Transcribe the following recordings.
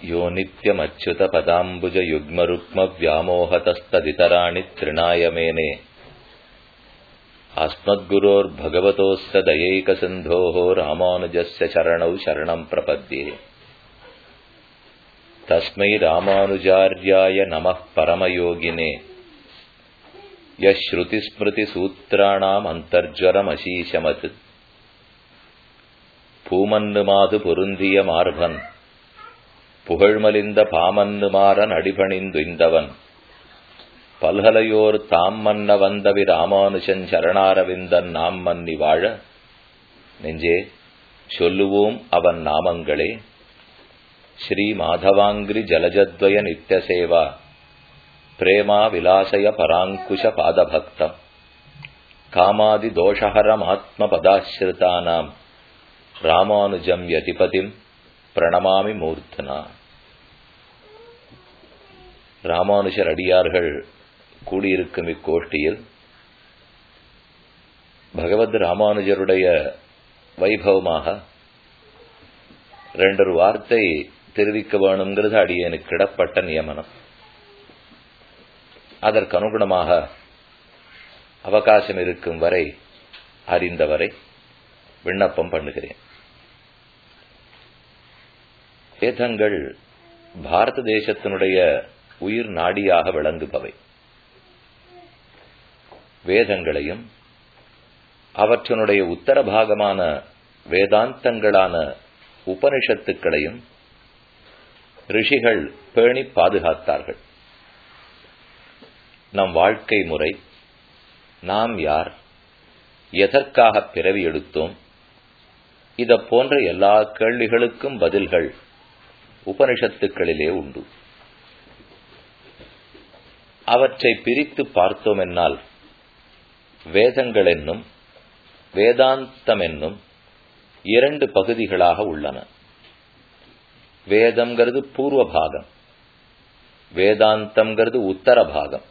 यो नित्यमच्युतपदाम्बुजयुग्मरुक्मव्यामोहतस्तदितराणि तृणाय मेने अस्मद्गुरोर्भगवतोऽस्य दयैकसिन्धोः रामानुजस्य चरणौ शरणम् प्रपद्ये तस्मै रामानुजार्याय नमः परमयोगिने यः श्रुतिस्मृतिसूत्राणाम् अन्तर्ज्वरमशीशमत् பூமன்னுமாது பொருந்திய மார்பன் புகழ்மலிந்த பாமன்னுமாறன் அடிபணிந்துய்ந்தவன் பல்கலையோர் தாம் மன்ன வந்தவி ராமானுஜன் சரணாரவிந்தன் நாம் மன்னி வாழ நெஞ்சே சொல்லுவோம் அவன் நாமங்களே ஸ்ரீ மாதவாங்கிரி ஜலஜத்வய நித்யசேவா பிரேமா விலாசய பராங்குஷ பாதபக்தம் காமாதி தோஷஹரமாத்ம பதாசிரிதானாம் ராமானுஜம் யதிபதிம் பிரணமாமி மூர்த்தனா ராமானுஜர் அடியார்கள் கூடியிருக்கும் இக்கோஷ்டியில் பகவத் ராமானுஜருடைய வைபவமாக ரெண்டொரு வார்த்தை தெரிவிக்க வேணுங்கிறது அடியனுக்கு கிடப்பட்ட நியமனம் அதற்கு அனுகுணமாக அவகாசம் இருக்கும் வரை அறிந்தவரை விண்ணப்பம் பண்ணுகிறேன் வேதங்கள் பாரத தேசத்தினுடைய உயிர் நாடியாக விளங்குபவை வேதங்களையும் அவற்றினுடைய உத்தர பாகமான வேதாந்தங்களான உபனிஷத்துக்களையும் ரிஷிகள் பேணி பாதுகாத்தார்கள் நம் வாழ்க்கை முறை நாம் யார் எதற்காக பிறவி எடுத்தோம் இத போன்ற எல்லா கேள்விகளுக்கும் பதில்கள் உபனிஷத்துக்களிலே உண்டு அவற்றை பிரித்து பார்த்தோம் என்னால் வேதங்கள் என்னும் வேதாந்தம் என்னும் இரண்டு பகுதிகளாக உள்ளன வேதம்ங்கிறது பூர்வ பாகம் வேதாந்தம்ங்கிறது உத்தர பாகம்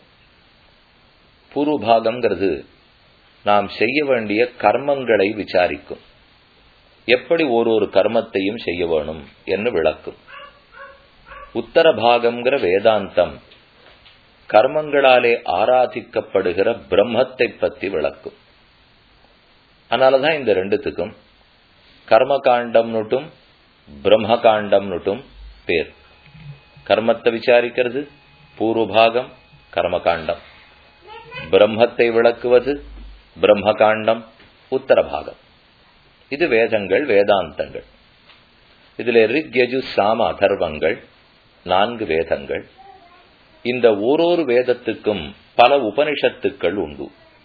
பூர்வ பாகம்ங்கிறது நாம் செய்ய வேண்டிய கர்மங்களை விசாரிக்கும் எப்படி ஒரு ஒரு கர்மத்தையும் செய்ய வேணும் என்று விளக்கும் உத்தர பாகம்ங்கிற வேதாந்தம் கர்மங்களாலே ஆராதிக்கப்படுகிற பிரம்மத்தை பற்றி விளக்கும் அதனாலதான் இந்த ரெண்டுத்துக்கும் கர்ம காண்டம் நுட்டும் பிரம்ம காண்டம் நுட்டும் பேர் கர்மத்தை விசாரிக்கிறது பூர்வபாகம் கர்மகாண்டம் பிரம்மத்தை விளக்குவது பிரம்மகாண்டம் உத்தரபாகம் இது வேதங்கள் வேதாந்தங்கள் இதில் ரிக் யஜு சாம அதர்வங்கள் நான்கு வேதங்கள் இந்த ஓரொரு வேதத்துக்கும் பல உபனிஷத்துக்கள் உண்டு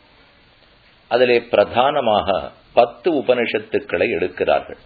அதிலே பிரதானமாக பத்து உபனிஷத்துக்களை எடுக்கிறார்கள்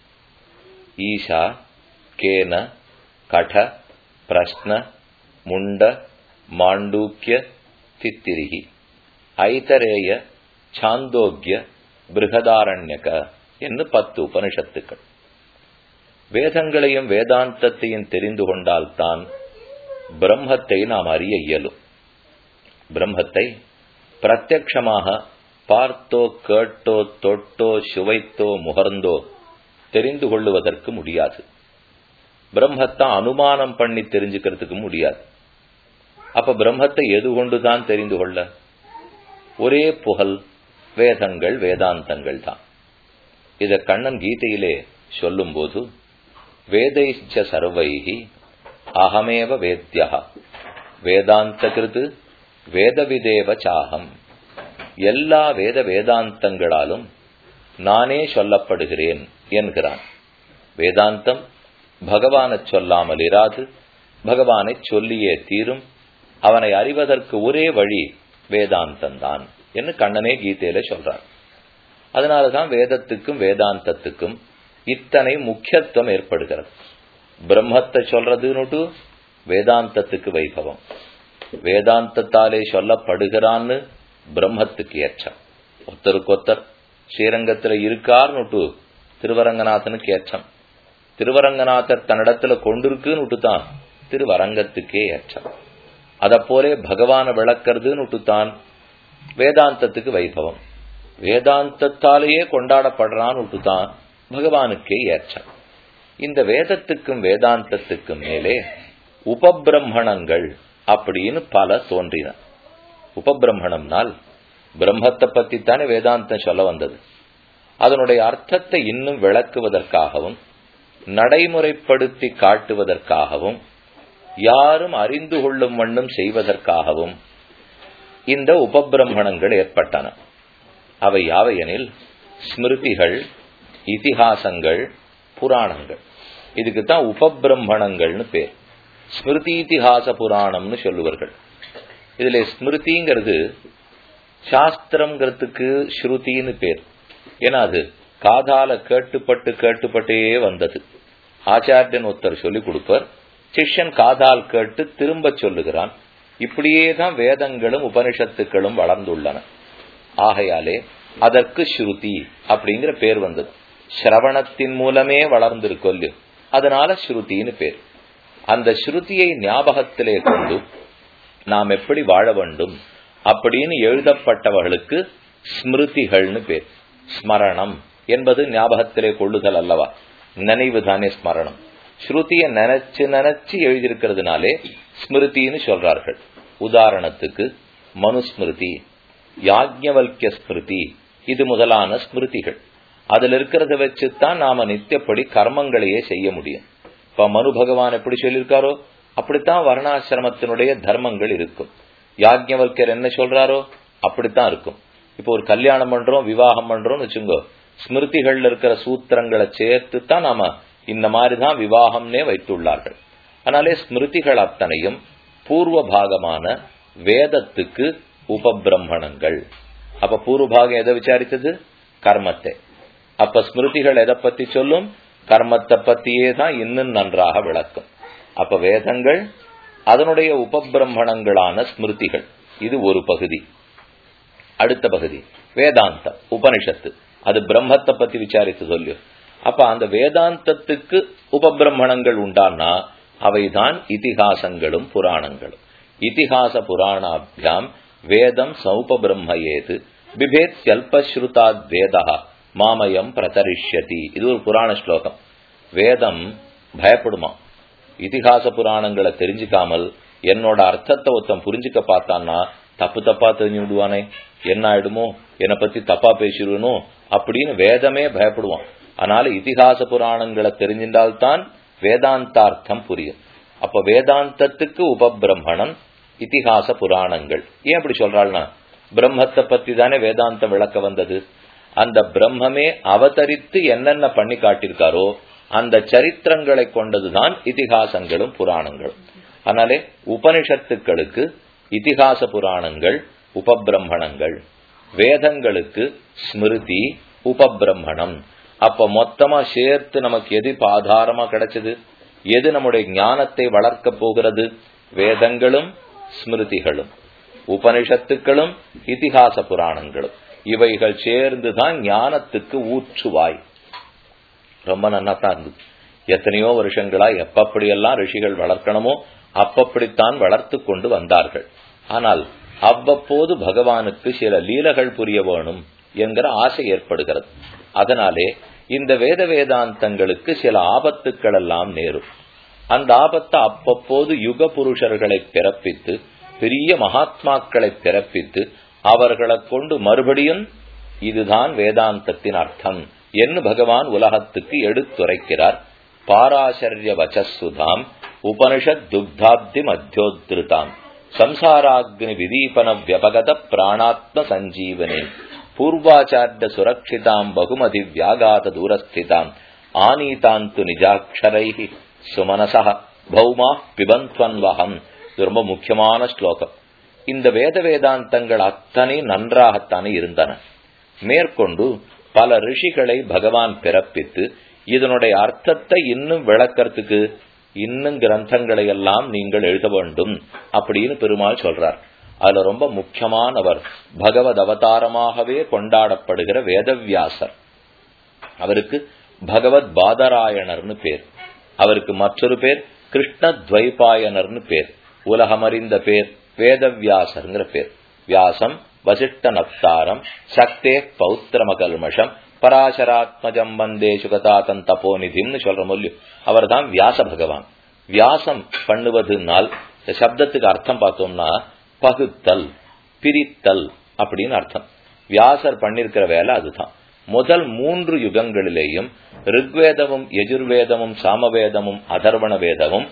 ஈஷா கேன கட பிரஷ்ன முண்ட மாண்டூக்கிய தித்திரிகி ஐதரேய சாந்தோக்கிய பிருகதாரண்யக என்று பத்து உபனிஷத்துக்கள் வேதங்களையும் வேதாந்தத்தையும் தெரிந்து கொண்டால்தான் பிரம்மத்தை நாம் அறிய இயலும் பிரம்மத்தை பிரத்யக்ஷமாக பார்த்தோ கேட்டோ தொட்டோ சுவைத்தோ முகர்ந்தோ தெரிந்து கொள்ளுவதற்கு முடியாது பிரம்மத்தை அனுமானம் பண்ணி தெரிஞ்சுக்கிறதுக்கு முடியாது அப்ப பிரம்மத்தை எது கொண்டுதான் தெரிந்து கொள்ள ஒரே புகழ் வேதங்கள் வேதாந்தங்கள் தான் இத கண்ணன் கீதையிலே சொல்லும் போது வேதைச்ச சர்வைகி அகமேவ வேத்யா வேதாந்த கிருது வேதவிதேவ சாகம் எல்லா வேத வேதாந்தங்களாலும் நானே சொல்லப்படுகிறேன் என்கிறான் வேதாந்தம் பகவானை சொல்லாமல் இராது பகவானை சொல்லியே தீரும் அவனை அறிவதற்கு ஒரே வழி வேதாந்தம்தான் என்று கண்ணனே கீதையில சொல்றார் அதனாலதான் வேதத்துக்கும் வேதாந்தத்துக்கும் இத்தனை முக்கியத்துவம் ஏற்படுகிறது பிரம்மத்தை சொல்றதுன்னுட்டு வேதாந்தத்துக்கு வைபவம் வேதாந்தத்தாலே சொல்லப்படுகிறான்னு பிரம்மத்துக்கு ஏற்றம் ஒத்தருக்கொத்தர் ஸ்ரீரங்கத்துல இருக்கார்னுட்டு திருவரங்கநாதனுக்கு ஏற்றம் திருவரங்கநாதர் தன்னிடத்துல கொண்டிருக்குன்னு தான் திருவரங்கத்துக்கே ஏற்றம் அத போலே பகவான விளக்கிறதுன்னு தான் வேதாந்தத்துக்கு வைபவம் வேதாந்தத்தாலேயே கொண்டாடப்படுறான்னு தான் பகவானுக்கே ஏற்றம் இந்த வேதத்துக்கும் வேதாந்தத்துக்கும் மேலே உபபிரம்மணங்கள் அப்படின்னு பல தோன்றின உபபிரம்மணம்னால் பிரம்மத்தை பத்தி தானே வேதாந்தம் சொல்ல வந்தது அதனுடைய அர்த்தத்தை இன்னும் விளக்குவதற்காகவும் நடைமுறைப்படுத்தி காட்டுவதற்காகவும் யாரும் அறிந்து கொள்ளும் வண்ணம் செய்வதற்காகவும் இந்த உபபிரம்மணங்கள் ஏற்பட்டன அவை யாவையெனில் ஸ்மிருதிகள் இதிகாசங்கள் புராணங்கள் இதுக்கு தான் உபபிரம்மணங்கள்னு பேர் ஸ்மிருதி இதிகாச புராணம்னு சொல்லுவார்கள் இதுல ஸ்மிருதிங்கிறது சாஸ்திரம்ங்கிறதுக்கு ஸ்ருதின்னு பேர் ஏன்னா அது காதால கேட்டுப்பட்டு கேட்டுப்பட்டே வந்தது ஆச்சாரியன் ஒருத்தர் சொல்லிக் கொடுப்பார் சிஷ்யன் காதால் கேட்டு திரும்ப சொல்லுகிறான் இப்படியே தான் வேதங்களும் உபனிஷத்துக்களும் வளர்ந்துள்ளன ஆகையாலே அதற்கு ஸ்ருதி அப்படிங்கிற பேர் வந்தது சிரவணத்தின் மூலமே வளர்ந்திருக்கொல்லு அதனால ஸ்ருதின்னு பேர் அந்த ஸ்ருதியை ஞாபகத்திலே கொண்டு நாம் எப்படி வாழ வேண்டும் அப்படின்னு எழுதப்பட்டவர்களுக்கு ஸ்மிருதிகள்னு பேர் ஸ்மரணம் என்பது ஞாபகத்திலே கொள்ளுதல் அல்லவா நினைவு தானே ஸ்மரணம் ஸ்ருதியை நினைச்சு நினைச்சு எழுதியிருக்கிறதுனாலே ஸ்மிருதின்னு சொல்றார்கள் உதாரணத்துக்கு மனுஸ்மிருதி யாஜ்ஞவல்கிய ஸ்மிருதி இது முதலான ஸ்மிருதிகள் அதுல இருக்கிறத வச்சுதான் நாம நித்தியப்படி கர்மங்களையே செய்ய முடியும் இப்ப மனு பகவான் எப்படி சொல்லியிருக்காரோ அப்படித்தான் வர்ணாசிரமத்தினுடைய தர்மங்கள் இருக்கும் யாஜ்ஞவல்யர் என்ன சொல்றாரோ அப்படித்தான் இருக்கும் இப்போ ஒரு கல்யாணம் பண்றோம் விவாகம் பண்றோம்னு வச்சுங்கோ ஸ்மிருதிகள்ல இருக்கிற சூத்திரங்களை சேர்த்து தான் நாம இந்த மாதிரிதான் விவாகம்னே வைத்துள்ளார்கள் அதனாலே ஸ்மிருதிகள் அத்தனையும் பூர்வ பாகமான வேதத்துக்கு உபபிரம்மணங்கள் அப்ப பூர்வ பாகம் எதை விசாரித்தது கர்மத்தை அப்ப ஸ்மிருதிகள் எதை பத்தி சொல்லும் கர்மத்தை பத்தியே தான் இன்னும் நன்றாக விளக்கும் அப்ப வேதங்கள் அதனுடைய உபபிரம்மணங்களான ஸ்மிருதிகள் இது ஒரு பகுதி அடுத்த பகுதி வேதாந்தம் உபனிஷத்து அது பிரம்மத்தை பத்தி விசாரித்து சொல்லு அப்ப அந்த வேதாந்தத்துக்கு உபபிரம்மணங்கள் உண்டானா அவைதான் இதிகாசங்களும் புராணங்களும் இதிகாச புராணாபியாம் வேதம் சௌப பிரம்ம ஏது பிபேத் செல்பஸ்ருதாத் வேதா மாமயம் பிரதரிஷ்யதி இது ஒரு புராண ஸ்லோகம் வேதம் பயப்படுமா இதிகாச புராணங்களை தெரிஞ்சுக்காமல் என்னோட அர்த்தத்தை ஒருத்தன் புரிஞ்சுக்க பார்த்தான்னா தப்பு தப்பா தெரிஞ்சு விடுவானே என்ன ஆயிடுமோ என்னை பத்தி தப்பா பேசிடுவனோ அப்படின்னு வேதமே பயப்படுவான் அதனால இதிகாச புராணங்களை தெரிஞ்சின்றால்தான் வேதாந்தார்த்தம் புரியும் அப்ப வேதாந்தத்துக்கு உபபிரம்மணம் இதிகாச புராணங்கள் ஏன் அப்படி சொல்றாள்னா பிரம்மத்தை பத்தி தானே வேதாந்தம் விளக்க வந்தது அந்த பிரம்மமே அவதரித்து என்னென்ன பண்ணி காட்டியிருக்காரோ அந்த சரித்திரங்களை கொண்டதுதான் இதிகாசங்களும் புராணங்களும் அதனாலே உபனிஷத்துக்களுக்கு இதிகாச புராணங்கள் உபபிரம்மணங்கள் வேதங்களுக்கு ஸ்மிருதி உபபிரம்மணம் அப்ப மொத்தமா சேர்த்து நமக்கு எது இப்ப ஆதாரமா கிடைச்சது எது நம்முடைய ஞானத்தை வளர்க்க போகிறது வேதங்களும் ஸ்மிருதிகளும் உபனிஷத்துக்களும் இதிகாச புராணங்களும் இவைகள் சேர்ந்துதான் ஞானத்துக்கு ஊற்றுவாய் ரொம்ப நன்னாத்தான் இருந்தது எத்தனையோ வருஷங்களா எப்பப்படியெல்லாம் ரிஷிகள் வளர்க்கணுமோ அப்பப்படித்தான் வளர்த்து கொண்டு வந்தார்கள் ஆனால் அவ்வப்போது பகவானுக்கு சில லீலகள் புரிய வேணும் என்கிற ஆசை ஏற்படுகிறது அதனாலே இந்த வேத வேதாந்தங்களுக்கு சில ஆபத்துக்கள் எல்லாம் நேரும் அந்த ஆபத்தை அப்பப்போது யுக புருஷர்களை பிறப்பித்து பெரிய மகாத்மாக்களை பிறப்பித்து அவர்களை கொண்டு மறுபடியும் இதுதான் வேதாந்தத்தின் அர்த்தம் என்று பகவான் உலகத்துக்கு எடுத்துரைக்கிறார் பாராசரிய வச்சசுதாம் உபனிஷத் துக்தாப்தி மத்தியோத்ருதாம் சம்சாராக்னி விதீபன வியபகத பிராணாத்ம சஞ்சீவனே பூர்வாச்சாரிய சுரக்ஷிதாம் பகுமதி வியாகாத தூரஸ்திதாம் ஆனீதாந்து நிஜாட்சரை சுமனசா பௌமா பிபந்த்வன்வகம் இது ரொம்ப முக்கியமான ஸ்லோகம் இந்த வேத வேதாந்தங்கள் அத்தனை நன்றாகத்தானே இருந்தன மேற்கொண்டு பல ரிஷிகளை பகவான் பிறப்பித்து இதனுடைய அர்த்தத்தை இன்னும் விளக்கறதுக்கு இன்னும் கிரந்தங்களை எல்லாம் நீங்கள் எழுத வேண்டும் அப்படின்னு பெருமாள் சொல்றார் அதுல ரொம்ப முக்கியமானவர் பகவத் அவதாரமாகவே கொண்டாடப்படுகிற வேதவியாசர் அவருக்கு பகவத் பாதராயணர்னு பேர் அவருக்கு மற்றொரு பேர் கிருஷ்ண துவைபாயனர்னு பேர் உலகமறிந்த பேர் வேதவியாசர்ங்கிற பேர் வியாசம் வசிஷ்ட நப்தாரம் சக்தே பௌத்திரமகல்மஷம் பராசராத்மஜம் வந்தே சுகதாதன் தபோநிதிம்னு சொல்ற மொழியும் அவர் தான் வியாச பகவான் வியாசம் பண்ணுவதுனால் இந்த சப்தத்துக்கு அர்த்தம் பார்த்தோம்னா பகுத்தல் பிரித்தல் அப்படின்னு அர்த்தம் வியாசர் பண்ணிருக்கிற வேலை அதுதான் முதல் மூன்று யுகங்களிலேயும் ரிக்வேதமும் எஜுர்வேதமும் சாமவேதமும் அதர்வண வேதமும்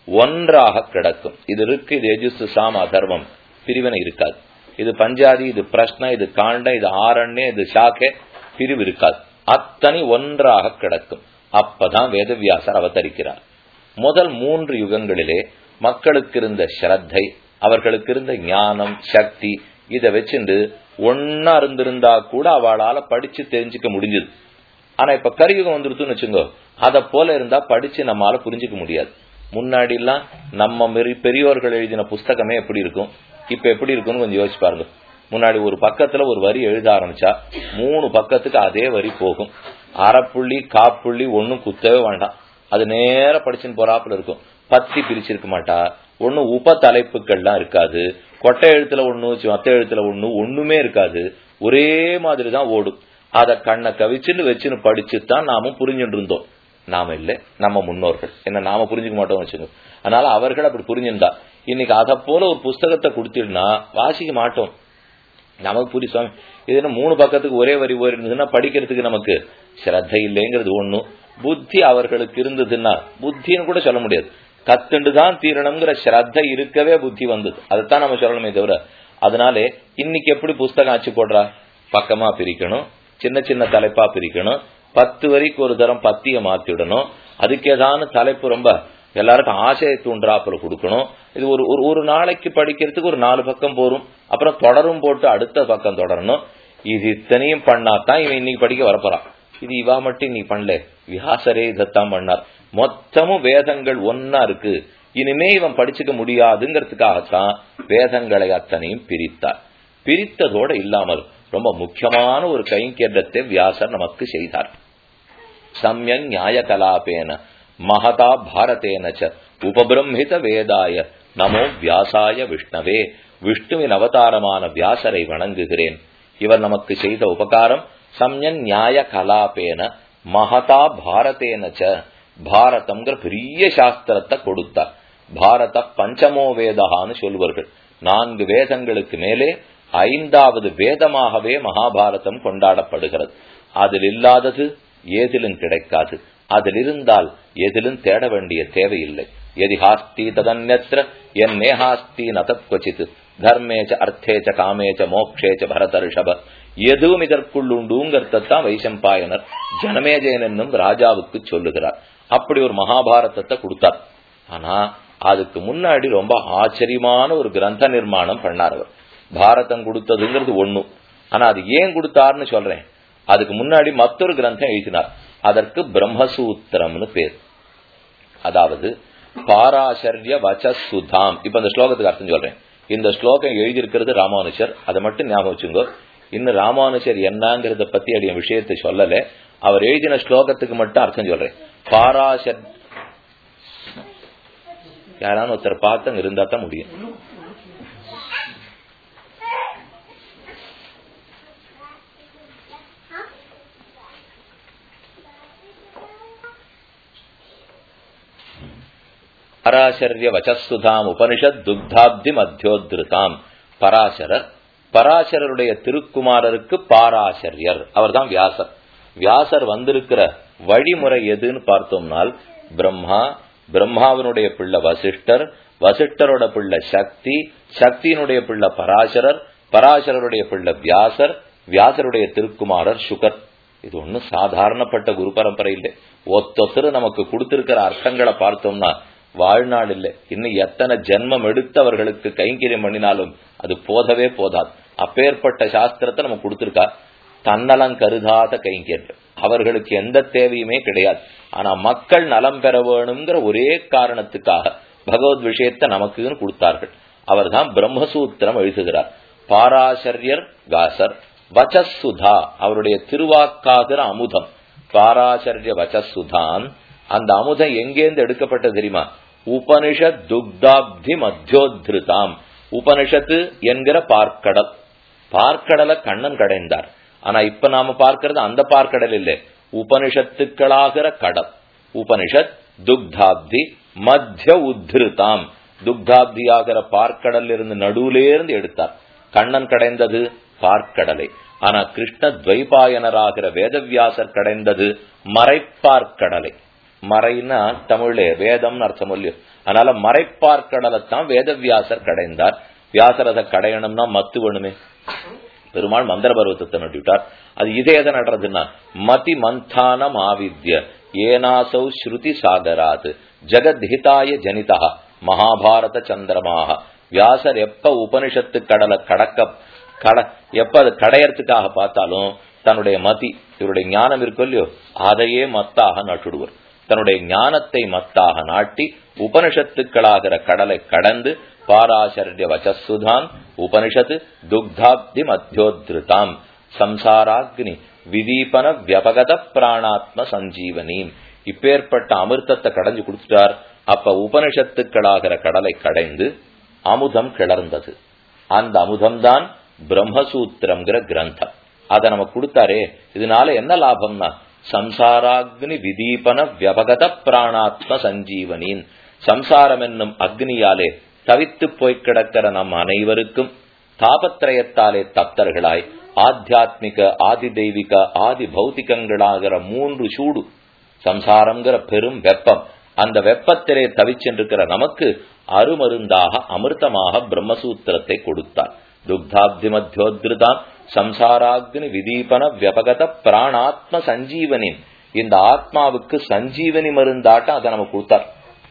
ஒன்றாக கிடக்கும் இது இருக்கு இது எஜுசு சாம அதர்வம் பிரிவினை இருக்காது இது பஞ்சாதி இது பிரஷ்ன இது காண்ட இது ஆரண்ய இது சாக்கே பிரிவு இருக்காது அத்தனை ஒன்றாக கிடக்கும் அப்பதான் வேதவியாசர் அவதரிக்கிறார் முதல் மூன்று யுகங்களிலே மக்களுக்கு இருந்த ஸ்ரத்தை அவர்களுக்கு இருந்த ஞானம் சக்தி இதை வச்சுண்டு ஒன்னா இருந்திருந்தா கூட அவளால படிச்சு தெரிஞ்சுக்க முடிஞ்சது ஆனா இப்ப கரியுகம் வந்துருத்துன்னு வச்சுங்கோ அத போல இருந்தா படிச்சு நம்மளால புரிஞ்சுக்க முடியாது முன்னாடி எல்லாம் நம்ம பெரியோர்கள் எழுதின புஸ்தகமே எப்படி இருக்கும் இப்ப எப்படி இருக்கும்னு கொஞ்சம் யோசிச்சு பாருங்க முன்னாடி ஒரு பக்கத்துல ஒரு வரி எழுத ஆரம்பிச்சா மூணு பக்கத்துக்கு அதே வரி போகும் அரைப்புள்ளி காப்புள்ளி ஒன்னும் குத்தவே வேண்டாம் அது நேர படிச்சுன்னு போறாப்புல இருக்கும் பத்தி பிரிச்சிருக்க மாட்டா ஒண்ணு உப தலைப்புகள்லாம் இருக்காது கொட்டை எழுத்துல ஒண்ணு மத்த எழுத்துல ஒண்ணு ஒண்ணுமே இருக்காது ஒரே மாதிரி தான் ஓடும் அத கண்ணை கவிச்சுன்னு வச்சுன்னு படிச்சுதான் நாமும் புரிஞ்சுட்டு இருந்தோம் நாம இல்ல நம்ம முன்னோர்கள் என்ன நாம புரிஞ்சுக்க மாட்டோம் வச்சுக்கோ அதனால அவர்கள் அப்படி புரிஞ்சிருந்தா இன்னைக்கு அதை போல ஒரு புஸ்தகத்தை கொடுத்துடுனா வாசிக்க மாட்டோம் நமக்கு புரிய சுவாமி இது என்ன மூணு பக்கத்துக்கு ஒரே வரி ஓரி இருந்ததுன்னா படிக்கிறதுக்கு நமக்கு ஸ்ரத்த இல்லைங்கிறது ஒண்ணு புத்தி அவர்களுக்கு இருந்ததுன்னா புத்தின்னு கூட சொல்ல முடியாது கத்துண்டு தான் தீரணுங்கிற ஸ்ரத்த இருக்கவே புத்தி வந்தது அதைத்தான் நம்ம சொல்லணுமே தவிர அதனாலே இன்னைக்கு எப்படி புஸ்தகம் ஆச்சு போடுறா பக்கமா பிரிக்கணும் சின்ன சின்ன தலைப்பா பிரிக்கணும் பத்து வரைக்கு ஒரு தரம் பத்திய மாத்திடணும் அதுக்கு ஏதான தலைப்பு ரொம்ப எல்லாருக்கும் ஆசையை தூண்டுறாப்புல கொடுக்கணும் இது ஒரு ஒரு நாளைக்கு படிக்கிறதுக்கு ஒரு நாலு பக்கம் போரும் அப்புறம் தொடரும் போட்டு அடுத்த பக்கம் தொடரணும் இது இத்தனையும் பண்ணாதான் இவன் இன்னைக்கு படிக்க வரப்போறான் இது இவா மட்டும் நீ பண்ணல வியாசரே இதைத்தான் பண்ணார் மொத்தமும் வேதங்கள் ஒன்னா இருக்கு இனிமே இவன் படிச்சுக்க முடியாதுங்கிறதுக்காகத்தான் வேதங்களை அத்தனையும் பிரித்தார் பிரித்ததோட இல்லாமல் ரொம்ப முக்கியமான ஒரு கைங்கேற்றத்தை வியாசர் நமக்கு செய்தார் சம்யங் நியாய கலாபேன மகதா பாரதேன ச உபபிரம்மித வேதாய நமோ வியாசாய விஷ்ணவே விஷ்ணுவின் அவதாரமான வியாசரை வணங்குகிறேன் இவர் நமக்கு செய்த உபகாரம் சம்யன் நியாய கலாபேன மகதா பாரதேன ச பாரதம்ங்கிற பெரிய சாஸ்திரத்தை கொடுத்தார் பாரத பஞ்சமோ வேதகான்னு சொல்வார்கள் நான்கு வேதங்களுக்கு மேலே ஐந்தாவது வேதமாகவே மகாபாரதம் கொண்டாடப்படுகிறது அதில் இல்லாதது ஏதிலும் கிடைக்காது அதில் இருந்தால் எதிலும் தேட வேண்டிய தேவையில்லை எதி ஹாஸ்தி ததன்யத்திர என் நேஹாஸ்தி நதத்வச்சித் தர்மேச்ச அர்த்தேச்ச காமேச்ச மோக்ஷேச்ச பரதர்ஷப எதுவும் இதற்குள்ளுண்டுங்கிறதான் வைசம்பாயனர் ஜனமேஜயன் என்னும் ராஜாவுக்கு சொல்லுகிறார் அப்படி ஒரு மகாபாரதத்தை கொடுத்தார் ஆனா அதுக்கு முன்னாடி ரொம்ப ஆச்சரியமான ஒரு கிரந்த நிர்மாணம் பண்ணார் அவர் பாரதம் கொடுத்ததுங்கிறது ஒண்ணு ஆனா அது ஏன் கொடுத்தாருன்னு சொல்றேன் அதுக்கு முன்னாடி மற்றொரு கிரந்தம் எழுதினார் அதற்கு பிரம்மசூத்திரம்னு பேர் அதாவது பாராசர்ய வச்சசுதாம் இப்ப இந்த ஸ்லோகத்துக்கு அர்த்தம் சொல்றேன் இந்த ஸ்லோகம் எழுதியிருக்கிறது ராமானுஜர் அதை மட்டும் ஞாபகம் வச்சுங்கோ இன்னும் ராமானுஜர் என்னங்கிறத பத்தி அடிய விஷயத்தை சொல்லல அவர் எழுதின ஸ்லோகத்துக்கு மட்டும் அர்த்தம் சொல்றேன் பாராசர் யாரான ஒருத்தர் பார்த்து இருந்தா தான் முடியும் பராசர்ய வச்சசுதாம் உபனிஷத் துக்தாப்தி மத்தியோத்ருதாம் பராசரர் பராசரருடைய திருக்குமாரருக்கு பாராசரியர் அவர்தான் வியாசர் வியாசர் வந்திருக்கிற வழிமுறை எதுன்னு பார்த்தோம்னால் பிரம்மா பிரம்மாவினுடைய பிள்ளை வசிஷ்டர் வசிஷ்டரோட பிள்ளை சக்தி சக்தியினுடைய பிள்ளை பராசரர் பராசரருடைய பிள்ளை வியாசர் வியாசருடைய திருக்குமாரர் சுகர் இது ஒன்னும் சாதாரணப்பட்ட குரு பரம்பரை இல்லை ஒத்தொத்தரு நமக்கு கொடுத்திருக்கிற அர்த்தங்களை பார்த்தோம்னா வாழ்நாள் இல்லை இன்னும் எத்தனை ஜென்மம் எடுத்து அவர்களுக்கு கைங்கரியம் பண்ணினாலும் அது போதவே போதாது அப்பேற்பட்ட சாஸ்திரத்தை நம்ம கொடுத்திருக்கா தன்னலம் கருதாத கைங்கரியம் அவர்களுக்கு எந்த தேவையுமே கிடையாது ஆனா மக்கள் நலம் பெற வேணுங்கிற ஒரே காரணத்துக்காக பகவத் விஷயத்தை நமக்குன்னு கொடுத்தார்கள் அவர்தான் பிரம்மசூத்திரம் எழுதுகிறார் பாராசரியர் காசர் வச்சசுதா அவருடைய திருவாக்காகிற அமுதம் பாராசரிய வச்சசுதான் அந்த அமுதம் எங்கேருந்து எடுக்கப்பட்டது தெரியுமா உபனிஷத் துக்தாப்தி மத்தியோத்ருதாம் உபனிஷத்து என்கிற பார்க்கடல் பார்க்கடலை கண்ணன் கடைந்தார் ஆனா இப்ப நாம பார்க்கறது அந்த பார்க்கடல் இல்லை உபனிஷத்துக்களாகிற கடல் உபனிஷத் துக்தாப்தி மத்திய உத்ருதாம் துக்தாப்தியாகிற பார்க்கடல் இருந்து நடுவுலே இருந்து எடுத்தார் கண்ணன் கடைந்தது பார்க்கடலை ஆனா கிருஷ்ண துவைபாயனராகிற வேதவியாசர் கடைந்தது மறைப்பார்க்கடலை மறைனா தமிழ்ல வேதம்னு அர்த்தம் இல்லையோ அதனால மறைப்பார்க்கடலைத்தான் வேதவியாசர் கடைந்தார் வியாசர் அதை கடையணும்னா மத்து வேணுமே பெருமாள் மந்திர பருவத்தை நட்டுவிட்டார் அது இதே எதை நடுறதுன்னா மதி மந்தானம் ஆவித்ய ஏனாசௌ ஸ்ருதி சாகராத் ஜெகத்ஹிதாய ஜனிதா மகாபாரத சந்திரமாக வியாசர் எப்ப உபனிஷத்து கடலை கடக்க கட எப்ப அது கடையறதுக்காக பார்த்தாலும் தன்னுடைய மதி இவருடைய ஞானம் இருக்கும் இல்லையோ அதையே மத்தாக நட்டுடுவர் தன்னுடைய ஞானத்தை மத்தாக நாட்டி உபனிஷத்துக்களாகிற கடலை கடந்து பாராசரிய வச்சசுதான் உபனிஷத்து துக்தாப்தி மத்தியோத்ருதாம் சம்சாராக்னி விதீபன வியபகத பிராணாத்ம சஞ்சீவனி இப்பேற்பட்ட அமிர்தத்தை கடைஞ்சு கொடுத்துட்டார் அப்ப உபனிஷத்துக்களாகிற கடலை கடைந்து அமுதம் கிளர்ந்தது அந்த அமுதம்தான் பிரம்மசூத்திரம்ங்கிற கிரந்தம் அதை நம்ம கொடுத்தாரே இதனால என்ன லாபம்னா சம்சாராக்னி விதீபன வியபகத பிராணாத்ம சஞ்சீவனின் சம்சாரம் என்னும் அக்னியாலே தவித்து போய் கிடக்கிற நம் அனைவருக்கும் தாபத்திரயத்தாலே தப்தர்களாய் ஆத்தியாத்மிக ஆதி தெய்வீக ஆதி பௌத்திகங்களாகிற மூன்று சூடு சம்சாரம்ங்கிற பெரும் வெப்பம் அந்த வெப்பத்திலே தவிச்சென்றிருக்கிற நமக்கு அருமருந்தாக அமிர்தமாக பிரம்மசூத்திரத்தை கொடுத்தார் துக்தாப்தி மத்தியோத்ருதான் சம்சாராக்னி விதீபன வியபகத பிராணாத்ம சஞ்சீவனின் இந்த ஆத்மாவுக்கு சஞ்சீவனி மருந்தாட்ட அதை நம்ம கொடுத்தார்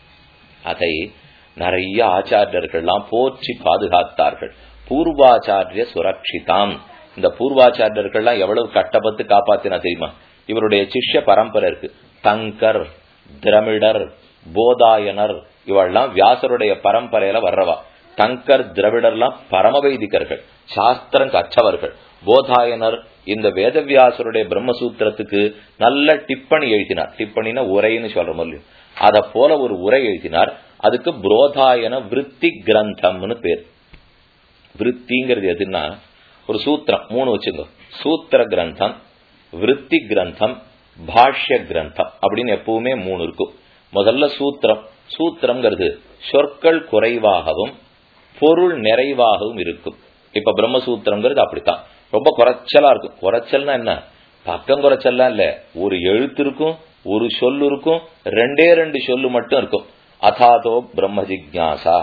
அதை நிறைய ஆச்சாரியர்கள்லாம் போற்றி பாதுகாத்தார்கள் பூர்வாச்சாரிய சுரக்ஷிதாம் இந்த பூர்வாச்சாரியர்கள்லாம் எவ்வளவு கட்டப்பட்டு காப்பாத்தினா தெரியுமா இவருடைய சிஷ்ய பரம்பரை இருக்கு தங்கர் திரமிடர் போதாயனர் இவெல்லாம் வியாசருடைய பரம்பரையில வர்றவா தங்கர் திரவிடர்லாம் பரமவைதிகர்கள் சாஸ்திரம் கற்றவர்கள் போதாயனர் இந்த வேதவியாசருடைய பிரம்மசூத்திரத்துக்கு நல்ல டிப்பணி எழுதினார் டிப்பணினா உரைன்னு சொல்ற முடியும் அத போல ஒரு உரை எழுதினார் அதுக்கு புரோதாயன விருத்தி கிரந்தம்னு பேர் விருத்திங்கிறது எதுன்னா ஒரு சூத்திரம் மூணு வச்சுங்க சூத்திர கிரந்தம் விருத்தி கிரந்தம் பாஷ்ய கிரந்தம் அப்படின்னு எப்பவுமே மூணு இருக்கும் முதல்ல சூத்திரம் சூத்திரம்ங்கிறது சொற்கள் குறைவாகவும் பொருள் நிறைவாகவும் இருக்கும் இப்ப பிரம்மசூத்திரம்ங்கிறது அப்படித்தான் ரொம்ப குறைச்சலா இருக்கும் குறைச்சல்னா என்ன பக்கம் குறைச்சல்லாம் இல்ல ஒரு எழுத்து இருக்கும் ஒரு சொல்லு இருக்கும் ரெண்டே ரெண்டு சொல்லு மட்டும் இருக்கும் அதாதோ பிரம்ம ஜிக்யாசா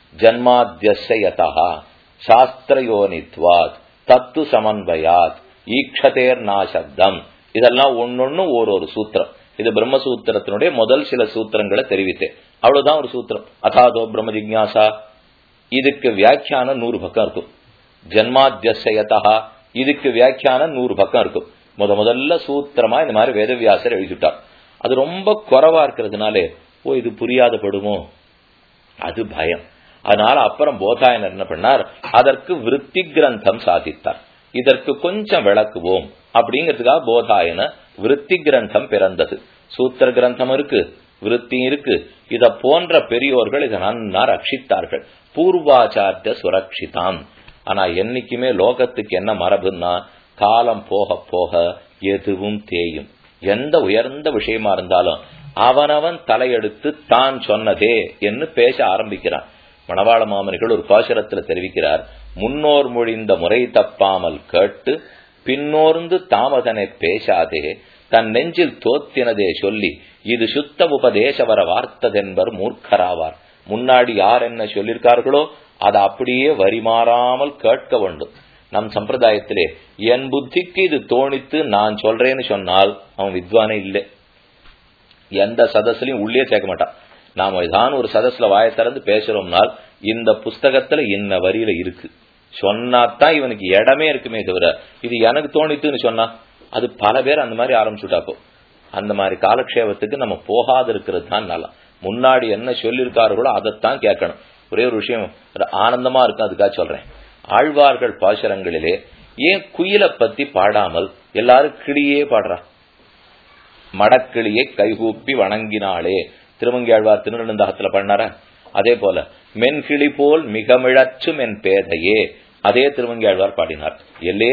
ஜன்மாத்தியசயதா சாஸ்திரயோனித்வாத் தத்து சமன்வயாத் ஈக்ஷதேர் நாசப்தம் இதெல்லாம் ஒன்னொன்னு ஒரு ஒரு சூத்திரம் இது பிரம்மசூத்திரத்தினுடைய முதல் சில சூத்திரங்களை தெரிவித்தேன் அவ்வளவுதான் ஒரு சூத்திரம் அதாதோ பிரம்ம ஜிக்யாசா இதுக்கு வியாக்கியானம் நூறு பக்கம் இருக்கும் ஜன்மாத்தியசயதா இதுக்கு வியாக்கியானம் நூறு பக்கம் இருக்கும் முத முதல்ல சூத்திரமா இந்த மாதிரி வேதவியாசர் எழுதிட்டார் அது ரொம்ப குறைவா இருக்கிறதுனாலே ஓ இது புரியாத படுமோ அது பயம் அதனால அப்புறம் போதாயனர் என்ன பண்ணார் அதற்கு விருத்தி கிரந்தம் சாதித்தார் இதற்கு கொஞ்சம் விளக்குவோம் அப்படிங்கிறதுக்காக போதாயன விருத்தி கிரந்தம் பிறந்தது சூத்திர கிரந்தம் இருக்கு விருத்தி இருக்கு இத போன்ற பெரியோர்கள் இதை நன்னா ரட்சித்தார்கள் பூர்வாச்சாரிய சுரக்ஷிதாம் ஆனா என்னைக்குமே லோகத்துக்கு என்ன மரபுன்னா காலம் போக போக எதுவும் தேயும் எந்த உயர்ந்த விஷயமா இருந்தாலும் அவனவன் தலையெடுத்து தான் சொன்னதே என்று பேச ஆரம்பிக்கிறான் மணவாள மாமனிகள் ஒரு பாசுரத்துல தெரிவிக்கிறார் முன்னோர் மொழிந்த முறை தப்பாமல் கேட்டு பின்னோர்ந்து தாமதனை பேசாதே தன் நெஞ்சில் தோத்தினதே சொல்லி இது சுத்த உபதேசவர வார்த்ததென்பர் மூர்க்கராவார் முன்னாடி யார் என்ன சொல்லியிருக்கார்களோ அதை அப்படியே வரிமாறாமல் கேட்க வேண்டும் நம் சம்பிரதாயத்திலே என் புத்திக்கு இது தோணித்து நான் சொல்றேன்னு சொன்னால் அவன் வித்வானே இல்லை எந்த சதஸ்லயும் உள்ளே சேர்க்க மாட்டான் நாம ஏதாவது ஒரு சதஸ்ல வாய திறந்து பேசுறோம்னால் இந்த புஸ்தகத்துல இன்ன வரியில இருக்கு சொன்னாதான் இவனுக்கு இடமே இருக்குமே தவிர இது எனக்கு தோணித்துன்னு சொன்னா அது பல பேர் அந்த மாதிரி ஆரம்பிச்சுட்டாப்போ அந்த மாதிரி காலக்ஷேபத்துக்கு நம்ம போகாது இருக்கிறது தான் நல்லா முன்னாடி என்ன சொல்லியிருக்கார்களோ அதைத்தான் கேட்கணும் ஒரே ஒரு விஷயம் ஆனந்தமா இருக்கும் அதுக்காக சொல்றேன் ஆழ்வார்கள் பாசுரங்களிலே ஏன் குயிலை பத்தி பாடாமல் எல்லாரும் கிளியே பாடுறா மடக்கிளியை கைகூப்பி வணங்கினாளே திருமங்கியாழ்வார் திருநெடுந்தாகத்துல பண்ணார அதே போல மென்கிளி போல் மிகமிழச்சும் என் பேதையே அதே திருமங்கியாழ்வார் பாடினார் எல்லே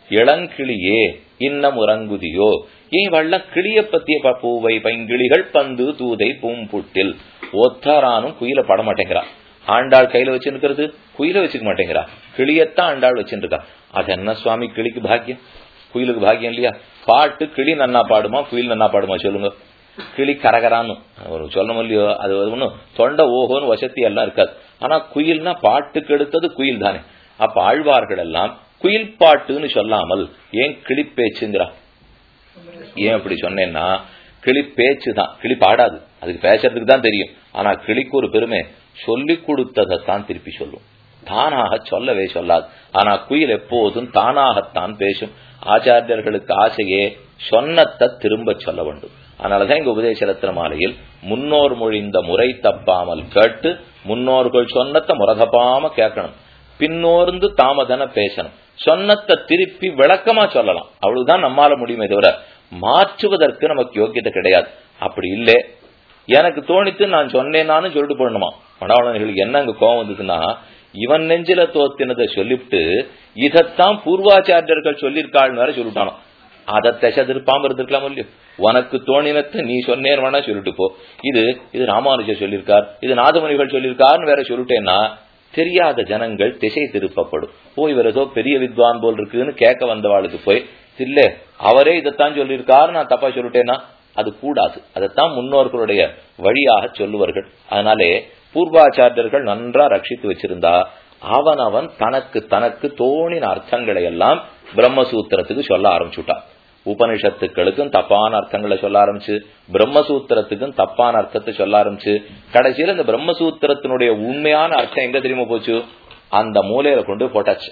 இளங்கிளியே இன்னம் உறங்குதியோ ஏன் வள்ள கிளிய பத்திய பூவை பைங்கிளிகள் பந்து தூதை பூம்புட்டில் ஒத்தாரானும் குயில பட மாட்டேங்கிறா ஆண்டாள் கையில வச்சிருக்கிறது குயில வச்சுக்க மாட்டேங்கிறா கிளியத்தான் ஆண்டாள் வச்சுருக்கா அது என்ன சுவாமி கிளிக்கு பாக்கியம் குயிலுக்கு பாக்கியம் இல்லையா பாட்டு கிளி நன்னா பாடுமா குயில் நன்னா பாடுமா சொல்லுங்க கிளி கரகரான்னு ஒரு சொல்லணும் இல்லையோ அது ஒன்றும் தொண்டை ஓஹோன்னு வசதி எல்லாம் இருக்காது ஆனா குயில்னா பாட்டுக்கு எடுத்தது குயில் தானே அப்ப ஆழ்வார்கள் எல்லாம் குயில் பாட்டுன்னு சொல்லாமல் ஏன் கிளி பேச்சுங்கிறா ஏன் அப்படி சொன்னேன்னா கிளி பேச்சு தான் கிளி பாடாது அதுக்கு பேசுறதுக்கு தான் தெரியும் ஆனா கிளிக்கு ஒரு பெருமை சொல்லி கொடுத்ததைத்தான் திருப்பி சொல்லும் தானாக சொல்லவே சொல்லாது ஆனா குயில் எப்போதும் தானாகத்தான் பேசும் ஆச்சாரியர்களுக்கு ஆசையே சொன்னத்தை திரும்ப சொல்ல வேண்டும் அதனாலதான் இங்க உபதேச ரத்ன மாலையில் முன்னோர் மொழிந்த முறை தப்பாமல் கேட்டு முன்னோர்கள் சொன்னத்தை முறதப்பாம கேட்கணும் பின்னோர்ந்து தாமதன பேசணும் சொன்னத்தை திருப்பி விளக்கமா சொல்லலாம் அவ்வளவுதான் நம்மால முடியுமே தவிர மாற்றுவதற்கு நமக்கு யோக்கியத்தை கிடையாது அப்படி இல்லை எனக்கு தோணித்து நான் சொன்னேனான்னு சொல்லிட்டு போடணுமா மனவாளர்களுக்கு என்ன அங்க கோவம் வந்ததுன்னா இவன் நெஞ்சில தோத்தினதை சொல்லிவிட்டு இதத்தான் பூர்வாச்சாரியர்கள் சொல்லியிருக்காள்னு வேற சொல்லிட்டானோ அதை திசை திருப்பாம இருந்திருக்கலாம் இல்லையோ உனக்கு தோணினத்தை நீ சொன்னேன் வேணா சொல்லிட்டு போ இது இது ராமானுஜர் சொல்லியிருக்கார் இது நாதமணிகள் சொல்லியிருக்காருன்னு வேற சொல்லிட்டேன்னா தெரியாத ஜனங்கள் திசை திருப்பப்படும் ஓ இவர் ஏதோ பெரிய வித்வான் போல் இருக்குன்னு கேட்க வந்தவாளுக்கு போய் இல்ல அவரே இதைத்தான் சொல்லியிருக்காரு நான் தப்பா சொல்லிட்டேன்னா அது கூடாது அதைத்தான் முன்னோர்களுடைய வழியாக சொல்லுவார்கள் அதனாலே பூர்வாச்சாரியர்கள் நன்றா ரட்சித்து வச்சிருந்தா அவன் அவன் தனக்கு தனக்கு தோணின அர்த்தங்களை எல்லாம் பிரம்மசூத்திரத்துக்கு சொல்ல ஆரம்பிச்சுட்டான் உபனிஷத்துக்களுக்கும் தப்பான அர்த்தங்களை சொல்ல ஆரம்பிச்சு பிரம்மசூத்திரத்துக்கும் தப்பான அர்த்தத்தை சொல்ல ஆரம்பிச்சு கடைசியில இந்த பிரம்மசூத்திரத்தினுடைய உண்மையான அர்த்தம் எங்க தெரியுமா போச்சு அந்த மூலையில கொண்டு போட்டாச்சு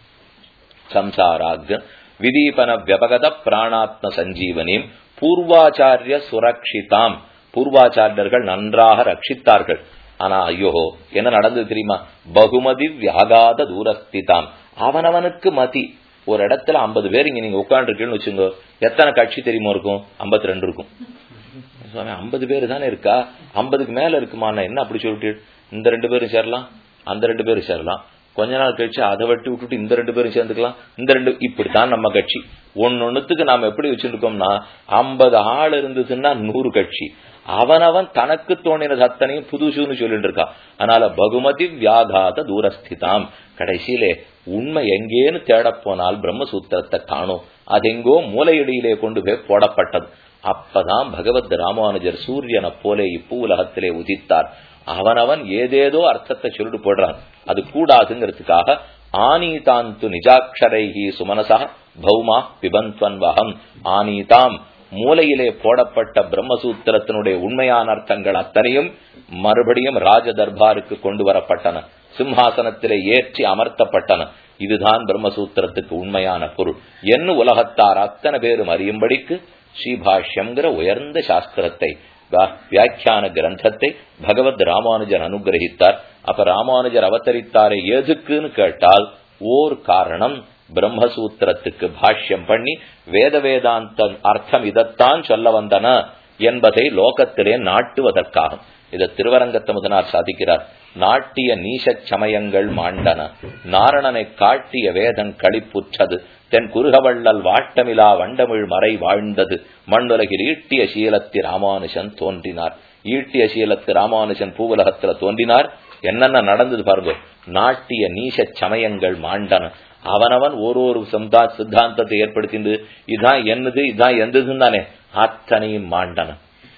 சம்சாராக் விதீபன வியபகத பிராணாத்ம சஞ்சீவனியும் பூர்வாச்சாரிய சுரக்ஷிதாம் பூர்வாச்சாரியர்கள் நன்றாக ரட்சித்தார்கள் ஆனா ஐயோ என்ன நடந்தது தெரியுமா பகுமதி வியாகாத தூரஸ்திதாம் அவனவனுக்கு மதி ஒரு இடத்துல ஐம்பது பேர் இங்க நீங்க உட்காந்துருக்கீங்கன்னு வச்சுங்க எத்தனை கட்சி தெரியுமா இருக்கும் ஐம்பத்தி ரெண்டு இருக்கும் சுவாமி ஐம்பது பேர் தானே இருக்கா ஐம்பதுக்கு மேல இருக்குமா என்ன அப்படி சொல்லிட்டு இந்த ரெண்டு பேரும் சேரலாம் அந்த ரெண்டு பேரும் சேரலாம் கொஞ்ச நாள் கழிச்சு அதை வெட்டி விட்டுட்டு இந்த ரெண்டு பேரும் சேர்ந்துக்கலாம் இந்த ரெண்டு இப்படித்தான் நம்ம கட்சி ஒன்னொன்னுத்துக்கு நாம எப்படி வச்சிருக்கோம்னா ஐம்பது ஆள் இருந்ததுன்னா நூறு கட்சி அவனவன் தனக்கு தோணினது அத்தனையும் புதுசுன்னு சொல்லிட்டு இருக்கான் அதனால பகுமதி வியாகாத தூரஸ்திதாம் கடைசியிலே உண்மை எங்கேன்னு தேடப் போனால் பிரம்மசூத்திரத்தை காணும் அது எங்கோ மூலையடியிலே கொண்டு போய் போடப்பட்டது அப்பதான் பகவத் ராமானுஜர் சூரியனை போலே இப்பூலகத்திலே உதித்தார் அவனவன் ஏதேதோ அர்த்தத்தை சொல்லிட்டு போடுறான் அது கூடாதுங்கிறதுக்காக ஆனீதாந்து நிஜாட்சரைஹி சுமனசா பௌமா பிபந்த்வன் வகம் ஆனீதாம் மூலையிலே போடப்பட்ட பிரம்மசூத்திரத்தினுடைய உண்மையான அர்த்தங்கள் அத்தனையும் மறுபடியும் ராஜ தர்பாருக்கு கொண்டு வரப்பட்டன சிம்ஹாசனத்திலே ஏற்றி அமர்த்தப்பட்டன இதுதான் பிரம்மசூத்திரத்துக்கு உண்மையான பொருள் என்ன உலகத்தார் அத்தனை பேரும் அறியும்படிக்கு ஸ்ரீபாஷ்யம்ங்கிற உயர்ந்த சாஸ்திரத்தை வியாக்கியான கிரந்தத்தை பகவத் ராமானுஜர் அனுகிரகித்தார் அப்ப ராமானுஜர் அவதரித்தாரே எதுக்குன்னு கேட்டால் ஓர் காரணம் பிரம்மசூத்திரத்துக்கு பாஷ்யம் பண்ணி வேத வேதாந்த அர்த்தம் இதைத்தான் சொல்ல வந்தன என்பதை லோகத்திலே நாட்டுவதற்காகும் இதை திருவரங்கத்த முதனார் சாதிக்கிறார் நாட்டிய நீசச் சமயங்கள் மாண்டன நாரணனை காட்டிய வேதன் களிப்புற்றது தென் குருகவள்ளல் வாட்டமிலா வண்டமிழ் மறை வாழ்ந்தது மண்ணுலகில் ஈட்டிய சீலத்தி ராமானுஜன் தோன்றினார் ஈட்டிய சீலத்து ராமானுஜன் பூவுலகத்துல தோன்றினார் என்னென்ன நடந்தது பாருங்க நாட்டிய நீசச் சமயங்கள் மாண்டன அவனவன் ஒரு ஒரு சித்தாந்தத்தை ஏற்படுத்திண்டு இதான் என்னது இதான் எந்ததுன்னு தானே அத்தனையும் மாண்டன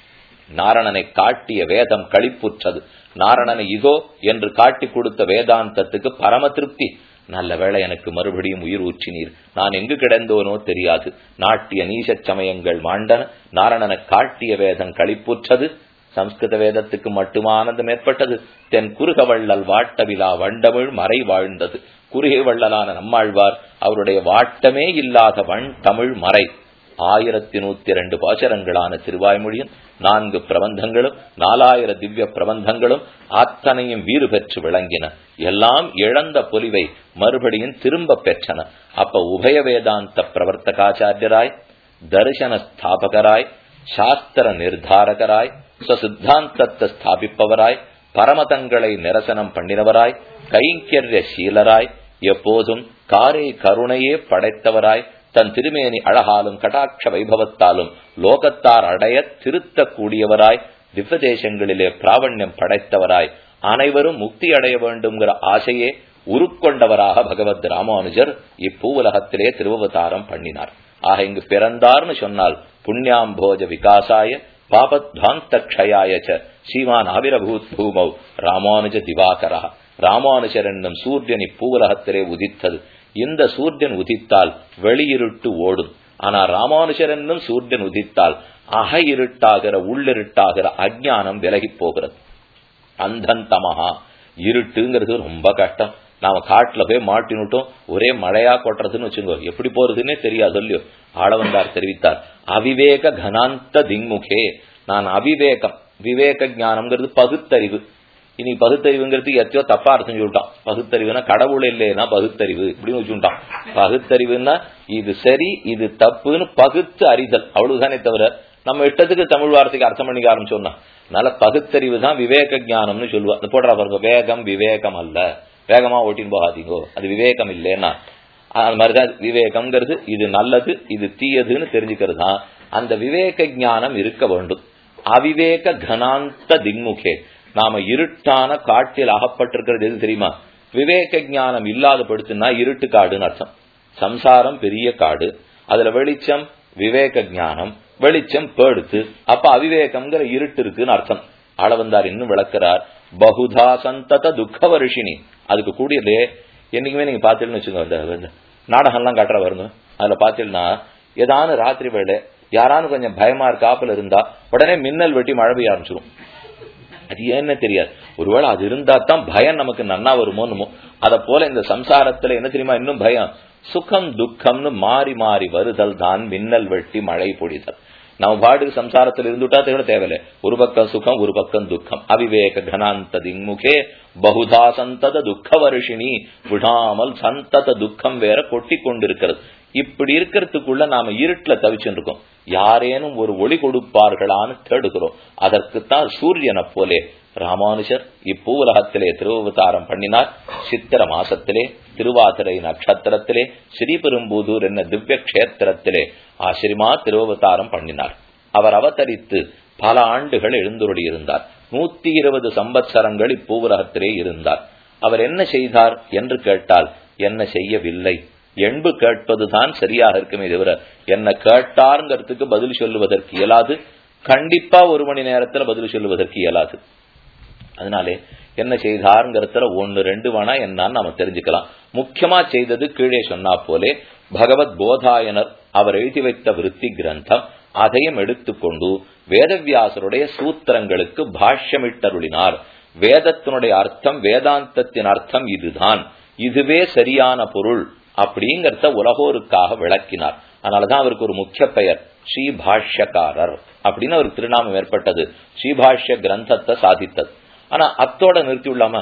நாரணனை காட்டிய வேதம் களிப்புற்றது நாரணனை இதோ என்று காட்டி கொடுத்த வேதாந்தத்துக்கு பரம திருப்தி நல்ல வேளை எனக்கு மறுபடியும் உயிர் ஊற்றினீர் நான் எங்கு கிடந்தோனோ தெரியாது நாட்டிய நீசச் சமயங்கள் மாண்டன நாரணனை காட்டிய வேதம் களிப்புற்றது சம்ஸ்கிருத வேதத்துக்கு மட்டுமானந்தம் ஏற்பட்டது தென் குறுகவள்ளல் வாட்டவிழா வண்டமிழ் மறை வாழ்ந்தது குறுகை வள்ளலான நம்மாழ்வார் அவருடைய வாட்டமே இல்லாத வண் தமிழ் மறை ஆயிரத்தி நூத்தி இரண்டு பாசரங்களான திருவாய்மொழியும் நான்கு பிரபந்தங்களும் நாலாயிர திவ்ய பிரபந்தங்களும் அத்தனையும் வீறு பெற்று விளங்கின எல்லாம் இழந்த பொலிவை மறுபடியும் திரும்ப பெற்றன அப்ப உபய வேதாந்த பிரவர்த்தகாச்சாரியராய் தரிசன ஸ்தாபகராய் சாஸ்திர நிர்தாரகராய் சித்தாந்தத்தை ஸ்தாபிப்பவராய் பரமதங்களை நிரசனம் பண்ணினவராய் கைங்கரிய சீலராய் எப்போதும் காரை கருணையே படைத்தவராய் தன் திருமேனி அழகாலும் கடாட்ச வைபவத்தாலும் லோகத்தார் அடைய திருத்தக்கூடியவராய் திவ்ய தேசங்களிலே பிராவண்யம் படைத்தவராய் அனைவரும் முக்தி அடைய வேண்டும்ங்கிற ஆசையே உருக்கொண்டவராக பகவத் ராமானுஜர் இப்பூவுலகத்திலே திருவவதாரம் பண்ணினார் ஆக இங்கு பிறந்தார்னு சொன்னால் புண்ணியாம்போஜ விகாசாய பாபத்வாந்த க்ஷயாய ஸ்ரீமான் ஆவிரபூத் பூமௌ ராமானுஜ திவாகரா ராமானுஜர் என்னும் சூரியன் இப்பூவுலகத்திலே உதித்தது இந்த சூரியன் உதித்தால் வெளியிருட்டு ஓடும் ஆனா ராமானுஜர் என்னும் சூரியன் உதித்தால் அக இருட்டாகிற உள்ளிருட்டாகிற அஜ்ஞானம் விலகி போகிறது அந்தந்தமகா இருட்டுங்கிறது ரொம்ப கஷ்டம் நாம காட்டுல போய் மாட்டினுட்டோம் ஒரே மழையா கொட்டுறதுன்னு வச்சுக்கோ எப்படி போறதுன்னே தெரியாது இல்லையோ ஆளவந்தார் தெரிவித்தார் அவிவேக கனாந்த திங்முகே நான் அவிவேகம் விவேக ஞானம்ங்கிறது பகுத்தறிவு இனி பகுத்தறிவுங்கிறது எத்தையோ தப்பா அர்த்தம் சொல்லிட்டான் பகுத்தறிவுனா கடவுள் இல்லைன்னா பகுத்தறிவு இப்படின்னு வச்சுட்டான் பகுத்தறிவுன்னா இது சரி இது தப்புன்னு பகுத்து அறிதல் அவ்வளவுதானே தவிர நம்ம இஷ்டத்துக்கு தமிழ் வார்த்தைக்கு அர்த்தம் பண்ணிக்க ஆரம்பிச்சோம்னா அதனால பகுத்தறிவு தான் விவேக ஞானம்னு சொல்லுவா அது போடுறா பாருங்க வேகம் விவேகம் அல்ல வேகமா ஓட்டின்னு போகாதீங்கோ அது விவேகம் இல்லைன்னா அது மாதிரிதான் விவேகம்ங்கிறது இது நல்லது இது தீயதுன்னு தெரிஞ்சுக்கிறது தான் அந்த விவேக ஞானம் இருக்க வேண்டும் அவிவேக கனாந்த திங்முகே நாம இருட்டான காட்டில் அகப்பட்டிருக்கிறது எது தெரியுமா விவேக ஞானம் இல்லாத படுத்துனா இருட்டு காடுன்னு அர்த்தம் சம்சாரம் பெரிய காடு அதுல வெளிச்சம் விவேக ஞானம் வெளிச்சம் பேடுத்து அப்ப அவிவேகம்ங்கிற இருட்டு இருக்குன்னு அர்த்தம் அளவந்தார் இன்னும் விளக்குறார் பகுதா சந்தத துக்க வருஷினி அதுக்கு கூடியதே என்னைக்குமே நீங்க பாத்தீங்கன்னு வச்சுக்கோங்க நாடகம்லாம் காட்டுற வருங்க அதுல பாத்தீங்கன்னா ஏதானு ராத்திரி வேலை யாரானு கொஞ்சம் பயமா இருக்காப்புல இருந்தா உடனே மின்னல் வெட்டி மழை பெய்ய ஆரம்பிச்சிடும் அது ஏன்னு தெரியாது ஒருவேளை அது இருந்தா தான் பயம் நமக்கு நன்னா வருமோன்னுமோ அத போல இந்த சம்சாரத்துல என்ன தெரியுமா இன்னும் பயம் சுகம் துக்கம்னு மாறி மாறி வருதல் தான் மின்னல் வெட்டி மழை பொழிதல் நம்ம பாட்டுக்கு சம்சாரத்தில் இருந்துட்டா தேவை தேவையில்லை ஒரு பக்கம் சுகம் ஒரு பக்கம் துக்கம் அவிவேக கனாந்த திங்முகே பகுதா சந்தத துக்க வருஷினி விடாமல் சந்தத துக்கம் வேற கொட்டி கொண்டிருக்கிறது இப்படி இருக்கிறதுக்குள்ள நாம இருட்டுல தவிச்சுட்டு இருக்கோம் யாரேனும் ஒரு ஒளி கொடுப்பார்களான்னு தேடுகிறோம் அதற்குத்தான் சூரியனை போலே ராமானுஜர் இப்பூவுலகத்திலே திருவவதாரம் பண்ணினார் சித்திர மாசத்திலே திருவாதிரை நட்சத்திரத்திலே ஸ்ரீபெரும்புதூர் என்ன திவ்ய கஷேத்திரத்திலே ஆசிரிமா திருவவதாரம் பண்ணினார் அவர் அவதரித்து பல ஆண்டுகள் எழுந்துருடி இருந்தார் நூத்தி இருபது சம்பத்சரங்கள் இப்பூவுலகத்திலே இருந்தார் அவர் என்ன செய்தார் என்று கேட்டால் என்ன செய்யவில்லை என்பு கேட்பதுதான் சரியாக இருக்குமே தவிர என்ன கேட்டாருங்கிறதுக்கு பதில் சொல்லுவதற்கு இயலாது கண்டிப்பா ஒரு மணி நேரத்துல பதில் சொல்லுவதற்கு இயலாது அதனாலே என்ன செய்தாருங்கிறதுல ஒன்னு ரெண்டு வேணா என்னன்னு நாம தெரிஞ்சுக்கலாம் முக்கியமா செய்தது கீழே சொன்னா போலே பகவத் போதாயனர் அவர் எழுதி வைத்த விருத்தி கிரந்தம் அதையும் எடுத்துக்கொண்டு வேதவியாசருடைய சூத்திரங்களுக்கு பாஷ்யமிட்டருளினார் வேதத்தினுடைய அர்த்தம் வேதாந்தத்தின் அர்த்தம் இதுதான் இதுவே சரியான பொருள் அப்படிங்கறத உலகோருக்காக விளக்கினார் அதனாலதான் அவருக்கு ஒரு முக்கிய பெயர் ஸ்ரீ பாஷ்யக்காரர் அப்படின்னு அவருக்கு திருநாமம் ஏற்பட்டது ஸ்ரீபாஷ்ய கிரந்தத்தை சாதித்தது ஆனா அத்தோட நிறுத்தி உள்ளாம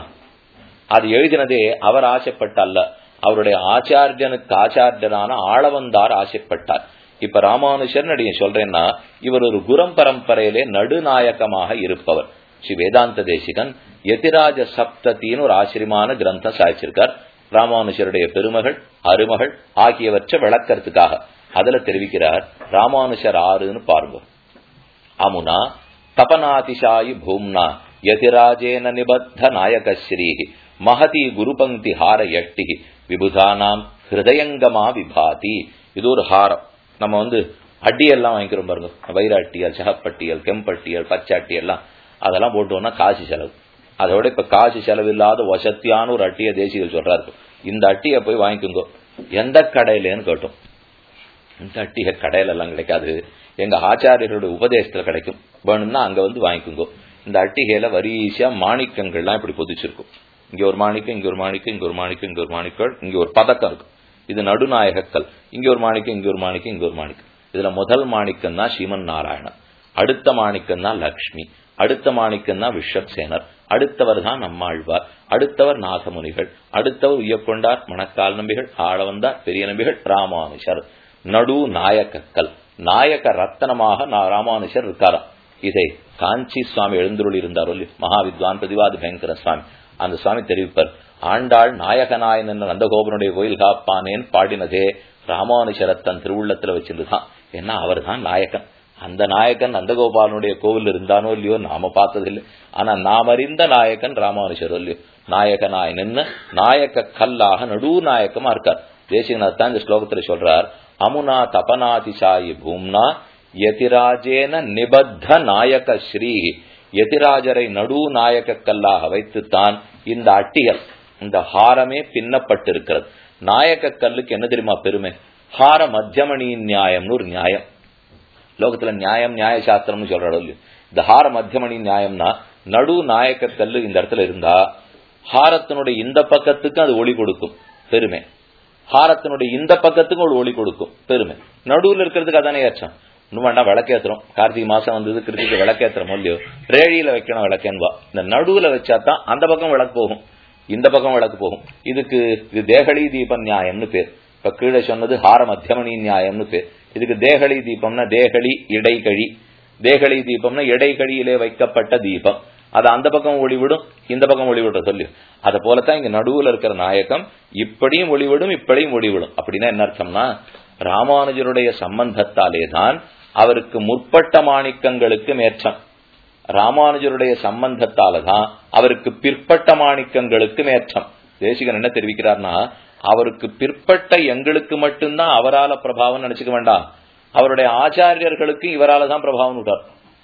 அது எழுதினதே அவர் ஆசைப்பட்ட அல்ல அவருடைய ஆச்சாரியனுக்கு ஆச்சாரியனான ஆளவந்தார் ஆசைப்பட்டார் இப்ப ராமானுஷர் நடிகை சொல்றேன்னா இவர் ஒரு குரம் பரம்பரையிலே நடுநாயகமாக இருப்பவர் ஸ்ரீ வேதாந்த தேசிகன் எதிராஜ சப்தத்தின்னு ஒரு ஆச்சரியமான கிரந்தம் சாய்ச்சிருக்கார் ராமானுஷருடைய பெருமகள் அருமகள் ஆகியவற்றை விளக்கறதுக்காக அதுல தெரிவிக்கிறார் ராமானுஷர் ஆறுன்னு பாருங்க அமுனா தபநாதிசாயி பூம்னா யதிராஜேன நிபத்த நாயகஸ்ரீ மகதி குருபங்கி ஹார யஷ்டி விபுதானாம் ஹிருதயங்கமா விபாதி இது ஒரு ஹாரம் நம்ம வந்து அட்டியெல்லாம் வாங்கிக்கிறோம் பாருங்க வைராட்டியல் சகப்பட்டியல் கெம்பட்டியல் பச்சாட்டி எல்லாம் அதெல்லாம் போட்டோம்னா காசு செலவு அதோட இப்ப காசு செலவு இல்லாத வசத்தியான ஒரு அட்டியை தேசிகள் சொல்றாரு இந்த அட்டியை போய் வாங்கிக்கோங்க எந்த கடையிலன்னு கேட்டோம் இந்த அட்டிகை கடையில எல்லாம் கிடைக்காது எங்க ஆச்சாரியர்களுடைய உபதேசத்துல கிடைக்கும் வேணும்னா அங்க வந்து வாங்கிக்கோங்க இந்த அட்டிகையில வரிசையா மாணிக்கங்கள்லாம் இப்படி பொதிச்சிருக்கும் இங்க ஒரு மாணிக்கம் இங்க ஒரு மாணிக்கம் இங்க ஒரு மாணிக்கம் இங்க ஒரு மாணிக்கம் இங்க ஒரு பதக்கம் இருக்கும் இது நடுநாயகக்கல் இங்க ஒரு மாணிக்கம் இங்க ஒரு மாணிக்கம் இங்க ஒரு மாணிக்கம் இதுல முதல் மாணிக்கம் தான் ஸ்ரீமன் நாராயணன் அடுத்த மாணிக்கம் தான் லக்ஷ்மி அடுத்த மாணிக்கம் தான் விஸ்வக்சேனர் அடுத்தவர் தான் நம்மாழ்வார் அடுத்தவர் நாதமுனிகள் அடுத்தவர் உய்யக்கொண்டார் மணக்கால் நம்பிகள் ஆளவந்தார் பெரிய நம்பிகள் ராமானுஷர் நடு நாயக்கக்கல் நாயக ரத்தனமாக ராமானுஷர் இருக்காராம் இதை காஞ்சி சுவாமி எழுந்துருள் இருந்தார் மகாவித்வான் பிரதிவாதி பயங்கர சுவாமி அந்த சுவாமி தெரிவிப்பார் ஆண்டாள் நாயகனாயன் என்ற நந்தகோபனுடைய கோயில் காப்பானேன் பாடினதே ராமானுஷரத்தன் திருவுள்ளத்துல வச்சிருந்துதான் ஏன்னா அவர் தான் நாயகன் அந்த நாயகன் நந்தகோபாலனுடைய கோவில் இருந்தானோ இல்லையோ நாம பார்த்ததில்லை ஆனா நாம் அறிந்த நாயகன் ராமானுஷர் இல்லையோ நாயகனாய் நின்று நாயக்க கல்லாக நடு நாயக்கமா இருக்கார் தேசிகநாத் தான் இந்த ஸ்லோகத்துல சொல்றார் அமுனா தபனாதிசாயி பூம்னா யதிராஜேன நிபத்த நாயக ஸ்ரீ யதிராஜரை நடு நாயக்க கல்லாக வைத்துத்தான் இந்த அட்டியல் இந்த ஹாரமே பின்னப்பட்டிருக்கிறது நாயக்க கல்லுக்கு என்ன தெரியுமா பெருமை ஹார மத்தியமணியின் நியாயம்னு ஒரு நியாயம் லோகத்துல நியாயம் நியாய சாஸ்திரம்னு சொல்றாடோ இல்லையோ இந்த ஹார மத்தியமணி நியாயம்னா நடு நாயக்க கல்லு இந்த இடத்துல இருந்தா ஹாரத்தினுடைய இந்த பக்கத்துக்கு அது ஒளி கொடுக்கும் பெருமை ஹாரத்தினுடைய இந்த பக்கத்துக்கு ஒரு ஒளி கொடுக்கும் பெருமை நடுவுல இருக்கிறதுக்கு அதானே ஏற்றம் இன்னும் வேண்டாம் விளக்கேத்துறோம் கார்த்திகை மாசம் வந்தது கிருத்திகை விளக்கேத்துறோம் இல்லையோ ரேழியில வைக்கணும் விளக்கேன்பா இந்த நடுவுல வச்சா தான் அந்த பக்கம் விளக்கு போகும் இந்த பக்கம் விளக்கு போகும் இதுக்கு இது தேகலி தீப நியாயம்னு பேர் இப்ப கீழே சொன்னது ஹார மத்தியமணி நியாயம்னு பேர் இதுக்கு தேகலி தீபம்னா தேகலி இடைகழி தேகலி தீபம்னா இடைகழியிலே வைக்கப்பட்ட தீபம் அது அந்த பக்கம் ஒளிவிடும் இந்த பக்கம் ஒளிவிடும் சொல்லி அத போலத்தான் இங்க நடுவுல இருக்கிற நாயகம் இப்படியும் ஒளிவிடும் இப்படியும் ஒளிவிடும் அப்படின்னா என்ன அர்த்தம்னா ராமானுஜருடைய சம்பந்தத்தாலே தான் அவருக்கு முற்பட்ட மாணிக்கங்களுக்கு மேற்றம் ராமானுஜருடைய சம்பந்தத்தால தான் அவருக்கு பிற்பட்ட மாணிக்கங்களுக்கு மேற்றம் தேசிகன் என்ன தெரிவிக்கிறார்னா அவருக்கு பிற்பட்ட எங்களுக்கு மட்டும்தான் அவரால பிரபாவம் நினைச்சுக்க வேண்டாம் அவருடைய ஆச்சாரியர்களுக்கு இவரால தான் பிரபாவம் விட்டார்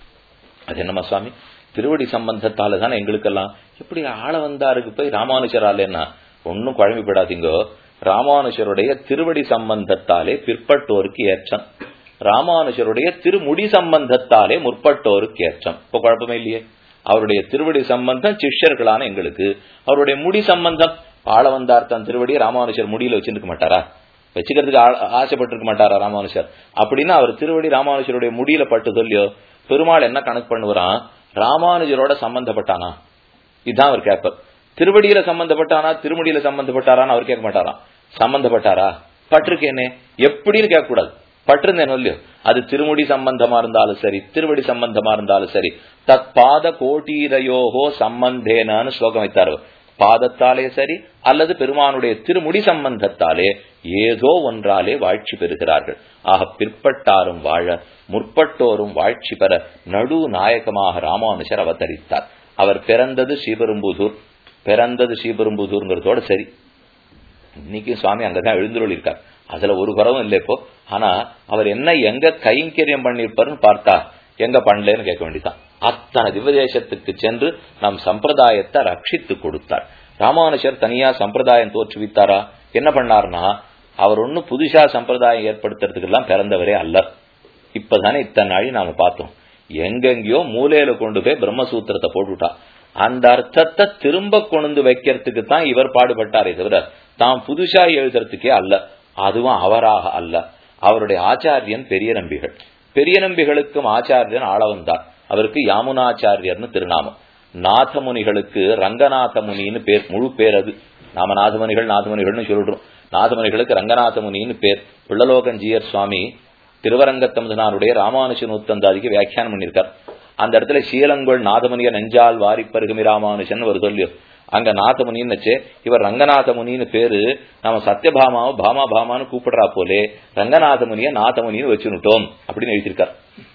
அது என்னமா சுவாமி திருவடி சம்பந்தத்தால தான் எங்களுக்கெல்லாம் எப்படி ஆள வந்தாருக்கு போய் ராமானுஜராலேன்னா ஒன்னும் குழம்பி விடாதீங்கோ ராமானுஜருடைய திருவடி சம்பந்தத்தாலே பிற்பட்டோருக்கு ஏற்றம் ராமானுஜருடைய திருமுடி சம்பந்தத்தாலே முற்பட்டோருக்கு ஏற்றம் இப்ப குழப்பமே இல்லையே அவருடைய திருவடி சம்பந்தம் சிஷ்யர்களான எங்களுக்கு அவருடைய முடி சம்பந்தம் ஆள வந்தார் தன் திருவடியை ராமானுஜர் முடியில வச்சிருக்க மாட்டாரா வச்சுக்கிறதுக்கு ஆசைப்பட்டிருக்க மாட்டாரா ராமானுஜர் அப்படின்னா அவர் திருவடி ராமானுஜருடைய முடியில பட்டு சொல்லியோ பெருமாள் என்ன கணக்கு பண்ணுவாரான் ராமானுஜரோட சம்பந்தப்பட்டானா இதுதான் அவர் கேட்பார் திருவடியில சம்பந்தப்பட்டானா திருமுடியில சம்பந்தப்பட்டாரான்னு அவர் கேட்க மாட்டாராம் சம்பந்தப்பட்டாரா பட்டிருக்கேனே எப்படின்னு கேட்க கூடாது பட்டிருந்தேன் இல்லையோ அது திருமுடி சம்பந்தமா இருந்தாலும் சரி திருவடி சம்பந்தமா இருந்தாலும் சரி தத் பாத கோட்டீரையோகோ சம்பந்தேனான்னு ஸ்லோகம் வைத்தார் பாதத்தாலே சரி அல்லது பெருமானுடைய திருமுடி சம்பந்தத்தாலே ஏதோ ஒன்றாலே வாழ்ச்சி பெறுகிறார்கள் ஆக பிற்பட்டாரும் வாழ முற்பட்டோரும் வாழ்ச்சி பெற நடு நாயகமாக ராமானுஜர் அவதரித்தார் அவர் பிறந்தது ஸ்ரீபெரும்புதூர் பிறந்தது ஸ்ரீபெரும்புதூர்ங்கிறதோட சரி இன்னைக்கும் சுவாமி அங்கதான் எழுந்துருள் இருக்கார் அதுல ஒரு குறவும் இல்லை இப்போ ஆனா அவர் என்ன எங்க கைங்கரியம் பண்ணிருப்பாருன்னு பார்த்தா எங்க பண்ணலன்னு கேட்க வேண்டியதான் அத்தனை திவதேசத்துக்கு சென்று நம் சம்பிரதாயத்தை ரட்சித்து கொடுத்தார் ராமானுஷர் தனியா சம்பிரதாயம் தோற்றுவித்தாரா என்ன பண்ணார்னா அவர் ஒண்ணு புதுசா சம்பிரதாயம் ஏற்படுத்துறதுக்கு எல்லாம் பிறந்தவரே அல்ல இப்பதானே இத்தனை நாளி நாம பார்த்தோம் எங்கெங்கயோ மூலையில கொண்டு போய் பிரம்மசூத்திரத்தை போட்டுட்டா அந்த அர்த்தத்தை திரும்ப கொண்டு வைக்கிறதுக்கு தான் இவர் பாடுபட்டாரே தவிர தாம் புதுசா எழுதுறதுக்கே அல்ல அதுவும் அவராக அல்ல அவருடைய ஆச்சாரியன் பெரிய நம்பிகள் பெரிய நம்பிகளுக்கும் ஆச்சாரியன் ஆளவந்தார் அவருக்கு யாமுனாச்சாரியர்னு திருநாமம் நாதமுனிகளுக்கு ரங்கநாத முனின்னு பேர் முழு பேர் அது நாம நாதமுனிகள் நாதமுனிகள்னு சொல்றோம் நாதமுனிகளுக்கு ரங்கநாத முனின்னு பேர் பிள்ளலோகஞ்சியர் சுவாமி திருவரங்கத்தமுதனாருடைய ராமானுஜ நூத்தந்தாதிக்கு வியாக்கியானம் பண்ணியிருக்கார் அந்த இடத்துல சீலங்கோள் நாதமுனிய நெஞ்சால் வாரி பருகுமி ராமானுஜன் ஒரு சொல்லியோ அங்க நாதமுனின்னு இவர் ரங்கநாத முனின்னு பேரு நம்ம சத்யபாமாவை பாமா பாமான்னு கூப்பிடுறா போலே ரங்கநாத முனிய நாதமுனின்னு வச்சுனுட்டோம் அப்படின்னு எழுதியிருக்கார்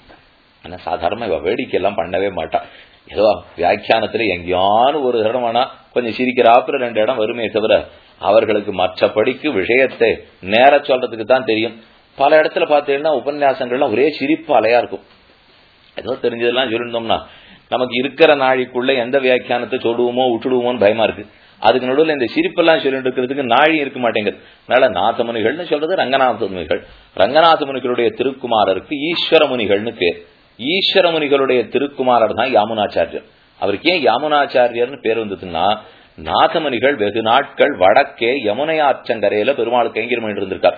ஆனா சாதாரணமா இவ வேடிக்கை எல்லாம் பண்ணவே மாட்டா ஏதோ வியாக்கியானத்துல எங்கேயானு ஒரு இடம் வேணா கொஞ்சம் சிரிக்கிறாப்புல ரெண்டு இடம் வருமே தவிர அவர்களுக்கு மற்றபடிக்கு விஷயத்தை நேர சொல்றதுக்கு தான் தெரியும் பல இடத்துல பார்த்தீங்கன்னா உபன்யாசங்கள்லாம் ஒரே சிரிப்பு அலையா இருக்கும் ஏதோ தெரிஞ்சதெல்லாம் சொல்லியிருந்தோம்னா நமக்கு இருக்கிற நாழிக்குள்ள எந்த வியாக்கியானத்தை சொல்லுவோமோ விட்டுடுவோமோன்னு பயமா இருக்கு அதுக்கு நடுவில் இந்த சிரிப்பெல்லாம் சொல்லிட்டு இருக்கிறதுக்கு நாழி இருக்க மாட்டேங்குது அதனால நாதமுனிகள்னு சொல்றது ரங்கநாத முனிகள் ரங்கநாத முனிகளுடைய திருக்குமாரருக்கு ஈஸ்வர முனிகள்னு பேர் ஈஸ்வர முனிகளுடைய திருக்குமாரர் தான் யாமுனாச்சாரியர் அவருக்கு ஏன் யாமுனாச்சாரியர்னு பேர் வந்ததுன்னா நாதமுனிகள் வெகு நாட்கள் வடக்கே யமுனை ஆற்றங்கரையில பெருமாள் கைங்கரியம் பண்ணிட்டு இருந்திருக்கார்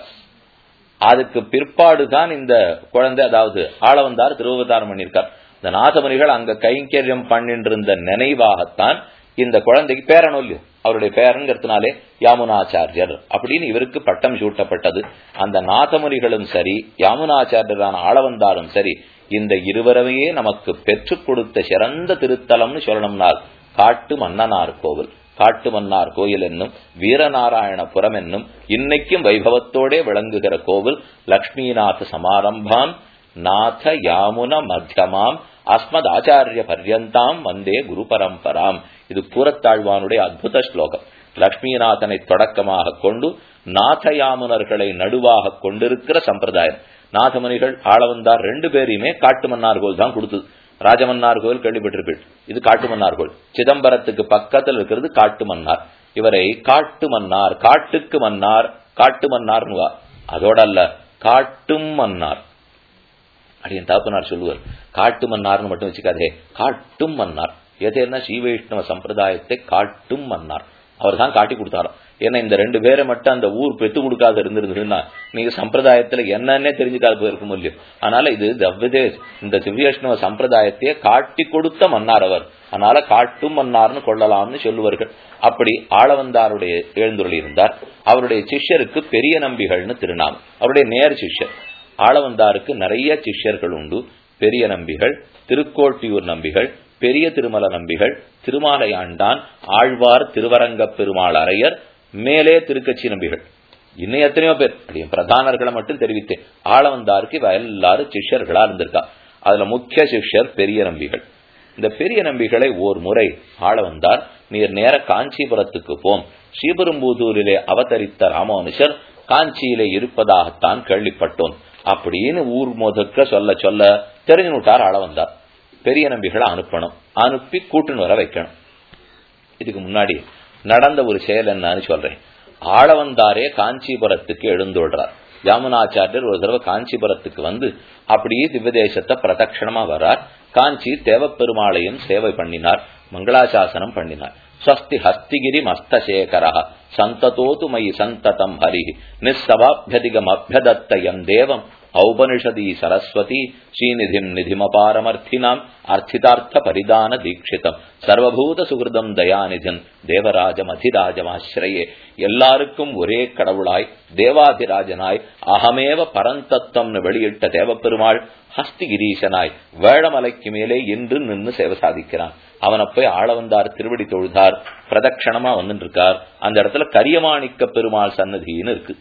அதுக்கு பிற்பாடுதான் இந்த குழந்தை அதாவது ஆளவந்தார் திருவதாரம் பண்ணியிருக்கார் இந்த நாதமுனிகள் அங்க கைங்கரியம் பண்ணிட்டு இருந்த நினைவாகத்தான் இந்த குழந்தைக்கு பேரன் இல்லையோ அவருடைய பேரன்கிறதுனாலே யாமுனாச்சாரியர் அப்படின்னு இவருக்கு பட்டம் சூட்டப்பட்டது அந்த நாதமுனிகளும் சரி யாமுனாச்சாரியரான ஆளவந்தாரும் சரி இந்த இருவரையே நமக்கு பெற்றுக் கொடுத்த சிறந்த திருத்தலம்னு சொல்லணும்னால் காட்டு மன்னனார் கோவில் காட்டுமன்னார் கோயில் என்னும் வீரநாராயணபுரம் என்னும் இன்னைக்கும் வைபவத்தோடே விளங்குகிற கோவில் லக்ஷ்மிநாத சமாரம்பாம் நாத யாமுன மத்தியமாம் அஸ்மத் ஆச்சாரிய பர்யந்தாம் வந்தே குரு பரம்பராம் இது கூறத்தாழ்வானுடைய அற்புத ஸ்லோகம் லக்ஷ்மிநாதனை தொடக்கமாக கொண்டு நாதயாமுனர்களை நடுவாக கொண்டிருக்கிற சம்பிரதாயம் நாதமுனிகள் ஆளவந்தார் ரெண்டு பேரையுமே காட்டு மன்னார் கோயில் தான் கொடுத்தது ராஜமன்னார் கோயில் கேள்விப்பட்டிருப்பீள் இது காட்டு மன்னார் கோயில் சிதம்பரத்துக்கு பக்கத்தில் இருக்கிறது காட்டு மன்னார் இவரை காட்டு மன்னார் காட்டுக்கு மன்னார் காட்டு மன்னார்னுவா அதோட அல்ல காட்டும் மன்னார் அப்படின்னு தகப்பனார் சொல்லுவார் காட்டு மன்னார்னு மட்டும் வச்சுக்காதே காட்டும் மன்னார் எதேன்னா ஸ்ரீவைஷ்ணவ சம்பிரதாயத்தை காட்டும் மன்னார் அவர் தான் காட்டி கொடுத்தாராம் ஏன்னா இந்த ரெண்டு பேரை மட்டும் அந்த ஊர் பெத்து கொடுக்காத இருந்திருந்ததுன்னா நீங்க சம்பிரதாயத்துல என்னன்னே தெரிஞ்சுக்காது போயிருக்க முடியும் அதனால இது தவ்விதே இந்த திவ்யஷ்ணவ சம்பிரதாயத்தையே காட்டி கொடுத்த மன்னார் அவர் அதனால காட்டும் மன்னார்னு கொள்ளலாம்னு சொல்லுவார்கள் அப்படி ஆளவந்தாருடைய எழுந்துள்ள இருந்தார் அவருடைய சிஷ்யருக்கு பெரிய நம்பிகள்னு திருநாமம் அவருடைய நேர் சிஷ்யர் ஆளவந்தாருக்கு நிறைய சிஷ்யர்கள் உண்டு பெரிய நம்பிகள் திருக்கோட்டியூர் நம்பிகள் பெரிய திருமல நம்பிகள் திருமாலையாண்டான் ஆழ்வார் திருவரங்க பெருமாள் அரையர் மேலே திருக்கட்சி நம்பிகள் இன்னும் எத்தனையோ பேர் அப்படியே பிரதானர்களை மட்டும் தெரிவித்தேன் ஆளவந்தாருக்கு இவ எல்லாரும் சிஷ்யர்களா இருந்திருக்கா அதுல முக்கிய சிஷ்யர் பெரிய நம்பிகள் இந்த பெரிய நம்பிகளை ஓர் முறை ஆள வந்தார் நீர் நேர காஞ்சிபுரத்துக்கு போம் ஸ்ரீபெரும்புதூரிலே அவதரித்த ராமானுஷர் காஞ்சியிலே இருப்பதாகத்தான் கேள்விப்பட்டோம் அப்படின்னு ஊர் முதக்க சொல்ல சொல்ல தெரிஞ்சு விட்டார் ஆள வந்தார் பெரிய நம்பிகளை அனுப்பணும் அனுப்பி கூட்டுன்னு வர வைக்கணும் இதுக்கு முன்னாடி நடந்த ஒரு செயல் என்னன்னு சொல்றேன் ஆள வந்தாரே காஞ்சிபுரத்துக்கு எழுந்துள்ளார் யாமுனாச்சாரியர் ஒரு தடவை காஞ்சிபுரத்துக்கு வந்து அப்படியே திவ்யதேசத்தை பிரதட்சணமா வரார் காஞ்சி தேவப்பெருமாளையும் சேவை பண்ணினார் மங்களாசாசனம் பண்ணினார் ஸ்வஸ்தி ஹஸ்திகிரி மஸ்தசேகர சந்ததோது மயி சந்ததம் ஹரி நிஸ்ஸவாபியதிகம் அபியதத்தயம் தேவம் ஔபனிஷதி சரஸ்வதி ஸ்ரீநிதிம் நிதிமபாரமர்த்தினாம் அர்த்திதார்த்த பரிதான தீட்சிதம் சர்வபூத சுகிருதம் தயாநிதன் தேவராஜம் அதிராஜமாசிரயே எல்லாருக்கும் ஒரே கடவுளாய் தேவாதிராஜனாய் அகமேவ பரந்தத்தம்னு வெளியிட்ட தேவப்பெருமாள் ஹஸ்திகிரீசனாய் வேழமலைக்கு மேலே இன்று நின்று சேவை சாதிக்கிறான் அவனை போய் ஆள வந்தார் திருவடி தொழுதார் பிரதட்சணமா வந்துட்டு இருக்கார் அந்த இடத்துல கரியமாணிக்க பெருமாள் சன்னதின்னு இருக்கு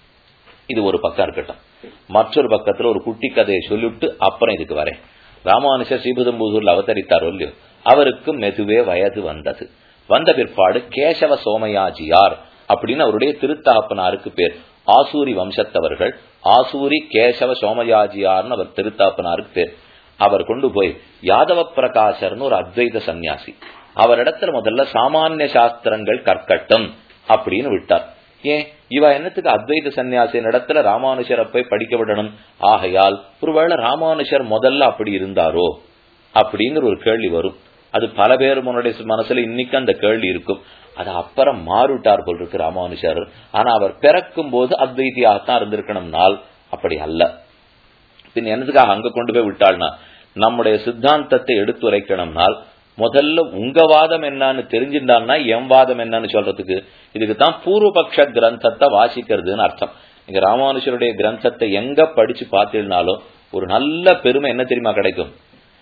இது ஒரு பக்கம் இருக்கட்டும் மற்றொரு பக்கத்துல ஒரு குட்டி கதையை சொல்லிவிட்டு அப்புறம் இதுக்கு வரேன் ராமானுஷர் ஸ்ரீபுதம்பூதூர்ல அவதரித்தார் இல்லையோ அவருக்கு மெதுவே வயது வந்தது வந்த பிற்பாடு கேசவ சோமயாஜியார் அப்படின்னு அவருடைய திருத்தகப்பனாருக்கு பேர் ஆசூரி வம்சத்தவர்கள் ஆசூரி கேசவ சோமயாஜியார்னு அவர் திருத்தாப்பனாருக்கு பேர் அவர் கொண்டு போய் யாதவ பிரகாசர்னு ஒரு அத்வைத சன்னியாசி அவரிடத்துல முதல்ல சாமானிய சாஸ்திரங்கள் கற்கட்டும் அப்படின்னு விட்டார் ஏன் இவ என்னத்துக்கு அத்வைத சன்னியாசியின் இடத்துல ராமானுஷரை போய் படிக்க விடணும் ஆகையால் ஒருவேளை ராமானுஷர் முதல்ல அப்படி இருந்தாரோ அப்படிங்கிற ஒரு கேள்வி வரும் அது பல பேர் முன்னுடைய மனசுல இன்னைக்கு அந்த கேள்வி இருக்கும் அது அப்புறம் மாறுட்டார் போல் இருக்கு ராமானுஷர் ஆனா அவர் பிறக்கும் போது அத்வைத்தியாகத்தான் இருந்திருக்கணும்னால் அப்படி அல்ல பின் என்னதுக்காக அங்க கொண்டு போய் விட்டாள்னா நம்முடைய சித்தாந்தத்தை எடுத்துரைக்கணும்னால் முதல்ல உங்க வாதம் என்னன்னு தெரிஞ்சிருந்தான்னா என் வாதம் என்னன்னு சொல்றதுக்கு இதுக்கு தான் பூர்வபக்ஷ கிரந்தத்தை வாசிக்கிறதுன்னு அர்த்தம் இங்க ராமானுஷருடைய கிரந்தத்தை எங்க படிச்சு பார்த்தீங்கனாலும் ஒரு நல்ல பெருமை என்ன தெரியுமா கிடைக்கும்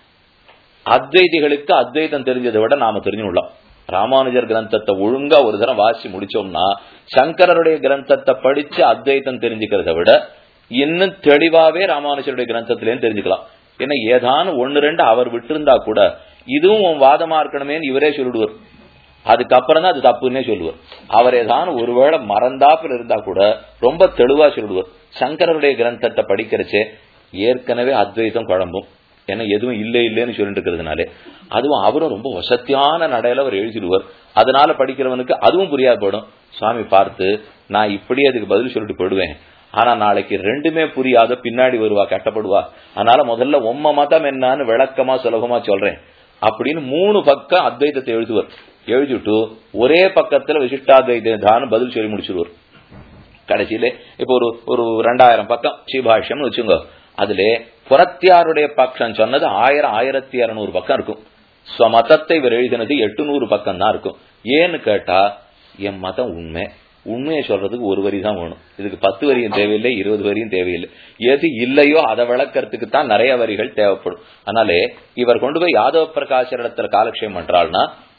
அத்வைதிகளுக்கு அத்வைதம் தெரிஞ்சதை விட நாம தெரிஞ்சுள்ளோம் ராமானுஜர் கிரந்தத்தை ஒழுங்கா ஒரு தரம் வாசி முடிச்சோம்னா சங்கரருடைய கிரந்தத்தை படிச்சு அத்வைத்தம் தெரிஞ்சுக்கிறத விட இன்னும் தெளிவாவே ராமானுஜருடைய கிரந்தத்திலேயும் தெரிஞ்சுக்கலாம் ஏன்னா ஏதான ஒன்னு ரெண்டு அவர் விட்டிருந்தா கூட இதுவும் உன் வாதமா இருக்கணுமேன்னு இவரே சொல்லிடுவார் அதுக்கப்புறம் தான் அது தப்புன்னே சொல்லுவார் அவர் ஏதான ஒருவேளை மறந்தாப்பில் இருந்தா கூட ரொம்ப தெளிவா சொல்லிடுவார் சங்கரருடைய கிரந்தத்தை படிக்கிறச்சே ஏற்கனவே அத்வைதம் குழம்பும் ஏன்னா எதுவும் இல்லை இல்லைன்னு சொல்லிட்டு இருக்கிறதுனாலே அதுவும் அவரும் ரொம்ப வசத்தியான நடையில அவர் எழுதிடுவார் அதனால படிக்கிறவனுக்கு அதுவும் புரியாது போயிடும் சுவாமி பார்த்து நான் இப்படியே அதுக்கு பதில் சொல்லிட்டு போயிடுவேன் ஆனா நாளைக்கு ரெண்டுமே புரியாத பின்னாடி வருவா கட்டப்படுவா அதனால முதல்ல உம்ம மதம் என்னன்னு விளக்கமா சுலபமா சொல்றேன் அப்படின்னு மூணு பக்கம் அத்வைதத்தை எழுதுவார் எழுதிட்டு ஒரே பக்கத்துல விசிஷ்டாத்வைதான் பதில் சொல்லி முடிச்சிருவார் கடைசியில இப்ப ஒரு ஒரு ரெண்டாயிரம் பக்கம் ஸ்ரீபாஷ்யம்னு வச்சுங்க அதுல புறத்தியாருடைய பக்கம் சொன்னது ஆயிரம் ஆயிரத்தி இருநூறு பக்கம் இருக்கும் ஸ்வமதத்தை இவர் எழுதினது எட்டுநூறு பக்கம் தான் இருக்கும் ஏன்னு கேட்டா என் மதம் உண்மை உண்மையை சொல்றதுக்கு ஒரு வரி தான் வேணும் இதுக்கு பத்து வரியும் தேவையில்லை இருபது வரியும் தேவையில்லை எது இல்லையோ அதை விளக்கறதுக்கு தான் நிறைய வரிகள் தேவைப்படும் அதனாலே இவர் கொண்டு போய் யாதவ பிரகாஷர் இடத்துல காலக்ஷேபம் பண்றாள்னா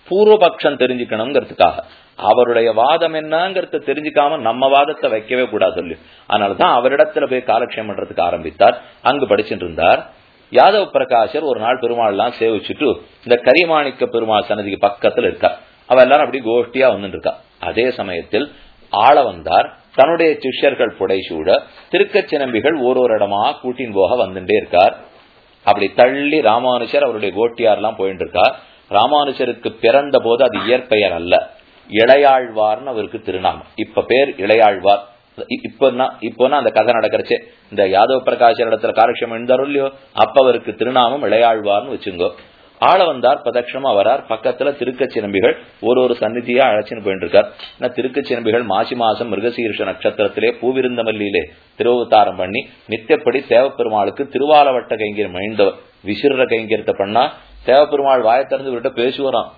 பூர்வபக்ஷம் தெரிஞ்சுக்கணுங்கிறதுக்காக அவருடைய வாதம் என்னங்கிறத தெரிஞ்சுக்காம நம்ம வாதத்தை வைக்கவே கூடாது சொல்லி அதனாலதான் அவரிடத்துல போய் காலக்ஷேம் பண்றதுக்கு ஆரம்பித்தார் அங்கு படிச்சுட்டு இருந்தார் யாதவ பிரகாஷர் ஒரு நாள் பெருமாள் எல்லாம் சேவிச்சுட்டு இந்த கரிமாணிக்க பெருமாள் சன்னதிக்கு பக்கத்துல இருக்கா அவ எல்லாரும் அப்படி கோஷ்டியா வந்துட்டு இருக்கா அதே சமயத்தில் ஆள வந்தார் தன்னுடைய சிஷ்யர்கள் புடைசூட திருக்கச்சினம்பிகள் ஒரு ஒரு இடமா கூட்டின் போக வந்துட்டே இருக்கார் அப்படி தள்ளி ராமானுஜர் அவருடைய கோட்டியார்லாம் போயிட்டு இருக்கார் ராமானுஜருக்கு பிறந்த போது அது இயற்பெயர் அல்ல இளையாழ்வார்னு அவருக்கு திருநாமம் இப்ப பேர் இளையாழ்வார் இப்ப இப்போனா அந்த கதை நடக்கிறச்சே இந்த யாதவ பிரகாஷர் இடத்துல காலட்சம் எழுந்தாரோ இல்லையோ அப்ப அவருக்கு திருநாமம் இளையாழ்வார்னு வச்சுங்கோ ஆள வந்தார் பிரதட்சமா வரார் பக்கத்துல திருக்கச்சினம்பிகள் ஒரு ஒரு சந்நிதியா அழைச்சின்னு போயிட்டு இருக்கார் திருக்கச்சினம்பிகள் மாசி மாசம் மிருகசீர்ஷ நட்சத்திரத்திலே பூவிருந்தமல்லியிலே திருவத்தாரம் பண்ணி நித்தியப்படி தேவப்பெருமாளுக்கு திருவாலவட்ட கைங்கரியம் மழிந்தவர் விசிற கைங்கரியத்தை பண்ணா தேவப்பெருமாள் வாய திறந்து விட்ட பேசுவாராம்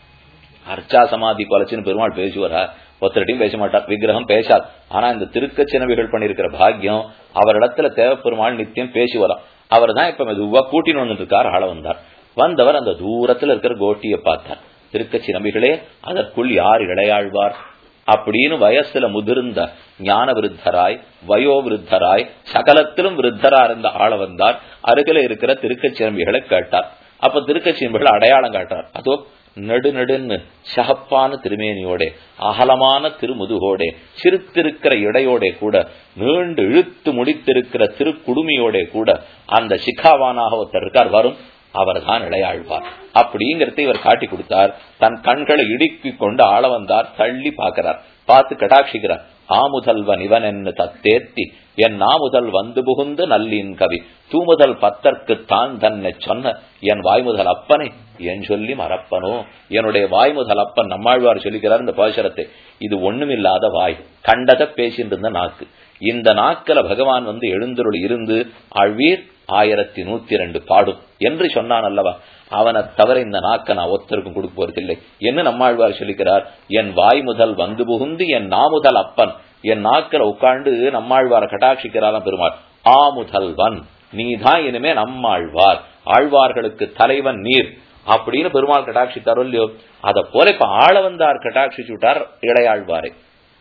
அர்ச்சா சமாதி கொலைச்சுன்னு பெருமாள் பேசுவாரா ஒருத்தர்டையும் பேச மாட்டார் விக்கிரகம் பேசார் ஆனா இந்த திருக்கச்சினவிகள் பண்ணிருக்கிற பாக்கியம் அவரிடத்துல தேவப்பெருமாள் நித்தியம் பேசுவாராம் அவர் தான் இப்ப மெதுவா கூட்டின்னு வந்துட்டு இருக்கார் ஆள வந்தார் வந்தவர் அந்த தூரத்துல இருக்கிற கோட்டியை பார்த்தார் திருக்கச்சி நம்பிகளே அதற்குள் யார் இளையாழ்வார் அப்படின்னு வயசுல முதிர்ந்த ஞான விருத்தராய் வயோ விருத்தராய் சகலத்திலும் விருத்தரா இருந்த ஆள வந்தார் அருகில இருக்கிற திருக்கச்சி நம்பிகளை கேட்டார் அப்ப திருக்கச்சி நம்பிகள் அடையாளம் காட்டார் அதோ நடு நடுன்னு சகப்பான திருமேனியோட அகலமான திருமுதுகோடே சிரித்திருக்கிற இடையோட கூட நீண்டு இழுத்து முடித்திருக்கிற திருக்குடுமியோட கூட அந்த சிகாவானாக ஒருத்தர் இருக்கார் வரும் அவர் தான் இளையாழ்வார் அப்படிங்கறத இவர் காட்டி கொடுத்தார் தன் கண்களை இடுக்கி கொண்டு ஆள வந்தார் தள்ளி பார்க்கிறார் பார்த்து கடாட்சிக்கிறார் ஆமுதல்வன் இவன் என்று தத்தேத்தி என் நாமுதல் வந்து புகுந்து நல்லின் கவி தூமுதல் பத்தற்கு தான் தன்னை சொன்ன என் வாய்முதல் அப்பனை என் சொல்லி மறப்பனோ என்னுடைய வாய்முதல் அப்பன் நம்மாழ்வார் சொல்லிக்கிறார் இந்த பாசரத்தை இது ஒண்ணுமில்லாத வாய் கண்டத பேசிட்டு இருந்த நாக்கு இந்த நாக்கில பகவான் வந்து எழுந்தருள் இருந்து ஆழ்வீர் ஆயிரத்தி நூத்தி ரெண்டு பாடும் என்று சொன்னான் அல்லவா அவனை தவிர இந்த நாக்க நான் ஒத்தருக்கும் கொடுக்க போறதில்லை என்ன நம்மாழ்வார் சொல்லிக்கிறார் என் வாய் முதல் வந்து புகுந்து என் நாமுதல் அப்பன் என் நாக்கில உட்கார்ந்து நம்மாழ்வார கட்டாட்சிக்கிறாராம் பெருமாள் ஆமுதல்வன் நீதான் இனிமே நம்மாழ்வார் ஆழ்வார்களுக்கு தலைவன் நீர் அப்படின்னு பெருமாள் கட்டாட்சித்தாரோ இல்லையோ அத போல இப்ப ஆள வந்தார் கட்டாட்சிச்சு விட்டார் இளையாழ்வாரை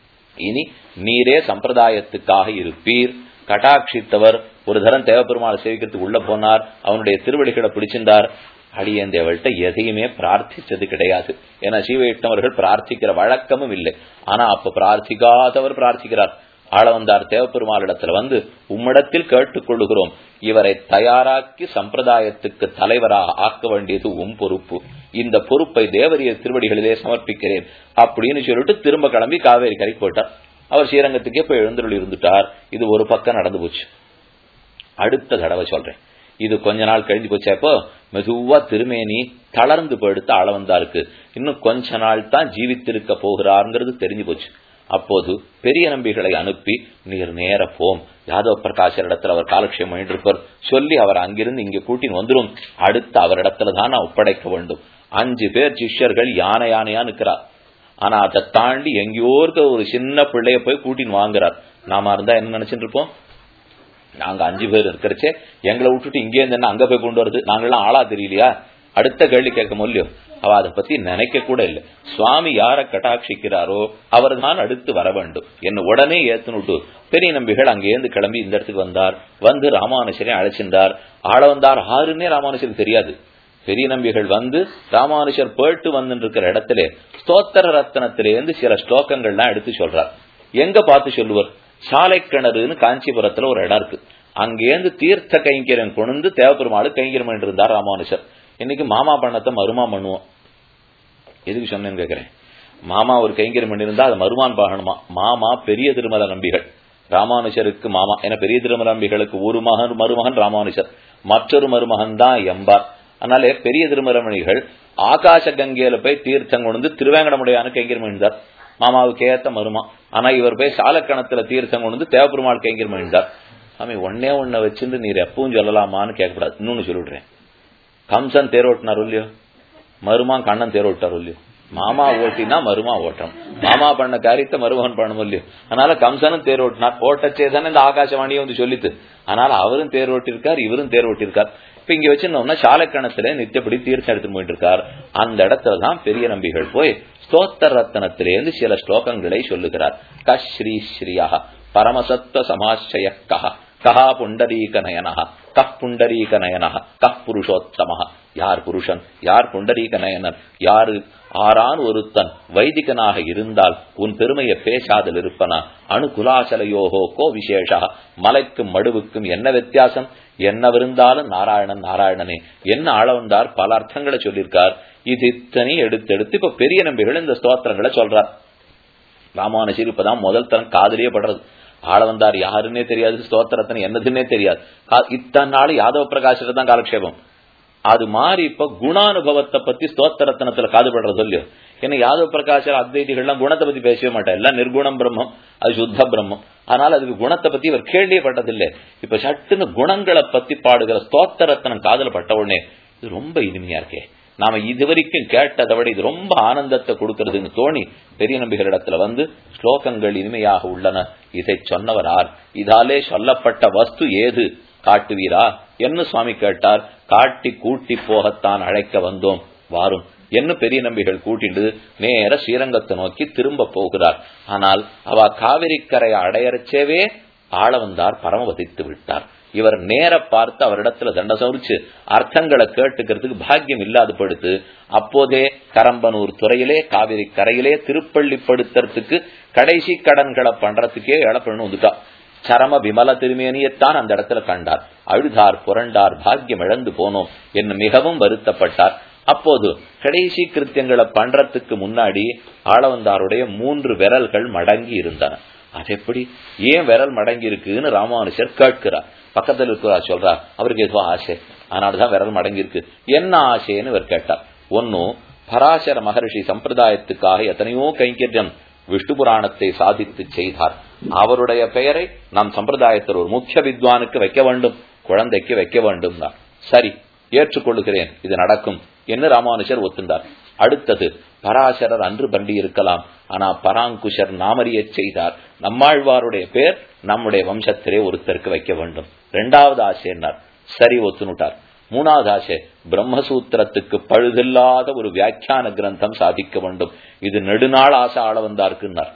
இனி நீரே சம்பிரதாயத்துக்காக இருப்பீர் கட்டாட்சித்தவர் ஒரு தரம் தேவப்பெருமாள் சேவிக்கிறதுக்கு உள்ள போனார் அவனுடைய திருவடிகளை பிடிச்சிருந்தார் அடியேந்தேவள்கிட்ட எதையுமே பிரார்த்திச்சது கிடையாது ஏன்னா சீவையிட்டவர்கள் பிரார்த்திக்கிற வழக்கமும் இல்லை ஆனா அப்ப பிரார்த்திக்காதவர் பிரார்த்திக்கிறார் ஆள வந்தார் தேவப்பெருமாளிடத்துல வந்து உம்மிடத்தில் கேட்டுக்கொள்ளுகிறோம் இவரை தயாராக்கி சம்பிரதாயத்துக்கு தலைவராக ஆக்க வேண்டியது உம் பொறுப்பு இந்த பொறுப்பை தேவரிய திருவடிகளிலே சமர்ப்பிக்கிறேன் அப்படின்னு சொல்லிட்டு திரும்ப கிளம்பி காவேரி கரை போட்டார் அவர் ஸ்ரீரங்கத்துக்கே போய் எழுந்தருள் இருந்துட்டார் இது ஒரு பக்கம் நடந்து போச்சு அடுத்த தடவை சொல்றேன் இது கொஞ்ச நாள் கழிஞ்சு போச்சப்போ மெதுவா திருமேனி தளர்ந்து போயிடுத்து அள வந்தாருக்கு இன்னும் கொஞ்ச நாள் தான் ஜீவித்திருக்க போகிறாருங்கிறது தெரிஞ்சு போச்சு அப்போது பெரிய நம்பிகளை அனுப்பி நீர் நேர போம் யாதவ பிரகாஷர் இடத்துல அவர் காலக்ஷேம் பண்ணிருப்பார் சொல்லி அவர் அங்கிருந்து இங்க கூட்டின்னு வந்துடும் அடுத்து அவரிடத்துல தான் நான் ஒப்படைக்க வேண்டும் அஞ்சு பேர் சிஷ்யர்கள் யானை யானையா நிற்கிறார் ஆனா அதை தாண்டி எங்கேயோ இருக்க ஒரு சின்ன பிள்ளைய போய் கூட்டின்னு வாங்குறார் நாம இருந்தா என்ன நினைச்சிட்டு இருப்போம் நாங்க அஞ்சு பேர் இருக்கிறச்சே எங்களை விட்டுட்டு இங்கே இருந்து அங்க போய் கொண்டு வருது நாங்கெல்லாம் ஆளா தெரியலையா அடுத்த கேள்வி கேட்க முடியும் அவ அதை பத்தி நினைக்க கூட இல்லை சுவாமி யார கட்டாட்சிக்கிறாரோ அவர் தான் அடுத்து வர வேண்டும் என்ன உடனே ஏத்துனுட்டு பெரிய நம்பிகள் அங்கேருந்து கிளம்பி இந்த இடத்துக்கு வந்தார் வந்து ராமானுஷரை அழைச்சிருந்தார் ஆள வந்தார் ஆறுன்னே ராமானுஷருக்கு தெரியாது பெரிய நம்பிகள் வந்து ராமானுஷர் போயிட்டு வந்து இருக்கிற இடத்துல ஸ்தோத்திர ரத்தனத்திலேருந்து சில ஸ்லோகங்கள்லாம் எடுத்து சொல்றார் எங்க பார்த்து சொல்லுவார் சாலை கிணறுன்னு காஞ்சிபுரத்துல ஒரு இடம் இருக்கு அங்கேருந்து தீர்த்த கைங்கரியம் கொண்டு தேவப்பெருமாள் கைங்கரியம் பண்ணிட்டு இருந்தார் ராமானுஷர் இன்னைக்கு மாமா பண்ணத்தை மருமா பண்ணுவோம் எதுக்கு சொன்னேன்னு கேக்குறேன் மாமா ஒரு கைங்கரியம் பண்ணியிருந்தா அது மருமான் பாகணுமா மாமா பெரிய திருமல நம்பிகள் ராமானுஷருக்கு மாமா ஏன்னா பெரிய திருமல நம்பிகளுக்கு ஒரு மகன் மருமகன் ராமானுஷர் மற்றொரு மருமகன் தான் எம்பார் அதனால பெரிய திருமரமணிகள் ஆகாச கங்கையில போய் தீர்த்தம் கொண்டு திருவேங்கடமுடையான கைங்கரியம் பண்ணியிருந்தார் மாமாவுக்கு ஏத்த மருமா ஆனா இவர் போய் சாலக்கணத்துல தீர்த்தம் கொண்டு தேவபெருமாள் கைங்கரியம் பண்ணியிருந்தார் சாமி ஒன்னே ஒன்ன வச்சிருந்து நீர் எப்பவும் சொல்லலாமான்னு கேட்கக்கூடாது இன்னொன்னு சொல்லிவிடுறேன் கம்சன் தேரோட்டினார் இல்லையோ மருமா கண்ணன் தேரோட்டார் இல்லையோ மாமா ஓட்டினா மருமா ஓட்டம் மாமா பண்ண காரியத்தை மருமகன் பண்ண முடியும் அதனால கம்சனும் தேர் ஓட்டினார் ஓட்டச்சே தானே இந்த ஆகாசவாணியை வந்து சொல்லித்து அதனால அவரும் தேர் ஓட்டிருக்கார் இவரும் தேர் ஓட்டிருக்கார் இப்ப இங்க வச்சிருந்தோம்னா சாலக்கணத்துல நித்தியப்படி தீர்த்தம் எடுத்துட்டு போயிட்டு இருக்கார் அந்த இடத்துலதான் பெரிய நம்பிகள் போய் ஸ்தோத்திர ரத்தனத்திலேருந்து சில ஸ்லோகங்களை சொல்லுகிறார் கஸ்ரீ ஸ்ரீயா பரமசத்வ சமாச்சய கஹ கஹா புண்டரீக நயனா கஹ் புண்டரீக நயனா கஹ் புருஷோத்தம யார் புருஷன் யார் புண்டரீக நயனர் யாரு ஆறான் ஒருத்தன் வைதிகனாக இருந்தால் உன் பெருமையை பேசாதல் இருப்பனா அணுகுலாசலையோகோ கோ விசேஷா மலைக்கும் மடுவுக்கும் என்ன வித்தியாசம் என்னவிருந்தாலும் நாராயணன் நாராயணனே என்ன ஆள வந்தார் பல அர்த்தங்களை சொல்லியிருக்கார் இது இத்தனை எடுத்து எடுத்து இப்ப பெரிய நம்பிகள் இந்த ஸ்தோத்திரங்களை சொல்றார் ராமானுஜர் இப்பதான் முதல் தரம் காதலியே படுறது ஆள வந்தார் யாருன்னே தெரியாது ஸ்தோத்திரத்தனை என்னதுன்னே தெரியாது இத்தனை நாள் யாதவ பிரகாஷத்தை தான் காலக்ஷேபம் அது மாதிரி இப்ப குணானுபவத்தை பத்தி ஸ்தோத்திரத்தனத்துல காதுபடுறது இல்லையோ ஏன்னா யாதவ பிரகாஷர் அத்வைதிகள்லாம் குணத்தை பத்தி பேசவே மாட்டார் எல்லாம் நிர்குணம் பிரம்மம் அது சுத்த பிரம்மம் அதனால அதுக்கு குணத்தை பத்தி இவர் கேள்வியே பட்டதில்லை இப்ப சட்டுன்னு குணங்களை பத்தி பாடுகிற ஸ்தோத்திரத்தனம் காதல பட்ட உடனே இது ரொம்ப இனிமையா இருக்கே நாம இதுவரைக்கும் கேட்டதை விட இது ரொம்ப ஆனந்தத்தை கொடுக்கறதுன்னு தோணி பெரிய நம்பிகளிடத்துல வந்து ஸ்லோகங்கள் இனிமையாக உள்ளன இதை சொன்னவர் ஆர் இதாலே சொல்லப்பட்ட வஸ்து ஏது காட்டுவீரா என்ன சுவாமி கேட்டார் காட்டி கூட்டி போகத்தான் அழைக்க வந்தோம் வாரும் என்ன பெரிய நம்பிகள் கூட்டிட்டு நேர ஸ்ரீரங்கத்தை நோக்கி திரும்ப போகிறார் ஆனால் அவ காவிரிக்கரையை அடையறச்சேவே ஆள வந்தார் பரமவதித்து விட்டார் இவர் நேர பார்த்து அவரிடத்துல தண்ட சௌரிச்சு அர்த்தங்களை கேட்டுக்கிறதுக்கு பாக்கியம் இல்லாது படுத்து அப்போதே கரம்பனூர் துறையிலே காவிரி கரையிலே திருப்பள்ளி படுத்துறதுக்கு கடைசி கடன்களை பண்றதுக்கே இழப்பண்ணு வந்துட்டா சரம விமல திருமேனியத்தான் அந்த இடத்துல கண்டார் அழுதார் புரண்டார் பாக்கியம் இழந்து போனோம் என்று மிகவும் வருத்தப்பட்டார் அப்போது கடைசி கிருத்தியங்களை பண்றதுக்கு முன்னாடி ஆளவந்தாருடைய மூன்று விரல்கள் மடங்கி இருந்தன அது எப்படி ஏன் விரல் மடங்கி இருக்குன்னு ராமானுஷர் கேட்கிறார் பக்கத்தில் இருக்கிறார் சொல்றார் அவருக்கு எதுவோ ஆசை அதனாலதான் விரல் மடங்கி இருக்கு என்ன ஆசைன்னு இவர் கேட்டார் ஒன்னும் பராசர மகர்ஷி சம்பிரதாயத்துக்காக எத்தனையோ கைங்கரியம் விஷ்ணு புராணத்தை சாதித்து செய்தார் அவருடைய பெயரை நம் சம்பிரதாயத்தில் ஒரு முக்கிய வித்வானுக்கு வைக்க வேண்டும் குழந்தைக்கு வைக்க வேண்டும் தான் சரி ஏற்றுக்கொள்ளுகிறேன் இது நடக்கும் என்று ராமானுஷர் ஒத்துந்தார் அடுத்தது பராசரர் அன்று பண்டி இருக்கலாம் ஆனா பராங்குஷர் நாமறிய செய்தார் நம்மாழ்வாருடைய பேர் நம்முடைய வம்சத்திலே ஒருத்தருக்கு வைக்க வேண்டும் இரண்டாவது ஆசை என்னார் சரி ஒத்துனுட்டார் மூணாவது ஆசை பிரம்மசூத்திரத்துக்கு பழுதில்லாத ஒரு வியாக்கியான கிரந்தம் சாதிக்க வேண்டும் இது நெடுநாள் ஆசை ஆள வந்தார்க்குன்னார்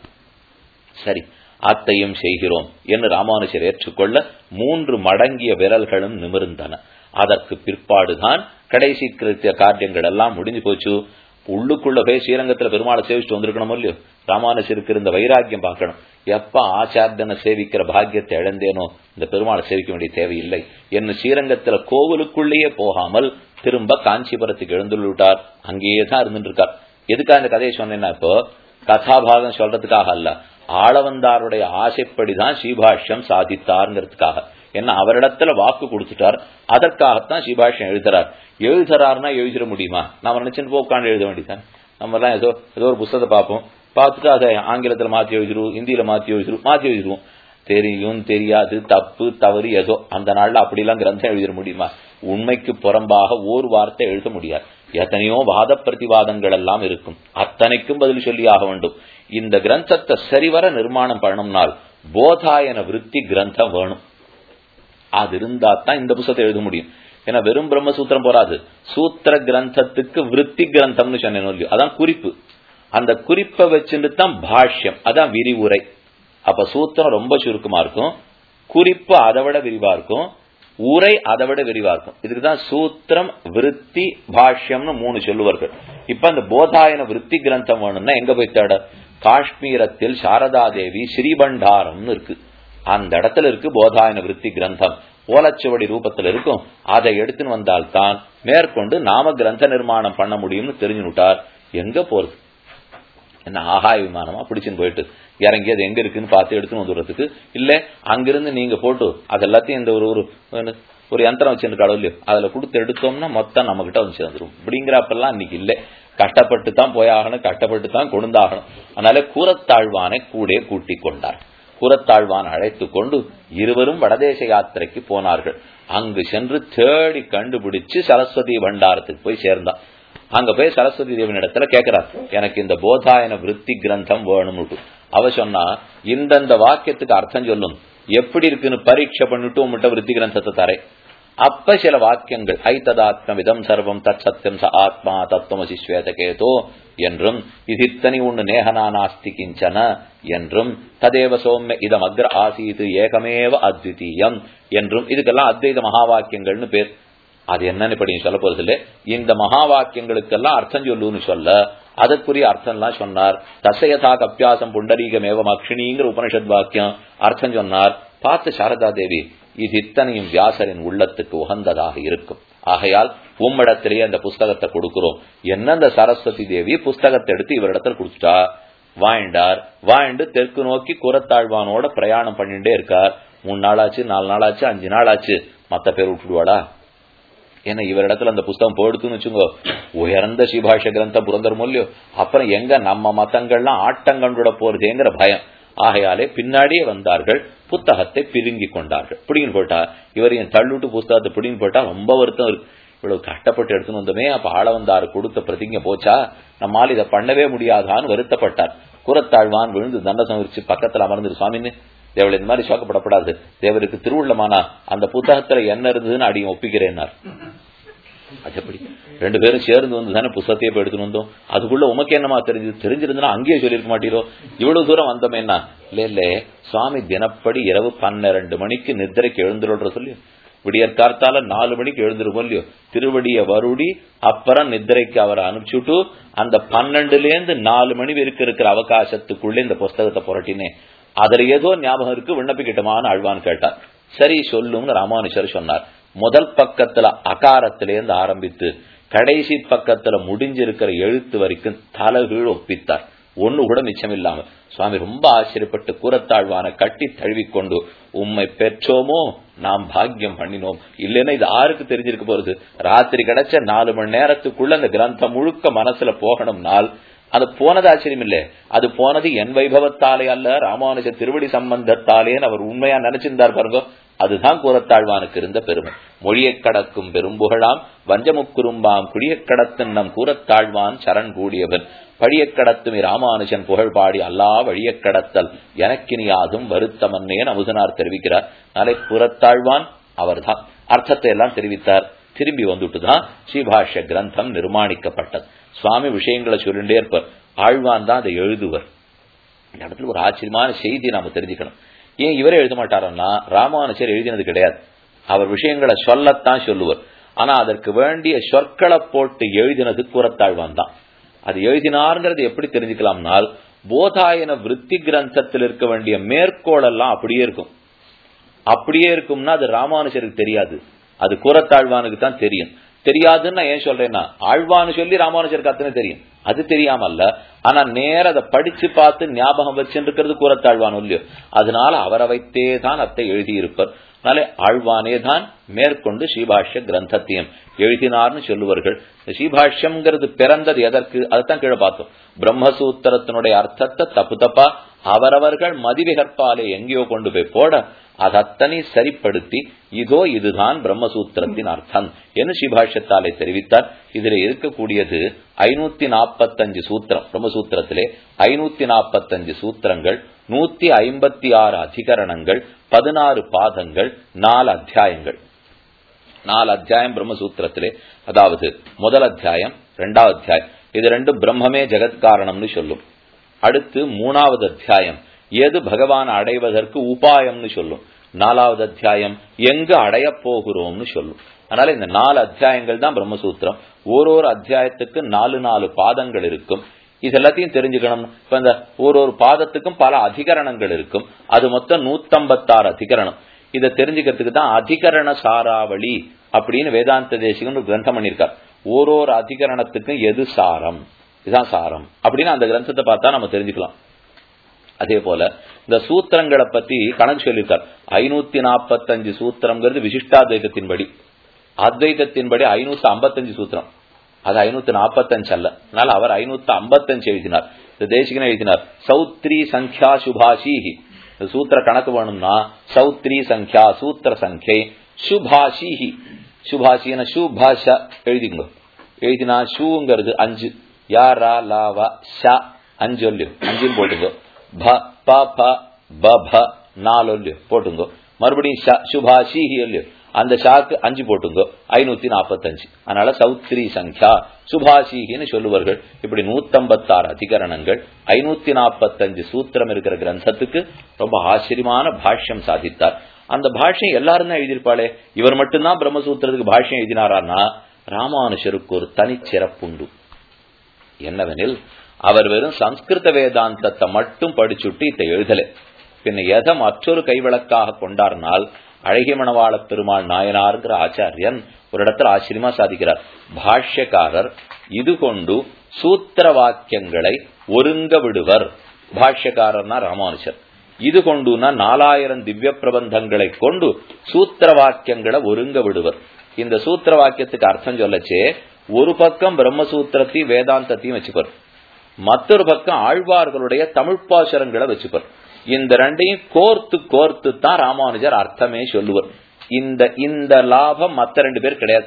சரி அத்தையும் செய்கிறோம் என்று ராமானுஜர் ஏற்றுக்கொள்ள மூன்று மடங்கிய விரல்களும் நிமிர்ந்தன அதற்கு பிற்பாடுதான் கடைசி கிருத்திய காரியங்கள் எல்லாம் முடிஞ்சு போச்சு உள்ளுக்குள்ள போய் ஸ்ரீரங்கத்துல பெருமாளை சேவிச்சுட்டு வந்திருக்கணும் இல்லையோ ராமானுஜருக்கு இருந்த வைராக்கியம் பார்க்கணும் எப்ப ஆச்சாரியனை சேவிக்கிற பாக்கியத்தை இழந்தேனோ இந்த பெருமாளை சேவிக்க வேண்டிய தேவையில்லை என்ன ஸ்ரீரங்கத்துல கோவிலுக்குள்ளேயே போகாமல் திரும்ப காஞ்சிபுரத்துக்கு எழுந்துள்ளார் அங்கேயே தான் இருந்துட்டு இருக்கார் எதுக்காக இந்த கதையை சொன்னேன்னா இப்போ கதாபாகம் சொல்றதுக்காக அல்ல ஆளவந்தாருடைய ஆசைப்படிதான் ஸ்ரீபாஷ்யம் சாதித்தாருங்கிறதுக்காக என்ன அவரிடத்துல வாக்கு கொடுத்துட்டார் அதற்காகத்தான் ஸ்ரீபாஷ்யம் எழுதுறார் எழுதுறாருன்னா எழுதிட முடியுமா நம்ம நினைச்சுட்டு போய் உட்காந்து எழுத வேண்டியதான் நம்ம எல்லாம் ஏதோ ஏதோ ஒரு புத்தகத்தை பார்ப்போம் பார்த்துட்டு அதை ஆங்கிலத்துல மாத்தி எழுதிடுவோம் ஹிந்தியில மாத்தி எழுதிடுவோம் மாத்தி எழுதிடுவோம் தெரியும் தெரியாது தப்பு தவறு ஏதோ அந்த நாள்ல அப்படிலாம் கிரந்தம் எழுதிட முடியுமா உண்மைக்கு புறம்பாக ஒரு வார்த்தை எழுத முடியாது எத்தனையோ வாத பிரதிவாதங்கள் எல்லாம் இருக்கும் அத்தனைக்கும் பதில் சொல்லி ஆக வேண்டும் இந்த கிரந்தத்தை சரிவர நிர்மாணம் பண்ணணும்னால் போதாயன விருத்தி கிரந்தம் வேணும் அது இருந்தா தான் இந்த புத்தகத்தை எழுத முடியும் ஏன்னா வெறும் பிரம்மசூத்திரம் போராது சூத்திர கிரந்தத்துக்கு விருத்தி கிரந்தம்னு சொன்னேன் அதான் குறிப்பு அந்த குறிப்பை வச்சுட்டு தான் பாஷ்யம் அதான் விரிவுரை அப்ப சூத்திரம் ரொம்ப சுருக்கமா இருக்கும் குறிப்பு அதை விட விரிவா இருக்கும் உரை அதை விட விரிவா இருக்கும் இதுக்குதான் சூத்திரம் விருத்தி பாஷ்யம்னு மூணு சொல்லுவார்கள் இப்ப அந்த போதாயன விருத்தி கிரந்தம் வேணும்னா எங்க போய் தேட காஷ்மீரத்தில் சாரதா தேவி ஸ்ரீபண்டாரம்னு இருக்கு அந்த இடத்துல இருக்கு போதாயன விருத்தி கிரந்தம் ஓலச்சுவடி ரூபத்தில் இருக்கும் அதை எடுத்துன்னு வந்தால்தான் மேற்கொண்டு நாம கிரந்த நிர்மாணம் பண்ண முடியும்னு தெரிஞ்சுட்டார் எங்க போறது என்ன ஆகாய விமானமா பிடிச்சுன்னு போயிட்டு இறங்கி அது எங்க இருக்குன்னு பார்த்து எடுத்துன்னு வந்துடுறதுக்கு இல்ல அங்கிருந்து நீங்க போட்டு அது எல்லாத்தையும் இந்த ஒரு ஒரு ஒரு யந்திரம் வச்சிருக்காளோ இல்லையோ அதுல கொடுத்து எடுத்தோம்னா மொத்தம் நம்ம கிட்ட வந்து சேர்ந்துரும் இப்படிங்கிறப்பெல்லாம் இன்னைக்கு இல்லை கஷ்டப்பட்டு தான் போயாகணும் கஷ்டப்பட்டு தான் கொண்டாகணும் அதனால கூறத்தாழ்வானை கூட கூட்டி கொண்டார் கூறத்தாழ்வான் அழைத்து கொண்டு இருவரும் வடதேச யாத்திரைக்கு போனார்கள் அங்கு சென்று தேடி கண்டுபிடிச்சு சரஸ்வதி பண்டாரத்துக்கு போய் சேர்ந்தான் அங்க போய் சரஸ்வதி தேவியின் இடத்துல கேட்கிறார் எனக்கு இந்த போதாயன விருத்தி கிரந்தம் வேணும்னு அவ சொன்னா இந்தந்த வாக்கியத்துக்கு அர்த்தம் சொல்லும் எப்படி இருக்குன்னு பரீட்சை பண்ணிட்டு உங்கள்கிட்ட விருத்தி கிரந்தத்தை தரேன் அப்ப சில வாக்கியங்கள் ஐத்ததாத்ம விதம் சர்வம் தத் சத்தியம் ச ஆத்மா தத்துவமசி ஸ்வேதகேதோ என்றும் இது இத்தனி ஒண்ணு நேகனா நாஸ்தி கிஞ்சன என்றும் ததேவ சோம்ய இதம் அக்ர ஆசீது ஏகமேவ அத்விதீயம் என்றும் இதுக்கெல்லாம் அத்வைத மகா வாக்கியங்கள்னு பேர் அது என்னன்னு இப்ப நீங்க சொல்ல போறது இல்லை இந்த மகா வாக்கியங்களுக்கெல்லாம் அர்த்தம் சொல்லுன்னு சொல்ல அதற்குரிய அர்த்தம் எல்லாம் சொன்னார் தசையதா கப்பியாசம் புண்டரீகமேவம் அக்ஷினிங்கிற உபனிஷத் வாக்கியம் அர்த்தம் சொன்னார் பார்த்து சாரதா தேவி இது இத்தனையும் வியாசரின் உள்ளத்துக்கு உகந்ததாக இருக்கும் ஆகையால் உம்மிடத்திலேயே அந்த புஸ்தகத்தை கொடுக்கிறோம் என்ன அந்த சரஸ்வதி தேவி புஸ்தகத்தை எடுத்து இவரிடத்துல கொடுத்துட்டா வாய்ண்டார் வாய்ண்டு தெற்கு நோக்கி குரத்தாழ்வானோட பிரயாணம் பண்ணிட்டே இருக்கார் மூணு நாளாச்சு நாலு நாளாச்சு அஞ்சு நாளாச்சு மத்த பேர் விட்டுடுவாடா ஏன்னா இவரிடத்துல அந்த புஸ்தகம் போடுத்துன்னு வச்சுங்கோ உயர்ந்த சிபாஷ கிரந்த புரந்தர் மூலியோ அப்புறம் எங்க நம்ம மதங்கள்லாம் ஆட்டங்கண்டுட போறதேங்கிற பயம் ஆகையாலே பின்னாடியே வந்தார்கள் புத்தகத்தை பிடுங்கி கொண்டார்கள் பிடிங்கின்னு போட்டா இவரையும் தள்ளுட்டு புஸ்தகத்தை பிடிங்கி போட்டா ரொம்ப வருத்தம் இருக்கு இவ்வளவு கஷ்டப்பட்டு எடுத்துன்னு வந்தோமே அப்ப ஆள வந்தாரு கொடுத்த பிரதிங்க போச்சா நம்மால் இதை பண்ணவே முடியாதான்னு வருத்தப்பட்டார் குரத்தாழ்வான் விழுந்து தண்டசம் விரிச்சு பக்கத்துல அமர்ந்து சுவாமின்னு தேவள் இந்த மாதிரி சோக்கப்படப்படாது தேவருக்கு திருவுள்ளமானா அந்த புத்தகத்துல என்ன இருந்ததுன்னு அடியும் ஒப்பிக்கிறேன்னார் அது எப்படி ரெண்டு பேரும் சேர்ந்து வந்து தானே புத்தகத்தையே போய் எடுத்துன்னு வந்தோம் அதுக்குள்ள உமக்கு என்னமா தெரிஞ்சது தெரிஞ்சிருந்தா அங்கேயே சொல்லியிருக்க மாட்டீரோ இவ்வளவு தூரம் வந்தோமேனா இல்ல இல்ல சுவாமி தினப்படி இரவு பன்னிரண்டு மணிக்கு நித்திரைக்கு எழுந்துருன்ற சொல்லி விடியற் கார்த்தால நாலு மணிக்கு எழுந்துரும் இல்லையோ திருவடிய வருடி அப்புறம் நித்திரைக்கு அவரை அனுப்பிச்சுட்டு அந்த பன்னெண்டுல இருந்து நாலு மணி வரைக்கும் இருக்கிற அவகாசத்துக்குள்ளே இந்த புஸ்தகத்தை புரட்டினேன் அதுல ஏதோ ஞாபகம் இருக்கு விண்ணப்பிக்கிட்டமான்னு அழ்வான்னு கேட்டார் சரி சொல்லும்னு ராமானுஷர் சொன்னார் முதல் பக்கத்துல அகாரத்திலேருந்து ஆரம்பித்து கடைசி பக்கத்துல முடிஞ்சிருக்கிற எழுத்து வரைக்கும் தலகீழ் ஒப்பித்தார் ஒண்ணு கூட மிச்சம் இல்லாம சுவாமி ரொம்ப ஆச்சரியப்பட்டு கூறத்தாழ்வான கட்டி தழுவிக்கொண்டு உம்மை பெற்றோமோ நாம் பாக்கியம் பண்ணினோம் இல்லைன்னா இது ஆருக்கு தெரிஞ்சிருக்க போறது ராத்திரி கிடைச்ச நாலு மணி நேரத்துக்குள்ள அந்த கிரந்தம் முழுக்க மனசுல போகணும்னால் அது போனது ஆச்சரியம் இல்ல அது போனது என் வைபவத்தாலே அல்ல ராமானுஜ திருவடி சம்பந்தத்தாலேன்னு அவர் உண்மையா நினைச்சிருந்தார் பாருங்க அதுதான் கூறத்தாழ்வானுக்கு இருந்த பெருமை மொழியை கடக்கும் பெரும்புகழாம் வஞ்சமுக்குறும்பாம் குடிய கடத்தும் நம் கூறத்தாழ்வான் சரண் கூடியவன் பழிய கடத்தும் ராமானுஜன் புகழ் பாடி அல்லா வழிய கடத்தல் எனக்கினியாதும் வருத்தமன்னே அமுதனார் தெரிவிக்கிறார் நாளை கூறத்தாழ்வான் அவர்தான் அர்த்தத்தை எல்லாம் தெரிவித்தார் திரும்பி வந்துட்டுதான் ஸ்ரீபாஷ்ய கிரந்தம் நிர்மாணிக்கப்பட்டது சுவாமி விஷயங்களை சொல்லிட்டே இருப்பார் ஆழ்வான் தான் அதை எழுதுவர் இந்த இடத்துல ஒரு ஆச்சரியமான செய்தி நாம தெரிஞ்சுக்கணும் ஏன் இவரே எழுத மாட்டாரன்னா ராமானுஜர் எழுதினது கிடையாது அவர் விஷயங்களை சொல்லத்தான் சொல்லுவர் ஆனா அதற்கு வேண்டிய சொற்களை போட்டு எழுதினது கூறத்தாழ்வான் தான் அது எழுதினாருங்கிறது எப்படி தெரிஞ்சுக்கலாம்னால் போதாயன விருத்தி கிரந்தத்தில் இருக்க வேண்டிய மேற்கோள் எல்லாம் அப்படியே இருக்கும் அப்படியே இருக்கும்னா அது ராமானுஜருக்கு தெரியாது அது கூறத்தாழ்வானுக்கு தான் தெரியும் தெரியாதுன்னு ஏன் சொல்றேன்னா ஆழ்வான்னு சொல்லி ராமானுஜருக்கு அத்தனை தெரியும் அது தெரியாம அல்ல ஆனா நேர அதை படிச்சு பார்த்து ஞாபகம் வச்சுருக்கிறது கூறத்தாழ்வான் இல்லையோ அதனால அவரை வைத்தே தான் அத்தை எழுதியிருப்பார் அதனால ஆழ்வானே தான் மேற்கொண்டு ஸ்ரீபாஷ்ய கிரந்தத்தையும் எழுதினார்னு சொல்லுவார்கள் ஸ்ரீபாஷ்யம்ங்கிறது பிறந்தது எதற்கு அதைத்தான் கீழே பார்த்தோம் பிரம்மசூத்திரத்தினுடைய அர்த்தத்தை தப்பு தப்பா அவரவர்கள் மதிவிகற்பாலே எங்கேயோ கொண்டு போய் போட அதத்தனை சரிப்படுத்தி இதோ இதுதான் பிரம்மசூத்திரத்தின் அர்த்தம் என்று ஸ்ரீபாஷ்யத்தாலே தெரிவித்தார் இதுல இருக்கக்கூடியது ஐநூத்தி நாற்பத்தஞ்சு சூத்திரம் பிரம்மசூத்திரத்திலே ஐநூத்தி நாற்பத்தஞ்சு சூத்திரங்கள் நூத்தி ஐம்பத்தி ஆறு அதிகரணங்கள் பதினாறு பாதங்கள் நாலு அத்தியாயங்கள் நாலு அத்தியாயம் பிரம்மசூத்திரத்திலே அதாவது முதல் அத்தியாயம் இரண்டாவது அத்தியாயம் இது ரெண்டு பிரம்மமே ஜெகத்காரணம்னு சொல்லும் அடுத்து மூணாவது அத்தியாயம் எது பகவான் அடைவதற்கு உபாயம்னு சொல்லும் நாலாவது அத்தியாயம் எங்கு அடைய போகிறோம்னு சொல்லும் அதனால இந்த நாலு அத்தியாயங்கள் தான் பிரம்மசூத்திரம் ஒரு ஒரு அத்தியாயத்துக்கு நாலு நாலு பாதங்கள் இருக்கும் இது எல்லாத்தையும் தெரிஞ்சுக்கணும் இப்ப இந்த ஒரு ஒரு பாதத்துக்கும் பல அதிகரணங்கள் இருக்கும் அது மொத்தம் நூத்தம்பத்தாறு அதிகரணம் இதை தெரிஞ்சுக்கிறதுக்கு தான் அதிகரண சாராவளி அப்படின்னு வேதாந்த தேசிகன் ஒரு கிரந்தம் பண்ணியிருக்கார் ஒரு ஒரு அதிகரணத்துக்கும் எது சாரம் இதுதான் சாரம் அப்படின்னு அந்த கிரந்தத்தை பார்த்தா நம்ம தெரிஞ்சுக்கலாம் அதே போல இந்த சூத்திரங்களை பத்தி கணக்கு சொல்லியிருக்கார் ஐநூத்தி நாற்பத்தஞ்சு சூத்திரம்ங்கிறது விசிஷ்டாத்வைதத்தின்படி அத்வைதத்தின்படி ஐநூத்தி ஐம்பத்தஞ்சு சூத்திரம் அது ஐநூத்தி நாற்பத்தஞ்சு அல்ல அதனால அவர் ஐநூத்தி ஐம்பத்தஞ்சு எழுதினார் இந்த தேசிகன் எழுதினார் சௌத்ரி சங்கியா சுபாஷிஹி இந்த சூத்திர கணக்கு வேணும்னா சௌத்ரி சங்கியா சூத்திர சங்கை சுபாஷிஹி சுபாஷின சுபாஷ எழுதிங்க எழுதினா ஷூங்கிறது அஞ்சு யா ரா லா வா ஷா அஞ்சு ஒல்லியோ அஞ்சுன்னு போட்டுங்கோ ப ப ப ப ப நாலு ஒல்லியோ போட்டுங்கோ மறுபடியும் ஷா சுபா ஷீஹி ஒல்லியோ அந்த ஷாக்கு அஞ்சு போட்டுங்கோ ஐநூத்தி நாற்பத்தஞ்சு அதனால சௌத்ரி சங்கியா சுபாஷிகின்னு சொல்லுவார்கள் இப்படி நூத்தம்பத்தாறு அதிகரணங்கள் ஐநூத்தி நாற்பத்தஞ்சு சூத்திரம் இருக்கிற கிரந்தத்துக்கு ரொம்ப ஆச்சரியமான பாஷ்யம் சாதித்தார் அந்த பாஷ்யம் எல்லாரும் தான் எழுதியிருப்பாளே இவர் மட்டும்தான் பிரம்மசூத்திரத்துக்கு பாஷ்யம் எழுதினாரான்னா ராமானுஷருக்கு ஒரு தனிச்சிறப்புண்டு என்னவெனில் அவர் வெறும் சம்ஸ்கிருத வேதாந்தத்தை மட்டும் படிச்சுட்டு இதை எழுதலை பின்ன எதை மற்றொரு கைவிளக்காக கொண்டார்னால் அழகிய மணவாள பெருமாள் நாயனார்ங்கிற ஆச்சாரியன் ஒரு இடத்துல ஆச்சரியமா சாதிக்கிறார் பாஷ்யக்காரர் இது கொண்டு சூத்திர வாக்கியங்களை ஒருங்க விடுவர் பாஷ்யக்காரர்னா ராமானுஷர் இது கொண்டுனா நாலாயிரம் திவ்ய பிரபந்தங்களை கொண்டு சூத்திர வாக்கியங்களை ஒருங்க விடுவர் இந்த சூத்திர வாக்கியத்துக்கு அர்த்தம் சொல்லச்சே ஒரு பக்கம் பிரம்மசூத்திரத்தையும் வேதாந்தத்தையும் வச்சுப்பார் மற்றொரு பக்கம் ஆழ்வார்களுடைய தமிழ் பாசுரங்களை வச்சுப்பார் இந்த ரெண்டையும் கோர்த்து கோர்த்து தான் ராமானுஜர் அர்த்தமே சொல்லுவார் இந்த இந்த லாபம் மத்த ரெண்டு பேர் கிடையாது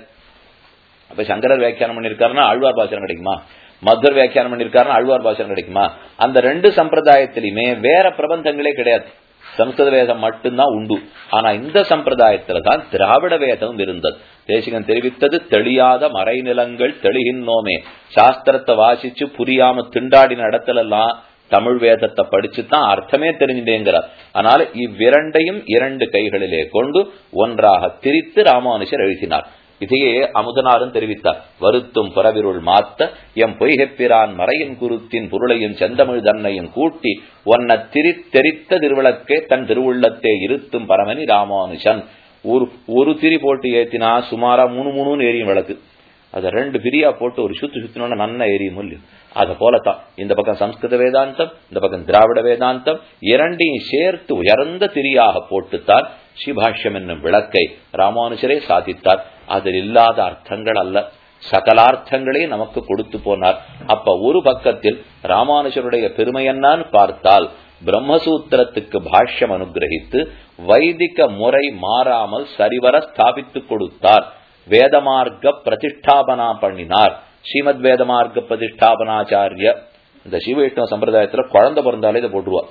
அப்ப சங்கரர் வியாக்கியானம் பண்ணிருக்காருன்னா ஆழ்வார் பாசனம் கிடைக்குமா மதுர் வியாக்கியானம் பண்ணிருக்காருன்னா ஆழ்வார் பாசனம் கிடைக்குமா அந்த ரெண்டு சம்பிரதாயத்திலுமே வேற பிரபந்தங்களே கிடையாது சம்ஸ்கிருத வேதம் மட்டும்தான் உண்டு ஆனா இந்த சம்பிரதாயத்துல தான் திராவிட வேதம் இருந்தது தேசிகன் தெரிவித்தது தெளியாத மறைநிலங்கள் தெளிகின்றோமே சாஸ்திரத்தை வாசிச்சு புரியாம திண்டாடின இடத்துல எல்லாம் தமிழ் வேதத்தை படிச்சு தான் அர்த்தமே தெரிஞ்சுட்டேங்கிறார் அதனால இவ்விரண்டையும் இரண்டு கைகளிலே கொண்டு ஒன்றாக திரித்து ராமானுஷர் எழுதினார் இதையே அமுதனாரும் தெரிவித்தார் வருத்தும் புறவிருள் மாத்த எம் பொய்கப்பிரான் மறையின் குருத்தின் பொருளையும் செந்தமிழ் தன்னையும் கூட்டி ஒன்ன திரித்தெரித்த திருவிளக்கே தன் திருவுள்ளத்தே இருத்தும் பரமணி ராமானுஷன் ஒரு ஒரு திரி போட்டு ஏத்தினா சுமாரா மூணு மூணுன்னு எரியும் விளக்கு அதை ரெண்டு பிரியா போட்டு ஒரு சுத்து சுத்தினோட நன்ன எரியும் இல்லையோ அத போலத்தான் இந்த பக்கம் சம்ஸ்கிருத வேதாந்தம் இந்த பக்கம் திராவிட வேதாந்தம் இரண்டையும் சேர்த்து உயர்ந்த திரியாக போட்டுத்தான் ஸ்ரீபாஷ்யம் என்னும் விளக்கை ராமானுஜரே சாதித்தார் அதில் இல்லாத அர்த்தங்கள் அல்ல சகலார்த்தங்களே நமக்கு கொடுத்து போனார் அப்ப ஒரு பக்கத்தில் ராமானுஜருடைய பெருமை என்னான்னு பார்த்தால் பிரம்மசூத்திரத்துக்கு பாஷ்யம் அனுகிரகித்து வைதிக முறை மாறாமல் சரிவர ஸ்தாபித்து கொடுத்தார் வேதமார்க்க பிரதிஷ்டாபனா பண்ணினார் ஸ்ரீமத் வேதமார்க்க பிரதிஷ்டாபனாச்சாரிய இந்த சிவவைஷ்ணவ சம்பிரதாயத்துல குழந்தை பிறந்தாலே இதை போட்டுருவா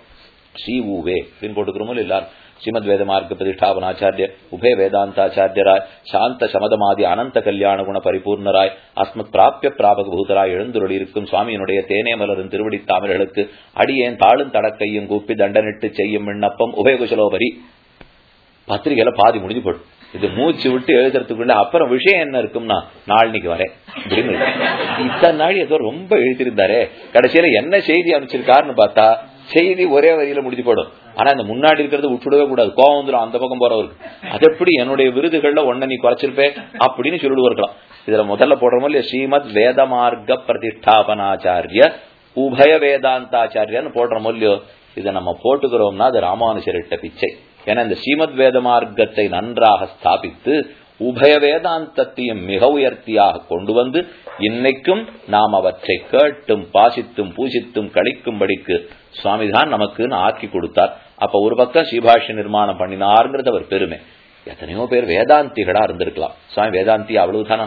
ஸ்ரீ ஊவே அப்படின்னு போட்டுக்கிறோமோ எல்லாரும் ஸ்ரீமத் வேதமார்க்க பிரதிஷ்டாபனாச்சாரிய உபய வேதாந்தாச்சாரியராய் சாந்த சமதமாதி அனந்த கல்யாண குண பரிபூர்ணராய் அஸ்மத் பிராபிய பிராபக பூதராய் எழுந்துருளி இருக்கும் சுவாமியினுடைய தேனே மலரும் திருவடி தாமர்களுக்கு அடியேன் தாளும் தடக்கையும் கூப்பி தண்டனிட்டு செய்யும் விண்ணப்பம் உபயகுசலோபரி பத்திரிகையில பாதி முடிஞ்சு போடும் இது மூச்சு விட்டு எழுதுறதுக்குள்ள அப்புறம் விஷயம் என்ன இருக்கும்னா நாளைக்கு வரேன் அப்படின்னு இத்தனை நாள் ஏதோ ரொம்ப எழுதியிருந்தாரே கடைசியில என்ன செய்தி அனுப்பிச்சிருக்காருன்னு பார்த்தா செய்தி ஒரே வரியில முடிஞ்சு போடும் ஆனா இந்த முன்னாடி இருக்கிறது விட்டுடவே கூடாது கோவம் வந்துடும் அந்த பக்கம் போறவருக்கு அது எப்படி என்னுடைய விருதுகள்ல ஒன்ன நீ குறைச்சிருப்பே அப்படின்னு சொல்லிடுவார்களாம் இதுல முதல்ல போடுறோமோ இல்லையா ஸ்ரீமத் வேதமார்க்க பிரதிஷ்டாபனாச்சாரிய உபய வேதாந்தாச்சாரியன்னு போடுறோமோ இல்லையோ இதை நம்ம போட்டுக்கிறோம்னா அது ராமானுஜரிட்ட பிச்சை ஏன்னா இந்த ஸ்ரீமத் வேத மார்க்கத்தை நன்றாக ஸ்தாபித்து உபய வேதாந்தத்தையும் மிக உயர்த்தியாக கொண்டு வந்து இன்னைக்கும் நாம் அவற்றை கேட்டும் பாசித்தும் பூசித்தும் கழிக்கும்படிக்கு சுவாமிதான் நமக்குன்னு ஆக்கி கொடுத்தார் அப்ப ஒரு பக்கம் ஸ்ரீபாஷ்ய நிர்மாணம் பண்ணினாருங்கிறது அவர் பெருமை எத்தனையோ பேர் வேதாந்திகளா இருந்திருக்கலாம் சுவாமி வேதாந்தி அவ்வளவுதானா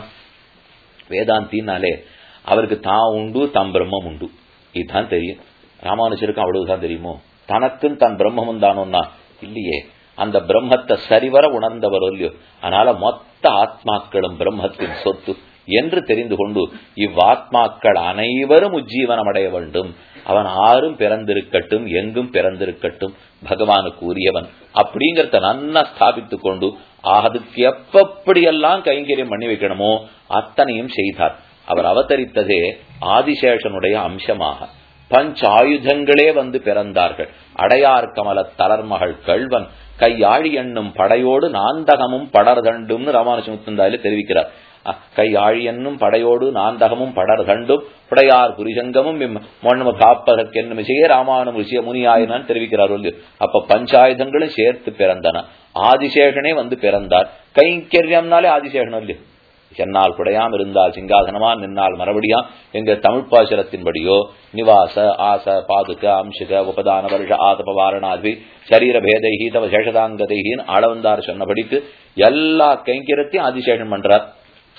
வேதாந்தினாலே அவருக்கு தான் உண்டு தம் பிரம்மம் உண்டு இதுதான் தெரியும் ராமானுஜருக்கும் அவ்வளவுதான் தெரியுமோ தனக்கும் தன் பிரம்மமும் தானோன்னா இல்லையே அந்த பிரம்மத்தை சரிவர உணர்ந்தவர் இல்லையோ அதனால மொத்த ஆத்மாக்களும் பிரம்மத்தின் சொத்து என்று தெரிந்து கொண்டு இவ்வாத்மாக்கள் அனைவரும் உஜ்ஜீவனம் அடைய வேண்டும் அவன் ஆறும் பிறந்திருக்கட்டும் எங்கும் பிறந்திருக்கட்டும் பகவானுக்கு உரியவன் அப்படிங்கறத நன்னா ஸ்தாபித்துக் கொண்டு அதுக்கு எப்படியெல்லாம் கைங்கரியம் பண்ணி வைக்கணுமோ அத்தனையும் செய்தார் அவர் அவதரித்ததே ஆதிசேஷனுடைய அம்சமாக பஞ்ச ஆயுதங்களே வந்து பிறந்தார்கள் அடையார் கமல தளர்மகள் கள்வன் கையாழி என்னும் படையோடு நாந்தகமும் படர்தண்டும்னு ராமானுஜமுத்தந்தாயில தெரிவிக்கிறார் கையாழி என்னும் படையோடு நாந்தகமும் படர்தண்டும் புடையார் புரிசங்கமும் மொன்னம காப்பதற்கென்னும் இசையே ராமானும் ரிஷிய முனியாயினான் தெரிவிக்கிறார் அப்ப பஞ்சாயுதங்களும் சேர்த்து பிறந்தன ஆதிசேஷனே வந்து பிறந்தார் கைங்கரியம்னாலே ஆதிசேஷனம் இல்லையோ சென்னால் குடையாம் இருந்தால் சிங்காசனமா நின்னால் மறுபடியாம் எங்க தமிழ் பாசுரத்தின்படியோ நிவாச ஆச பாதுக அம்சுக உபதான வருஷ ஆதப வாரணாதி சரீர பேதைஹி தவ சேஷதாங்கதைஹின்னு ஆளவந்தார் சொன்னபடிக்கு எல்லா கைங்கரத்தையும் ஆதிசேஷன் பண்றார்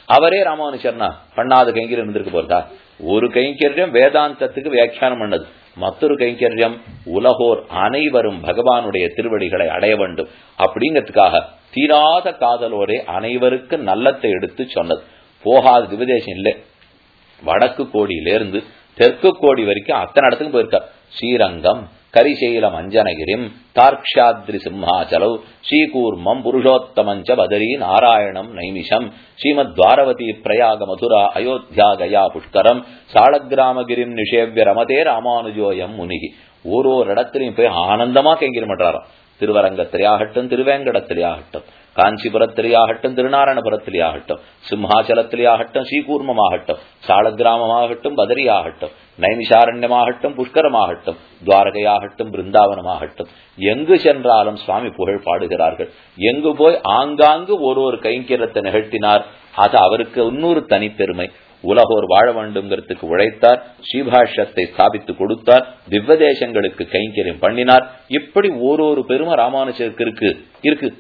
அவரே ராமானுஜர்னா பண்ணாத கைங்கரியம் இருந்திருக்க போறதா ஒரு கைங்கரியம் வேதாந்தத்துக்கு வியாக்கியானம் பண்ணது மற்றொரு கைங்கரியம் உலகோர் அனைவரும் பகவானுடைய திருவடிகளை அடைய வேண்டும் அப்படிங்கிறதுக்காக தீராத காதலோரே அனைவருக்கு நல்லத்தை எடுத்து சொன்னது போகாத திவதேசம் இல்லை வடக்கு கோடியிலிருந்து தெற்கு கோடி வரைக்கும் அத்தனை இடத்துக்கும் போயிருக்கார் ஸ்ரீரங்கம் கரிசைலம் அஞ்சனகிரிம் தார்க்ஷாத்ரி சிம்ஹாச்சலவ் ஸ்ரீகூர்மம் புருஷோத்தமஞ்ச பதரி நாராயணம் நைமிஷம் ஸ்ரீமத் துவாரவதி பிரயாக மதுரா அயோத்தியா கயா புஷ்கரம் சாலக்கிராமகிரிம் நிஷேவிய ரமதே ராமானுஜோயம் முனிகி ஒரு ஒரு இடத்துலையும் போய் ஆனந்தமா கைங்கிற மாட்டாராம் திருவரங்கத்திலேயாகட்டும் திருவேங்கடத்திலேயாகட்டும் காஞ்சிபுரத்திலேயாகட்டும் திருநாராயணபுரத்திலேயாகட்டும் சிம்ஹாச்சலத்திலேயாகட்டும் ஸ்ரீகூர்மமாகட்டும் சாலக்கிராமமாகட்டும் பதரியாகட்டும் நைமிஷாரண்யமாகட்டும் புஷ்கரமாகட்டும் துவாரகையாகட்டும் பிருந்தாவனமாகட்டும் எங்கு சென்றாலும் சுவாமி புகழ் பாடுகிறார்கள் எங்கு போய் ஆங்காங்கு ஒரு ஒரு கைங்கிரத்தை நிகழ்த்தினார் அது அவருக்கு இன்னொரு தனிப்பெருமை உலகோர் வாழ வேண்டும்ங்கிறதுக்கு உழைத்தார் ஸ்ரீபாஷ்யத்தை ஸ்தாபித்து கொடுத்தார் திவ்வதேசங்களுக்கு கைங்கரியம் பண்ணினார் இப்படி ஒரு ஒரு பெருமை ராமானுஜருக்கு இருக்கு இருக்கு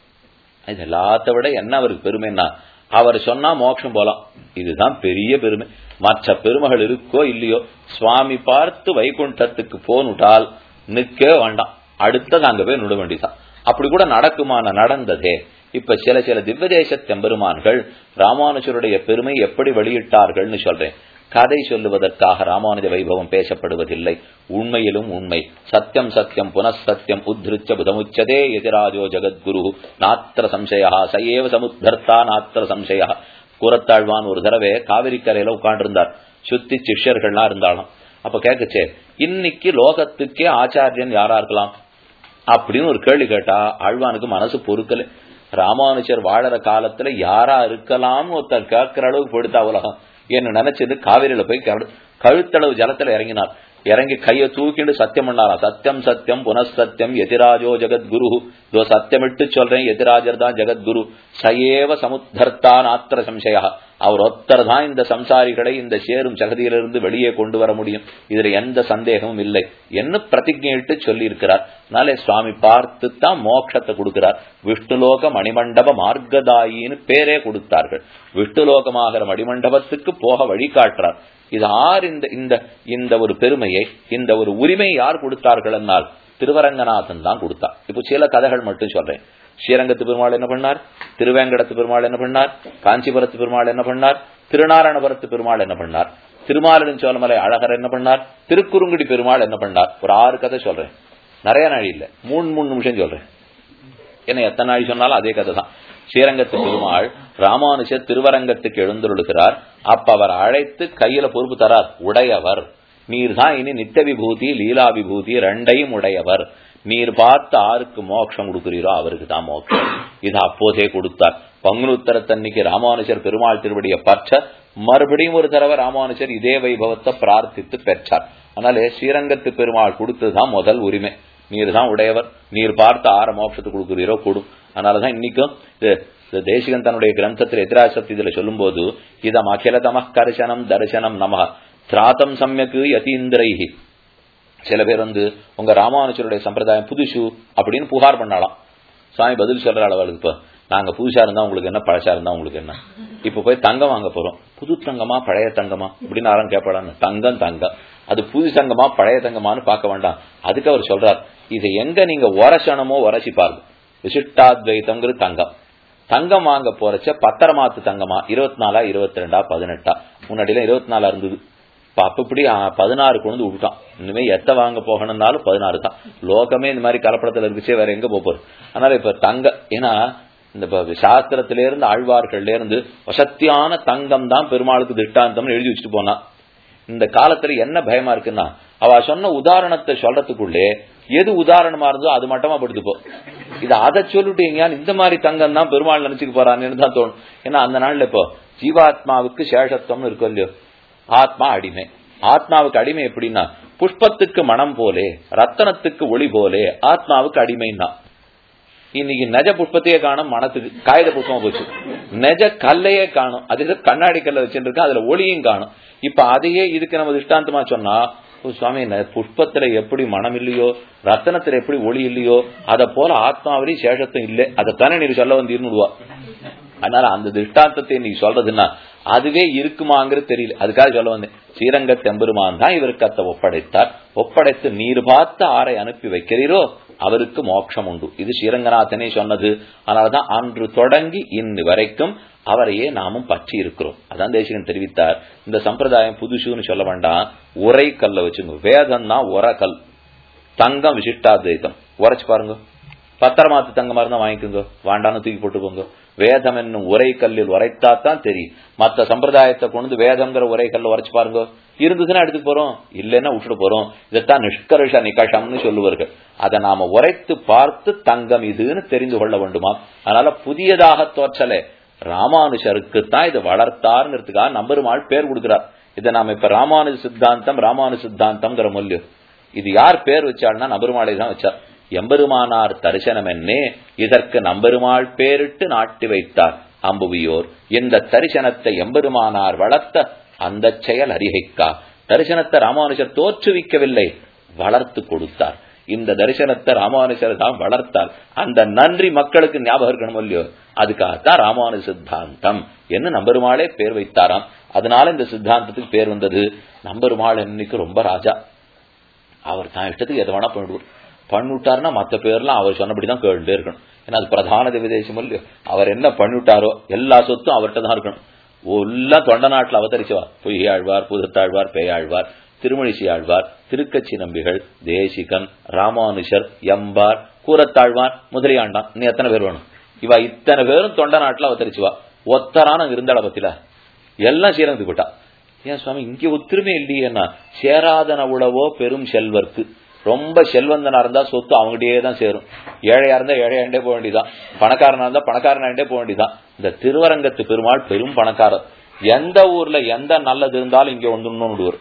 இது எல்லாத்த விட என்ன அவருக்கு பெருமைன்னா அவர் சொன்னா மோட்சம் போலாம் இதுதான் பெரிய பெருமை மற்ற பெருமைகள் இருக்கோ இல்லையோ சுவாமி பார்த்து வைகுண்டத்துக்கு போனுட்டால் நிற்கவே வேண்டாம் அடுத்தது அங்க போய் நுட வேண்டியதான் அப்படி கூட நடக்குமான நடந்ததே இப்ப சில சில திவ்வதேச தெம்பெருமான்கள் ராமானுஜருடைய பெருமை எப்படி வெளியிட்டார்கள்னு சொல்றேன் கதை சொல்லுவதற்காக ராமானுஜ வைபவம் பேசப்படுவதில்லை உண்மையிலும் உண்மை சத்தியம் சத்தியம் புனசத்தியம் உத்ருச்ச புதமுச்சதே எதிராஜோ ஜெகத்குரு நாத்திர சம்சயா சயேவ சமுத்தர்த்தா நாத்திர சம்சயா கூறத்தாழ்வான் ஒரு தடவை காவிரி கரையில உட்காண்டிருந்தார் சுத்தி சிஷ்யர்கள்லாம் இருந்தாலும் அப்ப கேக்குச்சே இன்னைக்கு லோகத்துக்கே ஆச்சாரியன் யாரா இருக்கலாம் அப்படின்னு ஒரு கேள்வி கேட்டா ஆழ்வானுக்கு மனசு பொறுக்கல ராமானுஜர் வாழற காலத்துல யாரா இருக்கலாம்னு ஒருத்தர் கேட்கிற அளவுக்கு போயிடுத்தா உலகம் என்ன நினைச்சது காவிரியில போய் கழுத்தளவு ஜலத்துல இறங்கினார் இறங்கி கைய தூக்கிட்டு சத்தியம் பண்ணாராம் சத்தியம் சத்தியம் புனசத்தியம் எதிராஜோ ஜெகத்குரு இதோ சத்தியமிட்டு சொல்றேன் எதிராஜர் தான் ஜெகத்குரு சயேவ சமுத்தர்த்தா நாத்திர சம்சயா அவர் ஒத்தர் தான் இந்த சம்சாரிகளை இந்த சேரும் ஜகதியிலிருந்து வெளியே கொண்டு வர முடியும் இதுல எந்த சந்தேகமும் இல்லை என்ன பிரதிஜையிட்டு சொல்லி இருக்கிறார் அதனாலே சுவாமி பார்த்து தான் மோட்சத்தை கொடுக்கிறார் விஷ்ணுலோக மணிமண்டப மார்க்கதாயின்னு பேரே கொடுத்தார்கள் விஷ்ணுலோகமாகிற மணிமண்டபத்துக்கு போக வழிகாட்டுறார் இது ஆர் இந்த இந்த இந்த ஒரு பெருமையை இந்த ஒரு உரிமை யார் கொடுத்தார்கள் என்னால் திருவரங்கநாதன் தான் கொடுத்தார் இப்போ சில கதைகள் மட்டும் சொல்றேன் ஸ்ரீரங்கத்து பெருமாள் என்ன பண்ணார் திருவேங்கடத்து பெருமாள் என்ன பண்ணார் காஞ்சிபுரத்து பெருமாள் என்ன பண்ணார் திருநாராயணபுரத்து பெருமாள் என்ன பண்ணார் திருமாலின் சோழமலை அழகர் என்ன பண்ணார் திருக்குறுங்குடி பெருமாள் என்ன பண்ணார் ஒரு ஆறு கதை சொல்றேன் நிறைய நாள் இல்ல மூணு மூணு நிமிஷம் சொல்றேன் ஏன்னா எத்தனை நாள் சொன்னாலும் அதே கதை தான் ஸ்ரீரங்கத்து பெருமாள் ராமானுஜர் திருவரங்கத்துக்கு எழுந்துள்ளுகிறார் அப்ப அவர் அழைத்து கையில பொறுப்பு தரார் உடையவர் நீர் தான் இனி நித்த விபூதி லீலா விபூதி ரெண்டையும் உடையவர் நீர் பார்த்து ஆருக்கு மோட்சம் கொடுக்கிறீரோ அவருக்கு தான் மோட்சம் இது அப்போதே கொடுத்தார் பங்குனுத்தரத்தன்னைக்கு ராமானுஜர் பெருமாள் திருவடிய பற்ற மறுபடியும் ஒரு தடவை ராமானுஜர் இதே வைபவத்தை பிரார்த்தித்து பெற்றார் அதனால ஸ்ரீரங்கத்து பெருமாள் கொடுத்ததுதான் முதல் உரிமை நீர் தான் உடையவர் நீர் பார்த்து ஆற மோட்சத்தை கொடுக்கிறீரோ கொடும் அதனாலதான் இன்னைக்கும் தேசிகன் தன்னுடைய கிரந்தத்தில் எதிராசக்தி இதுல சொல்லும் போது இதம் அகிலதம கர்சனம் தரிசனம் நம திராத்தம் சமயக்கு யதீந்திரைஹி சில பேர் வந்து உங்க ராமானுஜருடைய சம்பிரதாயம் புதுசு அப்படின்னு புகார் பண்ணலாம் சுவாமி பதில் சொல்ற அளவுக்கு இப்ப நாங்க புதுசா இருந்தா உங்களுக்கு என்ன பழசா இருந்தா உங்களுக்கு என்ன இப்ப போய் தங்கம் வாங்க போறோம் புது தங்கமா பழைய தங்கமா அப்படின்னு யாரும் கேட்படான்னு தங்கம் தங்கம் அது புது தங்கமா பழைய தங்கமான்னு பார்க்க வேண்டாம் அதுக்கு அவர் சொல்றார் இதை எங்க நீங்க உரசனமோ உரசி பாருங்க விசிஷ்டாத்வைத்தம்ங்கிறது தங்கம் தங்கம் வாங்க போறச்ச பத்திரமாத்து தங்கமா இருபத்தி நாலா இருபத்தி ரெண்டா பதினெட்டா முன்னாடியில இருபத்தி நாலா இருந்தது இப்ப அப்ப இப்படி பதினாறு கொண்டு விட்டுட்டான் இனிமே எத்த வாங்க போகணும்னாலும் பதினாறு தான் லோகமே இந்த மாதிரி கலப்படத்துல இருக்குச்சே வேற எங்க போறது அதனால இப்ப தங்க ஏன்னா இந்த சாஸ்திரத்தில இருந்து ஆழ்வார்கள்ல இருந்து வசத்தியான தங்கம் தான் பெருமாளுக்கு திஷ்டாந்தம்னு எழுதி வச்சுட்டு போனா இந்த காலத்துல என்ன பயமா இருக்குன்னா அவ சொன்ன உதாரணத்தை சொல்றதுக்குள்ளே எது உதாரணமா இருந்தோ அது மட்டமா படுத்துப்போ இது அதை சொல்லிட்டீங்க இந்த மாதிரி தங்கம் தான் பெருமாள் நினைச்சுக்க போறான்னு தான் தோணும் ஏன்னா அந்த நாள்ல இப்போ ஜீவாத்மாவுக்கு சேஷத்துவம்னு இருக்கும் இல்லையோ ஆத்மா அடிமை ஆத்மாவுக்கு அடிமை எப்படின்னா புஷ்பத்துக்கு மனம் போலே ரத்தனத்துக்கு ஒளி போலே ஆத்மாவுக்கு அடிமைன்னா இன்னைக்கு நெஜ புஷ்பத்தையே காணும் மனத்துக்கு காகித புஷ்பமா போச்சு நெஜ கல்லையே காணும் அது கண்ணாடி கல்ல வச்சுருக்கா அதுல ஒளியும் காணும் இப்ப அதையே இதுக்கு நம்ம திஷ்டாந்தமா சொன்னா சுவாமி புஷ்பத்துல எப்படி மனம் இல்லையோ ரத்தனத்துல எப்படி ஒளி இல்லையோ அத போல ஆத்மாவிலையும் சேஷத்தும் இல்லை அதைத்தானே நீங்க சொல்ல வந்து இருந்துடுவா அதனால அந்த திருஷ்டாந்தத்தை நீ சொல்றதுன்னா அதுவே இருக்குமாங்கிறது தெரியல அதுக்காக சொல்ல வந்தேன் ஸ்ரீரங்க தெம்பெருமான் தான் இவருக்கு அத்தை ஒப்படைத்தார் ஒப்படைத்து நீர் பார்த்து ஆரை அனுப்பி வைக்கிறீரோ அவருக்கு மோட்சம் உண்டு இது ஸ்ரீரங்கநாதனே சொன்னது அதனாலதான் அன்று தொடங்கி இன்று வரைக்கும் அவரையே நாமும் பற்றி இருக்கிறோம் அதான் தேசிகன் தெரிவித்தார் இந்த சம்பிரதாயம் புதுசுன்னு சொல்ல வேண்டாம் உரை கல்ல வச்சுங்க வேதம் தான் உரக்கல் தங்கம் விசிஷ்டாத்வைத்தம் உரைச்சு பாருங்க பத்திரமாத்து தங்கமா இருந்தா வாங்கிக்கோங்க வாண்டான்னு தூக்கி போட்டு போங்க வேதம் என்னும் உரை கல்லில் உரைத்தா தான் தெரியும் மத்த சம்பிரதாயத்தை கொண்டு வேதம்ங்கிற உரை கல்ல உரைச்சு பாருங்க இருந்ததுன்னா எடுத்து போறோம் இல்லைன்னா விட்டுட்டு போறோம் இதைத்தான் நிஷ்கர்ஷ நிகஷம்னு சொல்லுவார்கள் அதை நாம உரைத்து பார்த்து தங்கம் இதுன்னு தெரிந்து கொள்ள வேண்டுமா அதனால புதியதாக தோற்றலே ராமானுஷருக்கு தான் இதை வளர்த்தாருங்கிறதுக்காக நம்பருமாள் பேர் கொடுக்கிறார் இதை நாம இப்ப ராமானுஜ சித்தாந்தம் ராமானுஜ சித்தாந்தம்ங்கிற மொழியும் இது யார் பேர் வச்சாள்னா நம்பருமாளை தான் வச்சார் எம்பெருமானார் தரிசனம் என்னே இதற்கு நம்பெருமாள் பேரிட்டு நாட்டி வைத்தார் அம்புவியோர் இந்த தரிசனத்தை எம்பெருமானார் வளர்த்த அந்த செயல் அறிகைக்கா தரிசனத்தை ராமானுஜர் தோற்றுவிக்கவில்லை வளர்த்து கொடுத்தார் இந்த தரிசனத்தை ராமானுஜர் தான் வளர்த்தார் அந்த நன்றி மக்களுக்கு ஞாபகம் இருக்கணும் இல்லையோ அதுக்காகத்தான் ராமானுஜ சித்தாந்தம் என்று நம்பெருமாளே பேர் வைத்தாராம் அதனால இந்த சித்தாந்தத்துக்கு பேர் வந்தது நம்பெருமாள் இன்னைக்கு ரொம்ப ராஜா அவர் தான் இஷ்டத்துக்கு எதை வேணா பண்ணிடுவார் பண்ணிவிட்டாருன்னா மற்ற பேர்லாம் அவர் சொன்னபடிதான் கேட்டுட்டே இருக்கணும் ஏன்னா அது பிரதான விதேசம் இல்லையோ அவர் என்ன பண்ணிவிட்டாரோ எல்லா சொத்தும் அவர்கிட்ட தான் இருக்கணும் எல்லாம் தொண்ட நாட்டில் அவதரிச்சவா பொய்யாழ்வார் புதத்தாழ்வார் பேயாழ்வார் திருமணிசி ஆழ்வார் திருக்கச்சி நம்பிகள் தேசிகன் ராமானுஷர் எம்பார் கூரத்தாழ்வார் முதலியாண்டான் நீ எத்தனை பேர் வேணும் இவா இத்தனை பேரும் தொண்ட நாட்டில் அவதரிச்சுவா ஒத்தரான இருந்தாள பத்தில எல்லாம் சீரந்து போட்டா ஏன் சுவாமி இங்க ஒத்துருமே இல்லையேன்னா சேராதன உழவோ பெரும் செல்வர்க்கு ரொம்ப செல்வந்தனா இருந்தா சொத்து அவங்ககிட்டயே தான் சேரும் ஏழையா இருந்தா ஏழையாண்டே போக வேண்டியதான் பணக்காரனா இருந்தா பணக்காரனாண்டே போக வேண்டியதான் இந்த திருவரங்கத்து பெருமாள் பெரும் பணக்காரர் எந்த ஊர்ல எந்த நல்லது இருந்தாலும் இங்க வந்துடணும்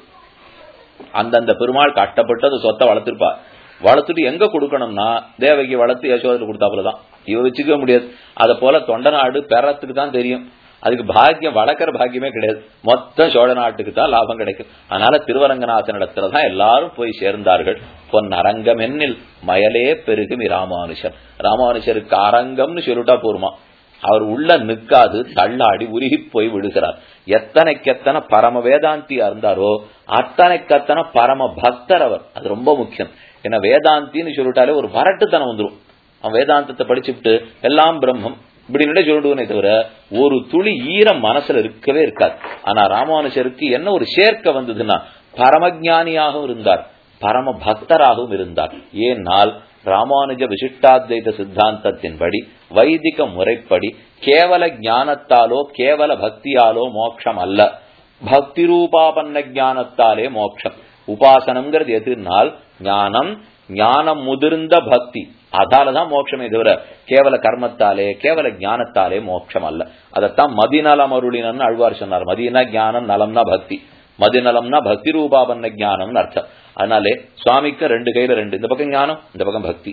அந்தந்த பெருமாள் கஷ்டப்பட்டு அந்த சொத்தை வளர்த்திருப்பா வளர்த்துட்டு எங்க கொடுக்கணும்னா தேவகி வளர்த்து யசோதில் கொடுத்தாப்புலதான் இவ வச்சுக்க முடியாது அத போல தொண்ட நாடு பெறத்துக்கு தான் தெரியும் அதுக்கு பாக்கியம் வளர்க்கிற பாக்கியமே கிடையாது மொத்த சோழ நாட்டுக்கு தான் லாபம் கிடைக்கும் அதனால திருவரங்கநாதன் இடத்துல தான் எல்லாரும் போய் சேர்ந்தார்கள் பொன் அரங்கம் என்னில் மயலே பெருகும் ராமானுஷர் ராமானுஷருக்கு அரங்கம்னு சொல்லிட்டா போருமா அவர் உள்ள நிற்காது தள்ளாடி உருகி போய் விடுகிறார் எத்தனைக்கெத்தனை பரம வேதாந்தியா இருந்தாரோ அத்தனைக்கத்தனை பரம பக்தர் அவர் அது ரொம்ப முக்கியம் ஏன்னா வேதாந்தின்னு சொல்லிட்டாலே ஒரு வரட்டுத்தனம் வந்துடும் அவன் வேதாந்தத்தை படிச்சுட்டு எல்லாம் பிரம்மம் இப்படி சொல்லிடுவனே தவிர ஒரு துளி ஈரம் மனசுல இருக்கவே இருக்காது ஆனா ராமானுஜருக்கு என்ன ஒரு சேர்க்க வந்ததுன்னா பரமஜானியாகவும் இருந்தார் பரம பக்தராகவும் இருந்தார் ஏனால் ராமானுஜ விசிஷ்டாத்வைத சித்தாந்தத்தின்படி வைதிக முறைப்படி கேவல ஞானத்தாலோ கேவல பக்தியாலோ மோட்சம் அல்ல பக்தி ரூபாபன்ன ஞானத்தாலே மோட்சம் உபாசனம்ங்கிறது எதுனால் ஞானம் ஞானம் முதிர்ந்த பக்தி அதாலதான் மோட்சமே தவிர கேவல கர்மத்தாலே கேவல ஞானத்தாலே மோட்சம் அல்ல அதத்தான் மதிநலம் அருளினன்னு அழ்வார் சொன்னார் மதினா ஞானம் நலம்னா பக்தி மதிநலம்னா பக்தி ரூபாபன்ன ஞானம்னு அர்த்தம் அதனாலே சுவாமிக்கு ரெண்டு கையில ரெண்டு இந்த பக்கம் ஞானம் இந்த பக்கம் பக்தி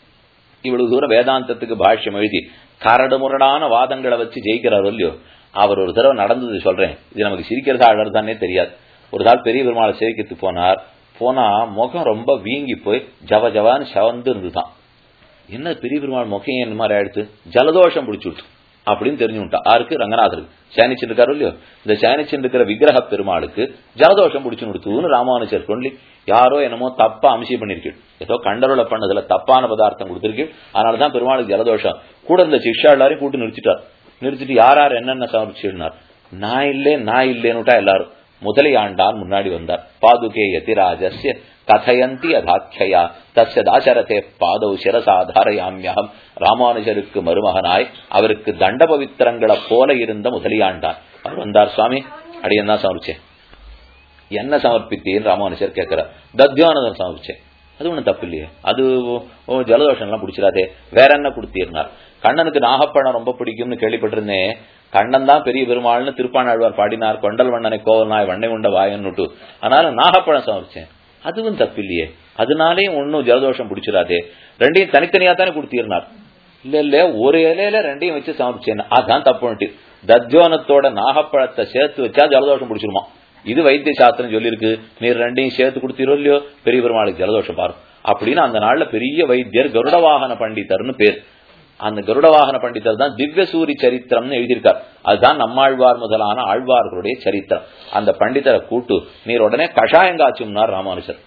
இவ்வளவு தூரம் வேதாந்தத்துக்கு பாஷ்யம் எழுதி கரடு முரடான வாதங்களை வச்சு ஜெயிக்கிறார் இல்லையோ அவர் ஒரு தடவை நடந்தது சொல்றேன் இது நமக்கு சிரிக்கிறதா அழறதானே தெரியாது ஒரு நாள் பெரிய பெருமாளை சேவிக்கிறதுக்கு போனார் போனா முகம் ரொம்ப வீங்கி போய் ஜவ ஜவான்னு செவந்து இருந்துதான் என்ன பெரிய பெருமாள் முகம் என்ன மாதிரி ஆயிடுத்து ஜலதோஷம் பிடிச்சுட்டு அப்படின்னு தெரிஞ்சுட்டா யாருக்கு ரங்கநாதருக்கு சேனிச்சுட்டு இருக்காரு இல்லையோ இந்த சேனிச்சுட்டு இருக்கிற விக்கிரக பெருமாளுக்கு ஜலதோஷம் பிடிச்சு கொடுத்துன்னு ராமானுஜர் சொல்லி யாரோ என்னமோ தப்பா அம்சம் பண்ணிருக்கு ஏதோ கண்டரோல பண்ணதுல தப்பான பதார்த்தம் கொடுத்திருக்கு அதனாலதான் பெருமாளுக்கு ஜலதோஷம் கூட இருந்த சிஷ்யா எல்லாரையும் கூட்டு நிறுத்திட்டார் நிறுத்திட்டு யார் யார் என்னென்ன சமர்ப்பிச்சிருந்தார் நான் இல்லே நான் இல்லேன்னுட்டா எல்லாரும் முதலியாண்டான் முன்னாடி வந்தார் பாதுகே யதிராஜஸ்ய கதையந்தி அதாட்சயா தஸ்ய தாசரதே பாதௌ சிரசாதாரயாமியம் ராமானுஜருக்கு மருமகனாய் அவருக்கு தண்ட பவித்திரங்களை போல இருந்த முதலியாண்டான் அவர் வந்தார் சுவாமி அடியன் தான் சமர்ப்பிச்சேன் என்ன சமர்ப்பித்தேன்னு ராமானுஜர் கேட்கிறார் தத்யானதம் சமர்ப்பிச்சேன் அது ஒண்ணும் தப்பு இல்லையே அது ஜலதோஷம் எல்லாம் பிடிச்சிடாதே வேற என்ன கொடுத்தீர்னார் கண்ணனுக்கு நாகப்பழம் ரொம்ப பிடிக்கும்னு கேள்விப்பட்டிருந்தேன் கண்ணன் தான் பெரிய பெருமாள்னு திருப்பாணாழ்வார் பாடினார் கொண்டல் வண்ணனை கோவல் நாய் வண்ணை உண்ட வாயன்னுட்டு அதனால நாகப்பழம் சமர்ப்பிச்சேன் அதுவும் தப்பு இல்லையே அதனாலே ஒன்னும் ஜலதோஷம் பிடிச்சிடாதே ரெண்டையும் தனித்தனியா தானே கொடுத்தீர்னார் இல்ல இல்ல ஒரு இலையில ரெண்டையும் வச்சு சமர்ப்பிச்சேன் அதான் தப்புன்ட்டு தத்யோனத்தோட நாகப்பழத்தை சேர்த்து வச்சா ஜலதோஷம் பிடிச்சிருமா இது வைத்திய சாஸ்திரம் சொல்லியிருக்கு நீர் ரெண்டையும் சேர்த்து கொடுத்தீரோ இல்லையோ பெரிய பெருமாளுக்கு ஜலதோஷம் பாரு அப்படின்னு அந்த நாள்ல பெரிய வைத்தியர் கருட வாகன பண்டிதர்னு பேர் அந்த கருட வாகன பண்டிதர் தான் திவ்ய சூரி சரித்திரம்னு எழுதியிருக்கார் அதுதான் நம்மாழ்வார் முதலான ஆழ்வார்களுடைய சரித்திரம் அந்த பண்டிதரை கூட்டு நீர் உடனே கஷாயங்காச்சும்னார் ராமானுஜர்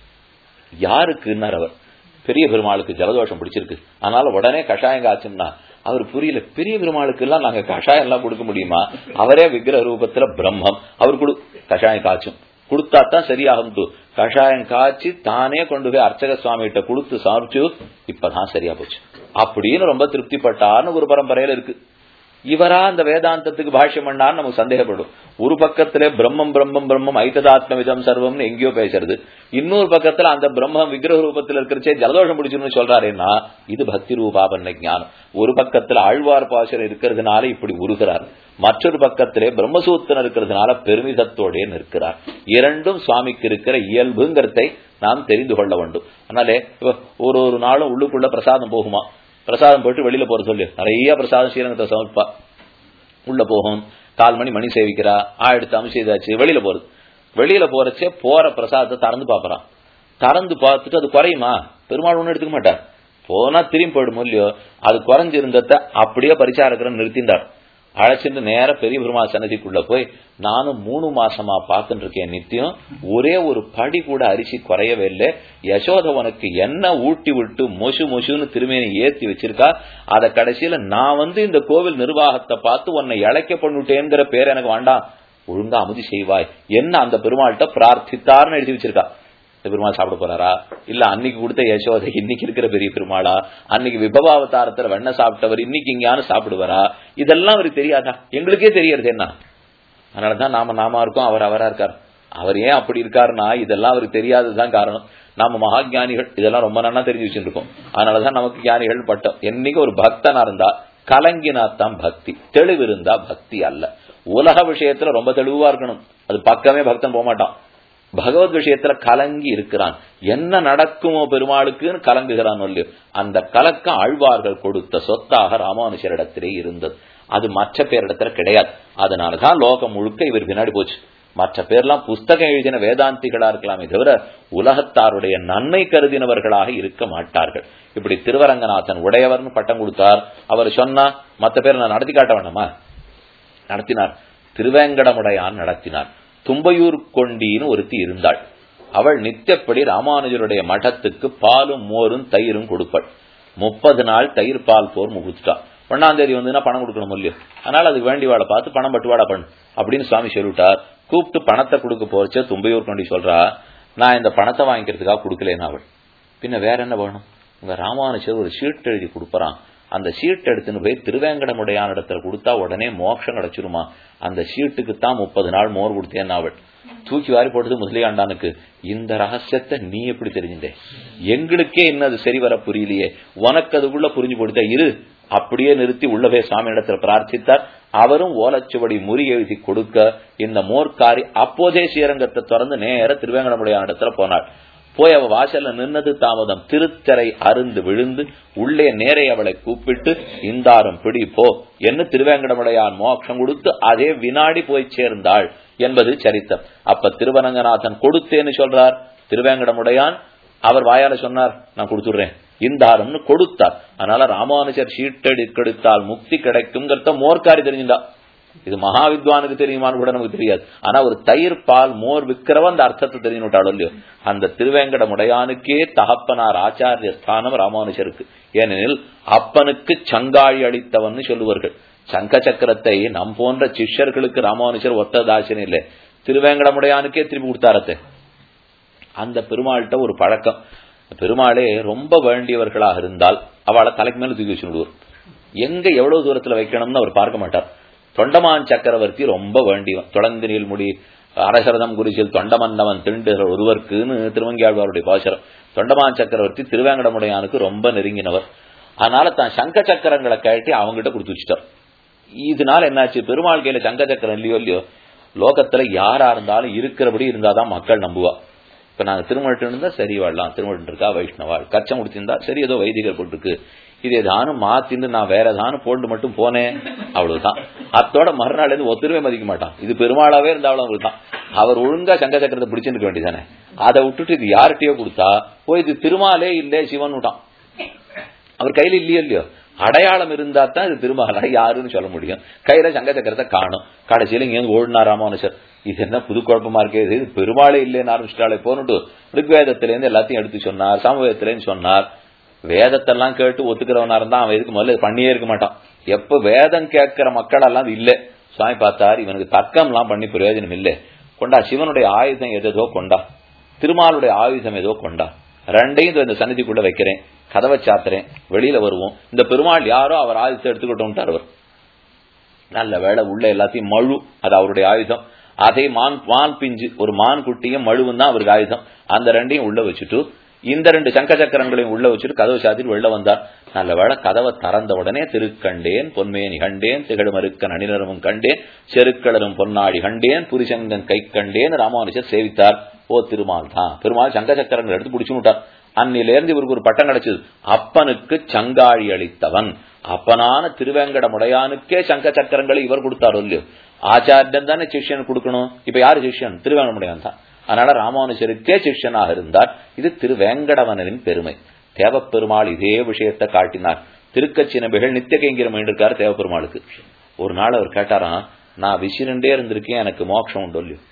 யாருக்குன்னார் அவர் பெரிய பெருமாளுக்கு ஜலதோஷம் பிடிச்சிருக்கு அதனால உடனே கஷாயம் காய்ச்சும்னா அவர் புரியல பெரிய பெருமாளுக்கு எல்லாம் நாங்க கஷாயம் எல்லாம் கொடுக்க முடியுமா அவரே விக்கிர ரூபத்துல பிரம்மம் அவர் கொடு கஷாயம் காய்ச்சும் கொடுத்தா தான் சரியாகும் கஷாயம் காய்ச்சி தானே கொண்டு போய் அர்ச்சக சுவாமி கிட்ட கொடுத்து சாப்பிச்சு இப்பதான் சரியா போச்சு அப்படின்னு ரொம்ப திருப்திப்பட்டார்னு ஒரு பரம்பரையில இருக்கு இவரா அந்த வேதாந்தத்துக்கு பாஷ்யம் பண்ணான்னு நமக்கு சந்தேகப்படும் ஒரு பக்கத்திலே பிரம்மம் பிரம்மம் பிரம்மம் ஐததாத்மவிதம் சர்வம்னு எங்கேயோ பேசுறது இன்னொரு பக்கத்துல அந்த பிரம்மம் விக்கிரக ரூபத்தில் இருக்கிறச்சே ஜலதோஷம் பிடிச்சிருன்னு சொல்றாருன்னா இது பக்தி ரூபாபன்ன ஞானம் ஒரு பக்கத்துல ஆழ்வார் பாசர் இருக்கிறதுனால இப்படி உருகிறார் மற்றொரு பக்கத்திலே பிரம்மசூத்திரம் இருக்கிறதுனால பெருமிதத்தோடே நிற்கிறார் இரண்டும் சுவாமிக்கு இருக்கிற இயல்புங்கிறதை நாம் தெரிந்து கொள்ள வேண்டும் அதனாலே ஒரு ஒரு நாளும் உள்ளுக்குள்ள பிரசாதம் போகுமா பிரசாதம் போயிட்டு வெளியில போற சொல்லு நிறைய பிரசாதம் ஸ்ரீரங்கத்தை சமைப்பா உள்ள போகும் கால் மணி மணி சேவிக்கிறா ஆயிடுத்து அமிஷேதாச்சு வெளியில போறது வெளியில போறச்சே போற பிரசாதத்தை திறந்து பாப்பறான் திறந்து பார்த்துட்டு அது குறையுமா பெருமாள் ஒண்ணு எடுத்துக்க மாட்டார் போனா திரும்பி போயிடும் இல்லையோ அது குறைஞ்சிருந்தத அப்படியே பரிசாரக்கரன் நிறுத்திண்டார் அழைச்சிட்டு நேர பெரிய பெருமாள் சன்னதிக்குள்ள போய் நானும் மூணு மாசமா பார்த்துட்டு இருக்கேன் நித்தியம் ஒரே ஒரு படி கூட அரிசி குறையவே இல்லை யசோதவனுக்கு என்ன ஊட்டி விட்டு மொசு மொசுன்னு திருமேனி ஏத்தி வச்சிருக்கா அத கடைசியில நான் வந்து இந்த கோவில் நிர்வாகத்தை பார்த்து உன்னை இழைக்க பண்ணிட்டேங்கிற பேர் எனக்கு வேண்டாம் ஒழுங்கா அமுதி செய்வாய் என்ன அந்த பெருமாள்கிட்ட பிரார்த்தித்தார்னு எழுதி வச்சிருக்கா இந்த பெருமாள் சாப்பிட போறாரா இல்ல அன்னைக்கு கொடுத்த யசோதை இன்னைக்கு இருக்கிற பெரிய பெருமாளா அன்னைக்கு விபவாவதாரத்துல வெண்ண சாப்பிட்டவர் இன்னைக்கு இங்கேயானு சாப்பிடுவாரா இதெல்லாம் அவருக்கு தெரியாதா எங்களுக்கே தெரியறது என்ன அதனாலதான் நாம நாம இருக்கோம் அவர் அவரா இருக்கார் அவர் ஏன் அப்படி இருக்காருன்னா இதெல்லாம் அவருக்கு தெரியாததுதான் காரணம் நாம மகா ஞானிகள் இதெல்லாம் ரொம்ப நல்லா தெரிஞ்சு வச்சிருக்கோம் அதனாலதான் நமக்கு ஞானிகள் பட்டம் என்னைக்கு ஒரு பக்தனா இருந்தா கலங்கினா தான் பக்தி தெளிவு இருந்தா பக்தி அல்ல உலக விஷயத்துல ரொம்ப தெளிவா இருக்கணும் அது பக்கமே பக்தன் போக மாட்டான் பகவத் விஷயத்துல கலங்கி இருக்கிறான் என்ன நடக்குமோ பெருமாளுக்குன்னு கலங்குகிறான் இல்லையோ அந்த கலக்கம் ஆழ்வார்கள் கொடுத்த சொத்தாக ராமானுஷரிடத்திலே இருந்தது அது மற்ற பேரிடத்துல கிடையாது அதனாலதான் லோகம் முழுக்க இவர் பின்னாடி போச்சு மற்ற பேர்லாம் புஸ்தகம் எழுதின வேதாந்திகளா இருக்கலாமே தவிர உலகத்தாருடைய நன்மை கருதினவர்களாக இருக்க மாட்டார்கள் இப்படி திருவரங்கநாதன் உடையவர்னு பட்டம் கொடுத்தார் அவர் சொன்னா மத்த பேர் நான் நடத்தி காட்ட வேண்டாமா நடத்தினார் திருவேங்கடமுடையான் நடத்தினார் தும்பையூர் கொண்டின்னு ஒருத்தி இருந்தாள் அவள் நித்தியப்படி ராமானுஜருடைய மഠத்துக்கு பாலும் மோரும் தயிரும் கொடுப்பாள் முப்பது நாள் தயிர் பால் போர் முகுத்துட்டா ஒன்னாம் தேதி வந்துன்னா பணம் கொடுக்கணும் இல்லையோ அதனால அதுக்கு வேண்டி வாழை பார்த்து பணம் பட்டுவாடா பண்ணு அப்படின்னு சுவாமி சொல்லிவிட்டார் கூப்பிட்டு பணத்தை கொடுக்க போறச்ச தும்பையூர் கொண்டி சொல்றா நான் இந்த பணத்தை வாங்கிக்கிறதுக்காக கொடுக்கலன்னு அவள் பின்ன வேற என்ன வேணும் உங்க ராமானுஜர் ஒரு ஷீட் எழுதி கொடுப்பறான் அந்த ஷீட் எடுத்துன்னு போய் திருவேங்கடமுடையான இடத்துல கொடுத்தா உடனே மோட்சம் கிடைச்சிருமா அந்த ஷீட்டுக்கு தான் முப்பது நாள் மோர் கொடுத்தேன் அவள் தூக்கி வாரி போட்டது முதலியாண்டானுக்கு இந்த ரகசியத்தை நீ எப்படி தெரிஞ்சுட்டே எங்களுக்கே இன்னும் அது சரி வர புரியலையே உனக்கு அதுக்குள்ள புரிஞ்சு கொடுத்தா இரு அப்படியே நிறுத்தி உள்ளவே சுவாமி இடத்துல பிரார்த்தித்தார் அவரும் ஓலச்சுவடி முறி எழுதி கொடுக்க இந்த மோர்க்காரி அப்போதே ஸ்ரீரங்கத்தை திறந்து நேர திருவேங்கடமுடையான இடத்துல போனாள் போய் அவ வாசல்ல நின்னது தாமதம் திருத்தரை அருந்து விழுந்து உள்ளே நேரே அவளை கூப்பிட்டு இந்தாரும் பிடி போ என்று திருவேங்கடமுடையான் மோட்சம் கொடுத்து அதே வினாடி போய் சேர்ந்தாள் என்பது சரித்தம் அப்ப திருவரங்கநாதன் கொடுத்தேன்னு சொல்றார் திருவேங்கடமுடையான் அவர் வாயால சொன்னார் நான் கொடுத்துடுறேன் இந்தாரம்னு கொடுத்தார் அதனால ராமானுஜர் சீட்டடி கெடுத்தால் முக்தி கிடைக்குங்கிறத மோர்க்காரி தெரிஞ்சுட்டா இது மகாவித்வானுக்கு தெரியுமான்னு கூட நமக்கு தெரியாது ஆனா ஒரு தயிர் பால் மோர் விற்கிறவ அந்த அர்த்தத்தை தெரிஞ்சுட்டாலும் இல்லையோ அந்த திருவேங்கட முடையானுக்கே தகப்பனார் ஆச்சாரிய ஸ்தானம் ராமானுஜருக்கு ஏனெனில் அப்பனுக்கு சங்காழி அளித்தவன் சொல்லுவார்கள் சங்க சக்கரத்தை நம் போன்ற சிஷ்யர்களுக்கு ராமானுஜர் ஒத்ததாசன் இல்லை திருவேங்கடமுடையானுக்கே திருப்பி கொடுத்தாரத்தை அந்த பெருமாள்கிட்ட ஒரு பழக்கம் பெருமாளே ரொம்ப வேண்டியவர்களாக இருந்தால் அவளை தலைக்கு மேல தூக்கி வச்சு விடுவார் எங்க எவ்வளவு தூரத்துல வைக்கணும்னு அவர் பார்க்க மாட்டார் தொண்டமான் சக்கரவர்த்தி ரொம்ப வேண்டியவன் தொடர்ந்து நீள்முடி அரசரதம் குறிச்சில் தொண்டமன்னவன் திண்டுகிற ஒருவருக்குன்னு திருவங்கியாழ்வாருடைய பாசரம் தொண்டமான் சக்கரவர்த்தி திருவேங்கடமுடையானுக்கு ரொம்ப நெருங்கினவர் அதனால தான் சங்க சக்கரங்களை கழட்டி அவங்ககிட்ட கொடுத்து வச்சுட்டார் இதனால என்னாச்சு பெருமாள் கையில சங்க சக்கரம் இல்லையோ இல்லையோ லோகத்துல யாரா இருந்தாலும் இருக்கிறபடி இருந்தாதான் மக்கள் நம்புவா இப்ப நாங்க திருமணம் இருந்தா சரி வாழலாம் திருமணம் இருக்கா வைஷ்ணவாள் கச்சம் முடிச்சிருந்தா சரி ஏதோ வைதிகர் போட்டுருக்கு இது ஏதானும் மாத்தின்னு நான் வேற ஏதானும் போட்டு மட்டும் போனேன் அவ்வளவுதான் அத்தோட மறுநாள் இருந்து ஒத்துருவே மதிக்க மாட்டான் இது பெருமாளாவே இருந்தாலும் அவங்களுக்கு தான் அவர் ஒழுங்கா சங்க சக்கரத்தை பிடிச்சிருக்க வேண்டியதானே அதை விட்டுட்டு இது யார்கிட்டயோ கொடுத்தா போய் இது திருமாலே இல்லே சிவன் விட்டான் அவர் கையில இல்லையோ இல்லையோ அடையாளம் இருந்தா தான் இது திருமகளா யாருன்னு சொல்ல முடியும் கையில சங்க சக்கரத்தை காணும் கடைசியில இங்க ஓடினா ராமானுஷர் இது என்ன புது குழப்பமா இருக்கே இது பெருமாளே இல்லைன்னு ஆரம்பிச்சிட்டாலே போனுட்டு ரிக்வேதத்திலேருந்து எல்லாத்தையும் எடுத்து சொன்னார் சாமவேதத்திலேருந்து சொன்னார் வேதத்தெல்லாம் கேட்டு ஒத்துக்கிறவனா இருந்தா அவன் எதுக்கு முதல்ல பண்ணியே இருக்க மாட்டான் எப்ப வேதம் கேட்கிற மக்கள் எல்லாம் இல்ல சுவாமி பார்த்தார் இவனுக்கு தர்க்கம் எல்லாம் பண்ணி பிரயோஜனம் இல்லை கொண்டா சிவனுடைய ஆயுதம் எதோ கொண்டா திருமாலுடைய ஆயுதம் ஏதோ கொண்டா ரெண்டையும் இந்த சன்னிதிக்குள்ள வைக்கிறேன் கதவை சாத்துறேன் வெளியில வருவோம் இந்த பெருமாள் யாரோ அவர் ஆயுதத்தை எடுத்துக்கிட்டோம்ட்டார் அவர் நல்ல வேலை உள்ள எல்லாத்தையும் மழு அது அவருடைய ஆயுதம் அதே மான் மான் பிஞ்சு ஒரு மான் குட்டியும் மழுவும் தான் அவருக்கு ஆயுதம் அந்த ரெண்டையும் உள்ள வச்சுட்டு இந்த ரெண்டு சங்க சக்கரங்களையும் உள்ள வச்சுட்டு கதவை சாத்திட்டு வெளில வந்தார் நல்ல வேலை கதவை திறந்த உடனே திருக்கண்டேன் பொன்மேனி கண்டேன் திகழுமருக்கன் அணிநரமும் கண்டேன் செருக்களரும் பொன்னாடி கண்டேன் புரிசங்கன் கை கண்டேன் ராமானுஜர் சேவித்தார் ஓ திருமால் தான் பெருமாள் சங்க சக்கரங்கள் எடுத்து பிடிச்சு விட்டார் அன்னிலேருந்து இவருக்கு ஒரு பட்டம் கிடைச்சது அப்பனுக்கு சங்காழி அளித்தவன் அப்பனான திருவேங்கடமுடையானுக்கே சங்க சக்கரங்களை இவர் கொடுத்தாரோ இல்லையோ ஆச்சாரியன் தானே சிஷ்யன் கொடுக்கணும் இப்ப யாரு சிஷ்யன் திருவேங்கடமுடையான் தான் அதனால ராமானுஜருக்கே சிஷ்யனாக இருந்தார் இது திருவேங்கடவனின் பெருமை தேவப்பெருமாள் இதே விஷயத்தை காட்டினார் திருக்கச்சினபிகள் நித்திய கைங்கிரம் இருக்கார் தேவப்பெருமாளுக்கு ஒரு நாள் அவர் கேட்டாராம் நான் விசிறண்டே இருந்திருக்கேன் எனக்கு மோட்சம் உண்டு இல்லையோ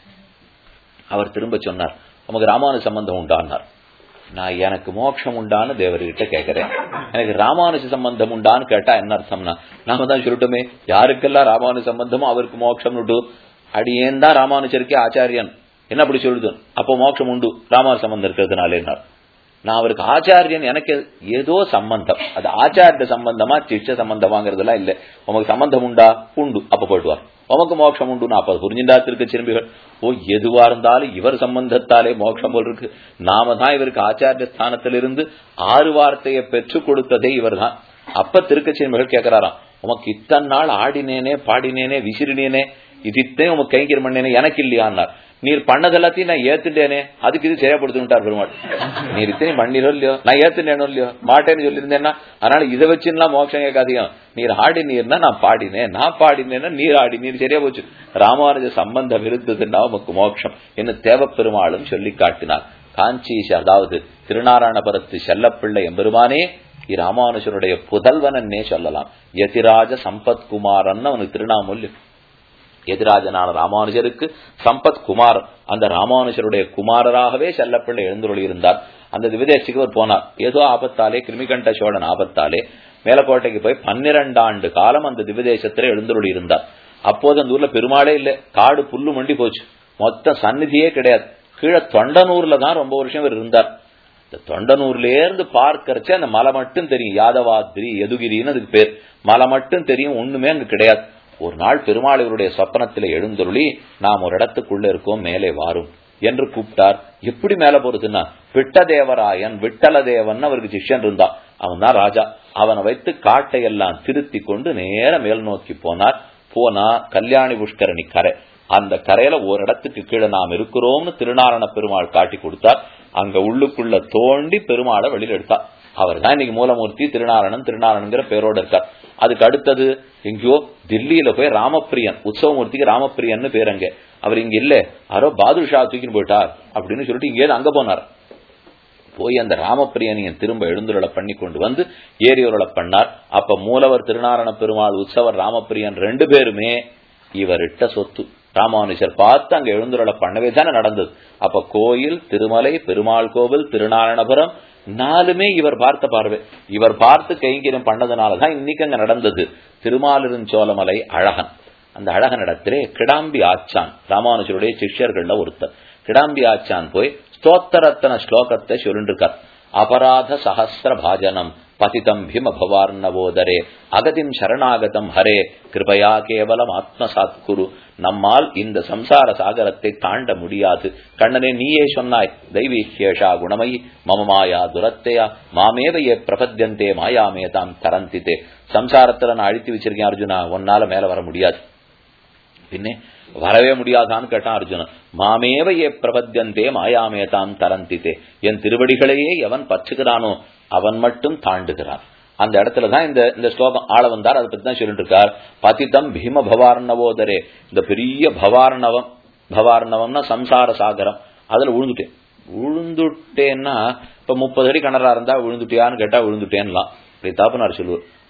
அவர் திரும்ப சொன்னார் நமக்கு ராமானுஜ சம்பந்தம் உண்டானார் நான் எனக்கு மோட்சம் உண்டான்னு தேவர்கிட்ட கேட்கிறேன் எனக்கு ராமானுஜ சம்பந்தம் உண்டான்னு கேட்டா என்ன அர்த்தம்னா நாம தான் சொல்லட்டுமே யாருக்கெல்லாம் ராமானுஜ சம்பந்தமோ அவருக்கு மோட்சம் உண்டு அடியேன் தான் ராமானுஜருக்கே ஆச்சாரியன் என்ன அப்படி சொல்லுது அப்போ மோட்சம் உண்டு ராமானுஜ சம்பந்தம் இருக்கிறதுனாலே நான் அவருக்கு ஆச்சாரியன் எனக்கு ஏதோ சம்பந்தம் அது ஆச்சாரிய சம்பந்தமா சிஷ்ட சம்பந்தமாங்கிறதுலாம் இல்ல உமக்கு சம்பந்தம் உண்டா உண்டு அப்ப போயிட்டுவார் உமக்கு மோட்சம் உண்டு அப்ப புரிஞ்சுண்டா திருக்க சிறுமிகள் ஓ எதுவா இருந்தாலும் இவர் சம்பந்தத்தாலே மோட்சம் போல் இருக்கு நாம தான் இவருக்கு ஆச்சாரிய ஸ்தானத்திலிருந்து ஆறு வார்த்தையை பெற்றுக் கொடுத்ததே இவர் தான் அப்ப திருக்க சிறுமிகள் கேட்கிறாராம் உமக்கு இத்தனை நாள் ஆடினேனே பாடினேனே விசிறினேனே இது இத்தனை உமக்கு கைங்கரம் பண்ணேனே எனக்கு இல்லையான்னார் நீர் பண்ணது எல்லாத்தையும் நான் ஏத்துட்டேனே அதுக்கு இது செயல்படுத்திட்டார் பெருமாள் நீர் இத்தனை பண்ணிரோ இல்லையோ நான் ஏத்துட்டேனோ இல்லையோ மாட்டேன்னு சொல்லியிருந்தேன்னா அதனால இதை வச்சுலாம் மோட்சம் கேட்காதியும் நீர் ஆடி நீர்னா நான் பாடினேன் நான் பாடினேன்னா நீர் ஆடி நீர் சரியா போச்சு ராமானுஜ சம்பந்தம் இருந்ததுன்னா உமக்கு மோட்சம் என்ன தேவப்பெருமாளும் சொல்லி காட்டினார் காஞ்சி அதாவது திருநாராயணபுரத்து செல்லப்பிள்ளை எம்பெருமானே ராமானுஜனுடைய புதல்வனன்னே சொல்லலாம் யதிராஜ சம்பத்குமாரன் அவனுக்கு திருநாமொல்லி எதிராஜனான ராமானுஜருக்கு சம்பத் குமார் அந்த ராமானுஜருடைய குமாரராகவே செல்லப்பிள்ளை எழுந்துள்ளி இருந்தார் அந்த விதேசிக்கு அவர் போனார் ஏதோ ஆபத்தாலே கிருமிகண்ட சோழன் ஆபத்தாலே மேலக்கோட்டைக்கு போய் பன்னிரண்டு ஆண்டு காலம் அந்த திவிதேசத்திலே எழுந்துள்ளி இருந்தார் அப்போது அந்த ஊர்ல பெருமாளே இல்ல காடு புல்லு மண்டி போச்சு மொத்த சந்நிதியே கிடையாது கீழே தொண்டனூர்ல தான் ரொம்ப வருஷம் இவர் இருந்தார் இந்த தொண்டனூர்ல இருந்து பார்க்கறச்சே அந்த மலை மட்டும் தெரியும் யாதவாத்ரி எதுகிரின்னு அதுக்கு பேர் மலை மட்டும் தெரியும் ஒண்ணுமே அங்க கிடையாது ஒரு நாள் பெருமாள் இவருடைய சொப்பனத்தில எழுந்தருளி நாம் ஒரு இடத்துக்குள்ள இருக்கோம் மேலே வாரும் என்று கூப்பிட்டார் எப்படி மேல போறதுன்னா விட்டதேவராயன் விட்டல தேவன் அவருக்கு சிஷ்யன் இருந்தான் அவன் தான் ராஜா அவனை வைத்து காட்டை எல்லாம் திருத்தி கொண்டு நேர மேல் நோக்கி போனார் போனா கல்யாணி புஷ்கரணி கரை அந்த கரையில ஒரு இடத்துக்கு கீழே நாம் இருக்கிறோம்னு திருநாரண பெருமாள் காட்டி கொடுத்தார் அங்க உள்ளுக்குள்ள தோண்டி பெருமாளை வெளியில எடுத்தார் அவர் தான் இன்னைக்கு மூலமூர்த்தி திருநாரணன் திருநாரணங்கிற பேரோட இருக்கார் அதுக்கு அடுத்தது எங்கேயோ தில்லியில போய் ராமப்பிரியன் உற்சவமூர்த்திக்கு ராமப்பிரியன் பேர் அங்க அவர் இங்க இல்ல யாரோ பாதுஷா தூக்கின்னு போயிட்டார் அப்படின்னு சொல்லிட்டு இங்கே அங்க போனார் போய் அந்த ராமப்பிரியனையும் திரும்ப எழுந்துருளை பண்ணி கொண்டு வந்து ஏரியுருளை பண்ணார் அப்ப மூலவர் திருநாரண பெருமாள் உற்சவர் ராமப்பிரியன் ரெண்டு பேருமே இவரிட்ட சொத்து ராமானுஜர் பார்த்து அங்க எழுந்துருளை பண்ணவே தானே நடந்தது அப்ப கோயில் திருமலை பெருமாள் கோவில் திருநாரணபுரம் நாலுமே இவர் பார்த்த பார்வை இவர் பார்த்து கைங்கரியம் பண்ணதுனாலதான் இன்னைக்கு அங்க நடந்தது திருமாலிருஞ்சோலமலை அழகன் அந்த அழகன் இடத்திலே கிடாம்பி ஆச்சான் ராமானுஜருடைய சிஷ்யர்கள்ல ஒருத்தர் கிடாம்பி ஆச்சான் போய் ஸ்தோத்தரத்தன ஸ்லோகத்தை சொல்லிருக்கார் அபராத சஹசிர பாஜனம் பதிதம் பீம பவார்ணவோதரே அகதிம் சரணாகதம் ஹரே கிருபயா கேவலம் ஆத்மசாத் குரு நம்மால் இந்த சம்சார சாகரத்தை தாண்ட முடியாது கண்ணனே நீயே சொன்னாய் தெய்வீகேஷா குணமயி மம மாயா துரத்தையா மாமேவையே பிரபத்தியந்தே மாயாமே தாம் தரந்தித்தே சம்சாரத்துல நான் அழித்து வச்சிருக்கேன் அர்ஜுனா உன்னால மேல வர முடியாது பின்னே வரவே முடியாதான்னு கேட்டான் அர்ஜுனன் மாமேவ ஏ பிரபத்தியந்தே மாயாமே தாம் தரந்தித்தே என் திருவடிகளையே எவன் பச்சுகிறானோ அவன் மட்டும் தாண்டுகிறான் அந்த இடத்துலதான் இந்த இந்த ஸ்லோகம் ஆள வந்தார் அதை பத்தி தான் சொல்லிட்டு இருக்கார் பதித்தம் பீம பவார்ணவோதரே இந்த பெரிய பவார்ணவம் பவார்ணவம்னா சம்சார சாகரம் அதுல விழுந்துட்டேன் விழுந்துட்டேன்னா இப்ப முப்பது அடி கிணறா இருந்தா விழுந்துட்டியான்னு கேட்டா விழுந்துட்டேன்லாம் இப்படி தாப்பனார் சொல்லுவார்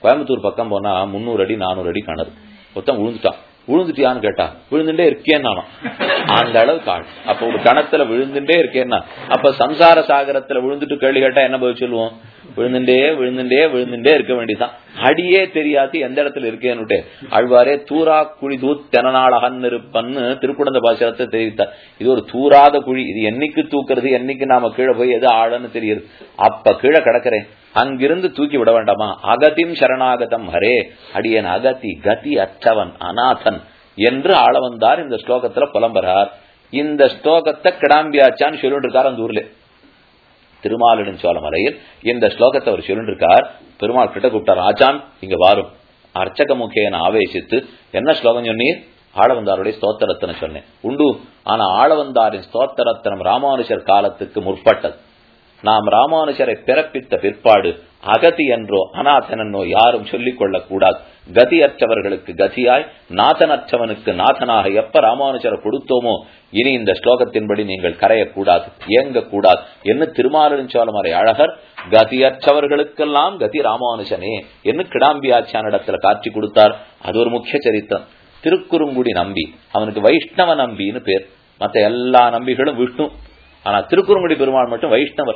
கோயம்புத்தூர் பக்கம் போனா முந்நூறு அடி நானூறு அடி கிணறு மொத்தம் விழுந்துட்டான் விழுந்துட்டியான்னு கேட்டா விழுந்துட்டே இருக்கேன் நானும் அந்த அளவுக்கு ஆள் அப்ப ஒரு கணத்துல விழுந்துட்டே இருக்கேன்னா அப்ப சம்சார சாகரத்துல விழுந்துட்டு கேள்வி கேட்டா என்ன பதில் சொல்லுவோம் விழுந்துட்டே விழுந்துட்டே விழுந்துட்டே இருக்க வேண்டியதான் அடியே தெரியாது எந்த இடத்துல இருக்கேன்னுட்டு அழ்வாரே தூரா குழி தூத் தெனநாள் அகன் இருப்பன்னு திருக்குடந்த பாசனத்தை தெரிவித்தார் இது ஒரு தூராத குழி இது என்னைக்கு தூக்குறது என்னைக்கு நாம கீழே போய் எது ஆழன்னு தெரியுது அப்ப கீழே கிடக்கிறேன் அங்கிருந்து தூக்கி விட வேண்டாமா அகதிம் சரணாகதம் ஹரே அடியன் அகதி கதி அற்றவன் அநாதன் என்று ஆள வந்தார் இந்த ஸ்லோகத்துல புலம்புறார் இந்த ஸ்லோகத்தை கிடாம்பியாச்சான்னு சொல்லிட்டு இருக்கார் அந்த ஊர்ல திருமாலிடன் சோழமலையில் இந்த ஸ்லோகத்தை அவர் சொல்லிட்டு இருக்கார் பெருமாள் கிட்ட கூப்பிட்டார் ஆச்சான் இங்க வாரும் அர்ச்சக முகேன ஆவேசித்து என்ன ஸ்லோகம் சொன்னீர் ஆளவந்தாருடைய ஸ்தோத்திரத்தனை சொன்னேன் உண்டு ஆனா ஆளவந்தாரின் ஸ்தோத்திரத்தனம் ராமானுஷர் காலத்துக்கு முற்பட்டது நாம் ராமானுஜரை பிறப்பித்த பிற்பாடு அகதி என்றோ அநாதனோ யாரும் சொல்லிக் கொள்ளக்கூடாது கதியற்றவர்களுக்கு கதியாய் நாதனற்றவனுக்கு நாதனாக எப்ப ராமானுஜரை கொடுத்தோமோ இனி இந்த ஸ்லோகத்தின்படி நீங்கள் கரையக்கூடாது ஏங்கக்கூடாது என்ன திருமாலிருஞ்சோலமறை அழகர் கதியற்றவர்களுக்கெல்லாம் கதி ராமானுஜனே என்ன கிடாம்பியாச்சானிடத்துல காட்சி கொடுத்தார் அது ஒரு முக்கிய சரித்திரம் திருக்குறுங்குடி நம்பி அவனுக்கு வைஷ்ணவ நம்பின்னு பேர் மத்த எல்லா நம்பிகளும் விஷ்ணு ஆனா திருக்குறுங்குடி பெருமாள் மட்டும் வைஷ்ணவர்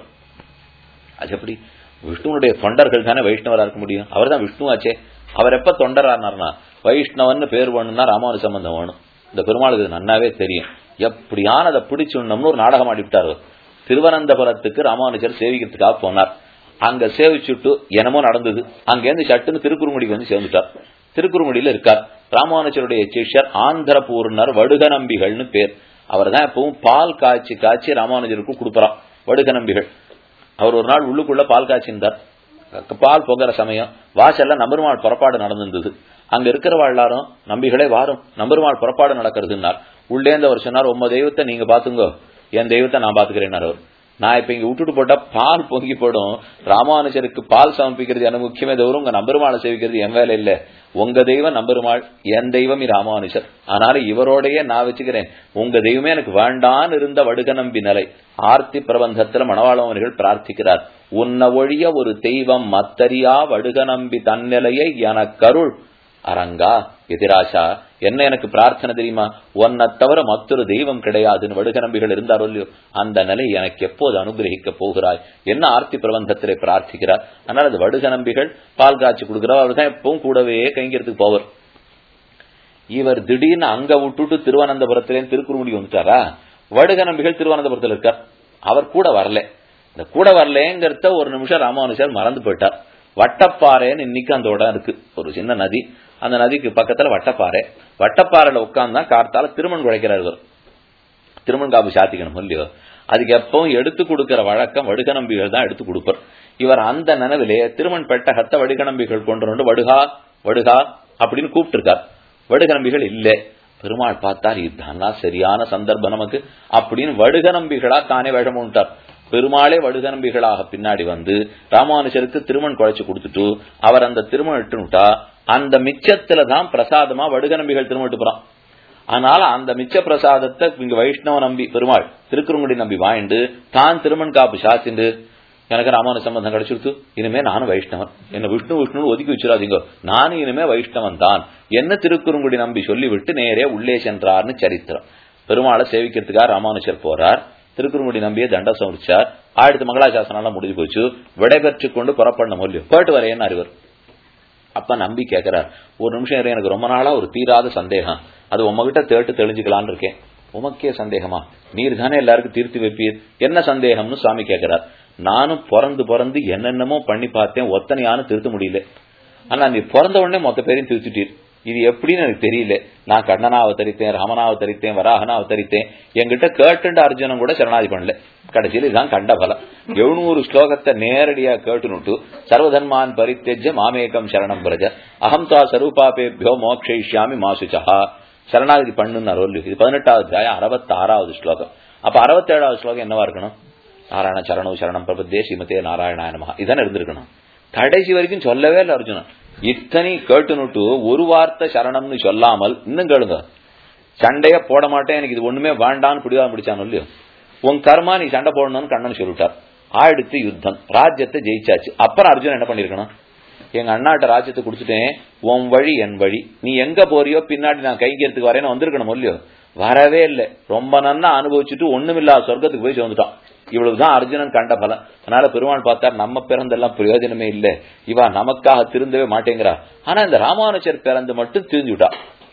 அது எப்படி விஷ்ணுனுடைய தொண்டர்கள் தானே வைஷ்ணவரா இருக்க முடியும் அவர் தான் விஷ்ணுவாச்சே அவர் எப்ப தொண்டரானார்னா வைஷ்ணவன் பேர் வேணும்னா ராமானு சம்பந்தம் வேணும் இந்த பெருமாளுக்கு நன்னாவே தெரியும் எப்படியான அதை பிடிச்சுடணும்னு ஒரு நாடகம் ஆடிவிட்டாரு திருவனந்தபுரத்துக்கு ராமானுஜர் சேவிக்கிறதுக்காக போனார் அங்க சேவிச்சுட்டு என்னமோ நடந்தது அங்கேருந்து சட்டுன்னு திருக்குறுங்குடிக்கு வந்து சேர்ந்துட்டார் திருக்குறுங்குடியில இருக்கார் ராமானுஜருடைய சிஷ்யர் ஆந்திரபூர்ணர் வடுக நம்பிகள்னு பேர் அவர் தான் எப்பவும் பால் காய்ச்சி காய்ச்சி ராமானுஜருக்கு கொடுப்பறான் வடுக நம்பிகள் அவர் ஒரு நாள் உள்ளுக்குள்ள பால் காய்ச்சிருந்தார் பால் போகிற சமயம் வாசல்ல நம்பருமாள் புறப்பாடு நடந்திருந்தது அங்க இருக்கிறவா எல்லாரும் நம்பிகளே வாரும் நம்பருமாள் புறப்பாடு நடக்கிறதுனார் உள்ளேந்து அவர் சொன்னார் உம்ம தெய்வத்தை நீங்க பாத்துங்க என் தெய்வத்தை நான் பாத்துக்கிறேன் அவர் நான் இப்ப இங்க விட்டுட்டு போட்டா பால் பொங்கி போடும் ராமானுஜருக்கு பால் சமர்ப்பிக்கிறது எனக்கு முக்கியமே தவிர உங்க நம்பருமாளை சேவிக்கிறது என் வேலை இல்ல உங்க தெய்வம் நம்பருமாள் என் தெய்வம் ராமானுஜர் அதனால இவரோடையே நான் வச்சுக்கிறேன் உங்க தெய்வமே எனக்கு வேண்டான்னு இருந்த வடுக நம்பி நிலை ஆர்த்தி பிரபந்தத்துல மணவாளவர்கள் பிரார்த்திக்கிறார் உன்ன ஒழிய ஒரு தெய்வம் மத்தரியா வடுக நம்பி தன்னிலையை எனக்கருள் அரங்கா எதிராசா என்ன எனக்கு பிரார்த்தனை தெரியுமா உன்னை தவிர மற்றொரு தெய்வம் கிடையாதுன்னு வடுக நம்பிகள் இருந்தாரோ இல்லையோ அந்த நிலை எனக்கு எப்போது அனுகிரகிக்க போகிறாய் என்ன ஆர்த்தி பிரபந்தத்திலே பிரார்த்திக்கிறார் அதனால அது வடுக நம்பிகள் பால் காய்ச்சி கொடுக்கிறார் அவர் தான் எப்பவும் கூடவே கைங்கிறதுக்கு போவர் இவர் திடீர்னு அங்க விட்டுட்டு திருவனந்தபுரத்திலேயும் திருக்குறுமுடி வந்துட்டாரா வடுக நம்பிகள் திருவனந்தபுரத்தில் இருக்கார் அவர் கூட வரல இந்த கூட வரலங்கிறத ஒரு நிமிஷம் ராமானுஜர் மறந்து போயிட்டார் வட்டப்பாறைன்னு இன்னைக்கு அந்த இடம் இருக்கு ஒரு சின்ன நதி அந்த நதிக்கு பக்கத்துல வட்டப்பாறை வட்டப்பாறையில உட்கார்ந்தா கார்த்தால திருமண் குழைக்கிறார் இவர் திருமண் காப்பு சாத்திக்கணும் இல்லையோ அதுக்கு எப்பவும் எடுத்து கொடுக்கிற வழக்கம் வடுகநம்பிகள் தான் எடுத்து கொடுப்பார் இவர் அந்த நினைவிலே திருமண் பெட்டகத்தை வடுகநம்பிகள் கொண்டு வந்து வடுகா வடுகா அப்படின்னு கூப்பிட்டு இருக்கார் வடுகநம்பிகள் இல்ல பெருமாள் பார்த்தார் இதுதான் சரியான சந்தர்ப்பம் நமக்கு அப்படின்னு வடுகநம்பிகளா தானே வேஷமுட்டார் பெருமாளே வடுகநம்பிகளாக பின்னாடி வந்து ராமானுஜருக்கு திருமண் குழைச்சு கொடுத்துட்டு அவர் அந்த திருமணம் இட்டுனுட்டா அந்த மிச்சத்துல தான் பிரசாதமா வடுகநம்பிகள் திருமணம் போறான் அதனால அந்த மிச்ச பிரசாதத்தை இங்க வைஷ்ணவ நம்பி பெருமாள் திருக்குறுங்குடி நம்பி வாங்கிட்டு தான் திருமண் காப்பு சாத்திண்டு எனக்கு ராமானு சம்பந்தம் கிடைச்சிருத்து இனிமே நானும் வைஷ்ணவன் என்ன விஷ்ணு விஷ்ணு ஒதுக்கி வச்சிடாதீங்க நானும் இனிமே வைஷ்ணவன் தான் என்ன திருக்குறுங்குடி நம்பி சொல்லிவிட்டு நேரே உள்ளே சென்றார்னு சரித்திரம் பெருமாளை சேவிக்கிறதுக்காக ராமானுஜர் போறார் திருக்குறுங்குடி நம்பிய தண்ட சமரிச்சார் ஆயிரத்து மங்களாசாசனம் முடிஞ்சு போச்சு விடைபெற்று கொண்டு புறப்படணும் மூலியம் போயிட்டு வரேன்னு அறிவர் அப்ப நம்பி கேட்கிறார் ஒரு நிமிஷம் இரு, எனக்கு ரொம்ப நாளா ஒரு தீராத சந்தேகம் அது உங்ககிட்ட தேட்டு தெளிஞ்சுக்கலான்னு இருக்கேன் உமக்கே சந்தேகமா நீர் தானே எல்லாருக்கும் தீர்த்து வைப்பீர் என்ன சந்தேகம்னு சுவாமி கேட்கிறார் நானும் பிறந்து பிறந்து என்னென்னமோ பண்ணி பார்த்தேன் ஒத்தனையானு திருத்த முடியல ஆனா நீ பிறந்த உடனே மொத்த பேரையும் திருத்திட்டீர் இது எப்படின்னு எனக்கு தெரியல நான் கண்ணனா அவதரித்தேன் ராமனா அவதரித்தேன் வராகனா அவதரித்தேன் என்கிட்ட கேட்டுண்ட அர்ஜுனன் கூட சரணாதி பண்ணல கடைசியில் இதுதான் கண்ட பலம் எழுநூறு ஸ்லோகத்தை நேரடியா கேட்டுனுட்டு சர்வதன்மான் பரித்தெஜ மாமேகம் சரணம் பிரஜ அகம் தா சரூபாபேபியோ மோக்ஷயிஷ்யாமி மாசுச்சா சரணாகதி பண்ணுன்னு அருள் இது பதினெட்டாவது அத்தியாயம் அறுபத்தி ஆறாவது ஸ்லோகம் அப்ப அறுபத்தேழாவது ஸ்லோகம் என்னவா இருக்கணும் நாராயண சரணம் சரணம் பிரபத்தே ஸ்ரீமதே நாராயணாய நமஹா இதானே இருந்திருக்கணும் கடைசி வரைக்கும் சொல்லவே இல்லை அர்ஜுனன் இத்தனை கேட்டுனுட்டு ஒரு வார்த்தை சரணம்னு சொல்லாமல் இன்னும் கேளுங்க சண்டைய போட மாட்டேன் எனக்கு இது ஒண்ணுமே வேண்டான்னு பிடிவாதம் பிடிச்சானு இல்லையோ உன் கர்மா நீ சண்டை போடணும்னு கண்ணன் சொல்லிட்டார் ஆயிடுத்து யுத்தம் ராஜ்யத்தை ஜெயிச்சாச்சு அப்புறம் அர்ஜுனன் என்ன பண்ணிருக்கணும் எங்க அண்ணாட்ட ராஜ்யத்தை கொடுத்துட்டேன் உன் வழி என் வழி நீ எங்க போறியோ பின்னாடி நான் கைங்கிறதுக்கு வரேன்னு வந்திருக்கணும் இல்லையோ வரவே இல்லை ரொம்ப நன்னா அனுபவிச்சுட்டு ஒண்ணுமில்லாத சொர்க்கத்துக்கு போய் சேர்ந்துட்டான் இவ்வளவுதான் அர்ஜுனன் கண்ட பலன் அதனால பெருமாள் பார்த்தார் நம்ம பிறந்தெல்லாம் பிரயோஜனமே இல்லை இவா நமக்காக திருந்தவே மாட்டேங்கிறா ஆனா இந்த ராமானுஜர் பிறந்து மட்டும் திருந்தி விட்டா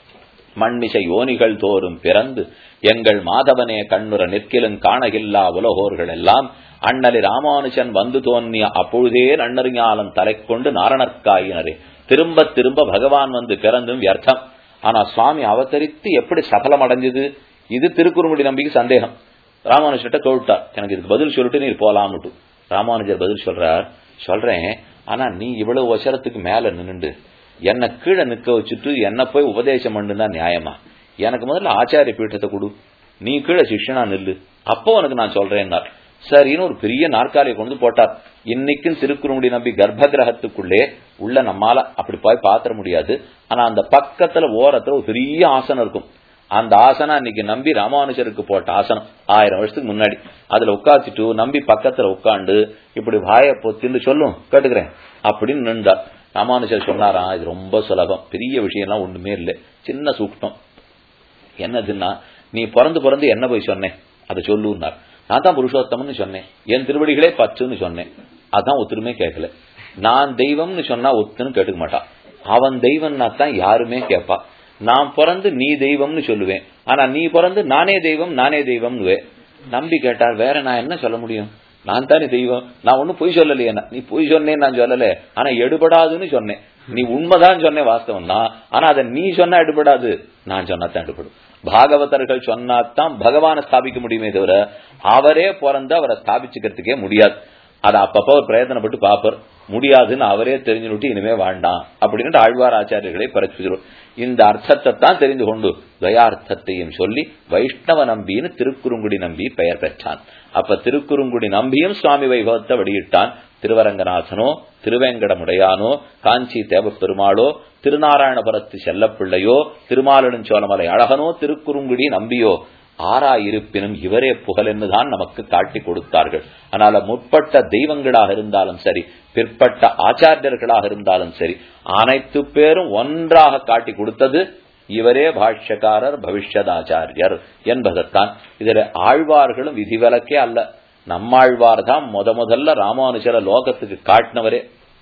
மண்மிசை யோனிகள் தோறும் பிறந்து எங்கள் மாதவனே கண்ணுற நிற்கிலும் காணகில்லா உலகோர்கள் எல்லாம் அண்ணலி ராமானுஜன் வந்து தோன்றிய அப்பொழுதே நன்னறிஞாலம் தலை கொண்டு நாரணர்க்காயினரே திரும்ப திரும்ப பகவான் வந்து பிறந்தும் வியர்த்தம் ஆனா சுவாமி அவதரித்து எப்படி சபலம் அடைஞ்சது இது திருக்குறுங்குடி நம்பிக்கை சந்தேகம் ராமானுஜர்கிட்ட கேட்டார் எனக்கு இதுக்கு பதில் சொல்லிட்டு நீர் போலாம்னுட்டு ராமானுஜர் பதில் சொல்றார் சொல்றேன் ஆனா நீ இவ்வளவு வசரத்துக்கு மேல நின்னுண்டு என்ன கீழே நிக்க வச்சுட்டு என்ன போய் உபதேசம் பண்ணுனா நியாயமா எனக்கு முதல்ல ஆச்சாரிய பீட்டத்தை கொடு நீ கீழே சிஷ்யனா நில்லு அப்போ உனக்கு நான் சொல்றேன்னார் சரின்னு ஒரு பெரிய நாற்காலியை கொண்டு போட்டார் இன்னைக்கும் திருக்குறுங்குடி நம்பி கர்ப்ப கிரகத்துக்குள்ளே உள்ள நம்மால அப்படி போய் பாத்திர முடியாது ஆனா அந்த பக்கத்துல ஓரத்துல ஒரு பெரிய ஆசனம் இருக்கும் அந்த ஆசனம் அன்னைக்கு நம்பி ராமானுஜருக்கு போட்ட ஆசனம் ஆயிரம் வருஷத்துக்கு முன்னாடி அதுல உட்காந்துட்டு நம்பி பக்கத்துல உட்காந்து இப்படி வாய பொத்தின்னு சொல்லும் கேட்டுக்கிறேன் அப்படின்னு நின்றார் ராமானுஜர் சொன்னாராம் இது ரொம்ப சுலபம் பெரிய விஷயம்லாம் ஒண்ணுமே இல்லை சின்ன சூக்டம் என்னதுன்னா நீ பிறந்து பிறந்து என்ன போய் சொன்னேன் அதை சொல்லுன்னார் நான் தான் புருஷோத்தம்னு சொன்னேன் என் திருவடிகளே பச்சுன்னு சொன்னேன் அதான் ஒத்துருமே கேட்கல நான் தெய்வம்னு சொன்னா ஒத்துன்னு கேட்டுக்க மாட்டான் அவன் தெய்வம்னா தான் யாருமே கேட்பா நான் பிறந்து நீ தெய்வம்னு சொல்லுவேன் ஆனா நீ பிறந்து நானே தெய்வம் நானே தெய்வம்னுவே நம்பி கேட்டார் வேற நான் என்ன சொல்ல முடியும் நான் தானே தெய்வம் நான் ஒன்னும் பொய் சொல்லலையே நீ பொய் சொன்னேன் நான் சொல்லல ஆனா எடுபடாதுன்னு சொன்னேன் நீ உண்மைதான் சொன்னேன் வாஸ்தவம் தான் ஆனா அதை நீ சொன்னா எடுபடாது நான் சொன்னாதான் எடுபடும் பாகவதர்கள் சொன்னாதான் பகவானை ஸ்தாபிக்க முடியுமே தவிர அவரே பிறந்து அவரை ஸ்தாபிச்சுக்கிறதுக்கே முடியாது அதை அப்பப்ப ஒரு பிரயத்தனப்பட்டு பாப்பர் முடியாதுன்னு அவரே தெரிஞ்சுட்டு இனிமே வேண்டாம் அப்படின்னு ஆழ்வார் ஆச்சாரியர்களை பரச்சுகிறோம் இந்த அர்த்தத்தை தான் தெரிந்து கொண்டு துவயார்த்தத்தையும் சொல்லி வைஷ்ணவ நம்பின்னு திருக்குறுங்குடி நம்பி பெயர் பெற்றான் அப்ப திருக்குறுங்குடி நம்பியும் சுவாமி வைபவத்தை வெளியிட்டான் திருவரங்கநாதனோ திருவேங்கடமுடையானோ காஞ்சி தேவப்பெருமாளோ திருநாராயணபுரத்து செல்லப்பிள்ளையோ திருமாலனுஞ்சோலமலை அழகனோ திருக்குறுங்குடி நம்பியோ ஆறாயிருப்பினும் இவரே புகழ் என்றுதான் நமக்கு காட்டி கொடுத்தார்கள் அதனால முற்பட்ட தெய்வங்களாக இருந்தாலும் சரி பிற்பட்ட ஆச்சாரியர்களாக இருந்தாலும் சரி அனைத்து பேரும் ஒன்றாக காட்டி கொடுத்தது இவரே பாஷ்யக்காரர் பவிஷ்யதாச்சாரியர் என்பதைத்தான் இதுல ஆழ்வார்களும் விதிவிலக்கே அல்ல நம்மாழ்வார் தான் முத முதல்ல ராமானுஜர லோகத்துக்கு காட்டினவரே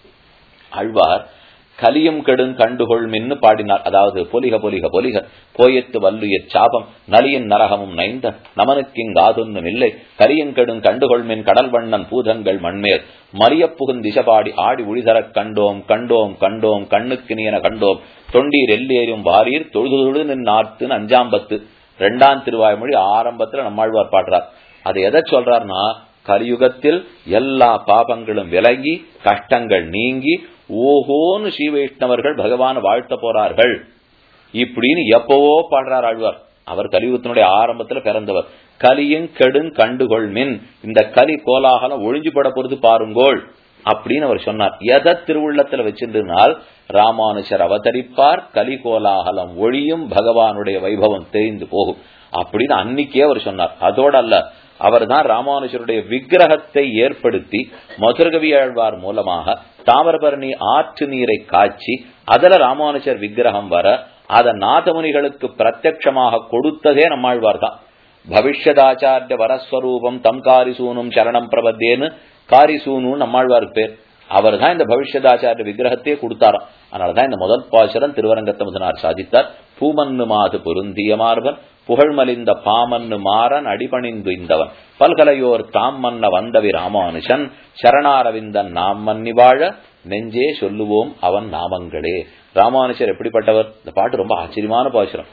ஆழ்வார் கலியும் கெடும் கண்டுகொள் மின்னு பாடினார் அதாவது பொலிக பொலிக பொலிக போயத்து வல்லுயிர் சாபம் நலியின் நரகமும் நைந்த நமனுக்கிங்காதொன்னும் இல்லை கலியங்கெடும் கண்டுகொள் மின் கடல் வண்ணன் பூதங்கள் மண்மேல் மறிய புகுந்திசபாடி ஆடி ஒளிதரக் கண்டோம் கண்டோம் கண்டோம் கண்ணுக்கு நீன கண்டோம் தொண்டீர் எல்லேரும் வாரீர் தொழுதொழு நின்னார்த்து அஞ்சாம்பத்து இரண்டாம் திருவாய்மொழி ஆரம்பத்துல நம்மாழ்வார் பாடுறார் அது எதை சொல்றாருன்னா கலியுகத்தில் எல்லா பாபங்களும் விலகி கஷ்டங்கள் நீங்கி ஓஹோன்னு ஸ்ரீ வைஷ்ணவர்கள் பகவான் வாழ்த்த போறார்கள் இப்படின்னு எப்பவோ பாடுறார் ஆழ்வார் அவர் கலியுகத்தினுடைய ஆரம்பத்துல பிறந்தவர் கலியும் கெடுங் கண்டுகொள் மின் இந்த கலி கோலாகலம் ஒழிஞ்சுபட பொறுத்து பாருங்கோள் அப்படின்னு அவர் சொன்னார் எதை திருவுள்ளத்துல வச்சிருந்தால் ராமானுஷர் அவதரிப்பார் கலி கோலாகலம் ஒழியும் பகவானுடைய வைபவம் தெரிந்து போகும் அப்படின்னு அன்னைக்கே அவர் சொன்னார் அதோட அல்ல அவர் தான் ராமானுஜருடைய விக்கிரகத்தை ஏற்படுத்தி மதுரகவி ஆழ்வார் மூலமாக தாமிரபரணி ஆற்று நீரை காய்ச்சி அதுல ராமானுஜர் விக்கிரகம் வர அத நாதமுனிகளுக்கு பிரத்யட்சமாக கொடுத்ததே நம்மாழ்வார் தான் பவிஷ்யதாச்சாரிய வரஸ்வரூபம் தம் காரிசூனும் சரணம் பிரபத்தேன்னு காரிசூனு நம்மாழ்வாருக்கு பேர் அவர் தான் இந்த பவிஷ்யதாச்சாரிய விக்கிரகத்தையே கொடுத்தாராம் அதனாலதான் இந்த முதல் பாசுரன் திருவரங்கத்த முதனார் சாதித்தார் பூமன்னு மாது பொருந்திய மார்பன் புகழ்மலிந்த பாமன்னு மாறன் அடிபணிந்து இந்தவன் பல்கலையோர் தாம் மன்ன வந்தவி ராமானுஷன் சரணாரவிந்தன் நாம் மன்னி வாழ நெஞ்சே சொல்லுவோம் அவன் நாமங்களே ராமானுஷர் எப்படிப்பட்டவர் இந்த பாட்டு ரொம்ப ஆச்சரியமான பாசுரம்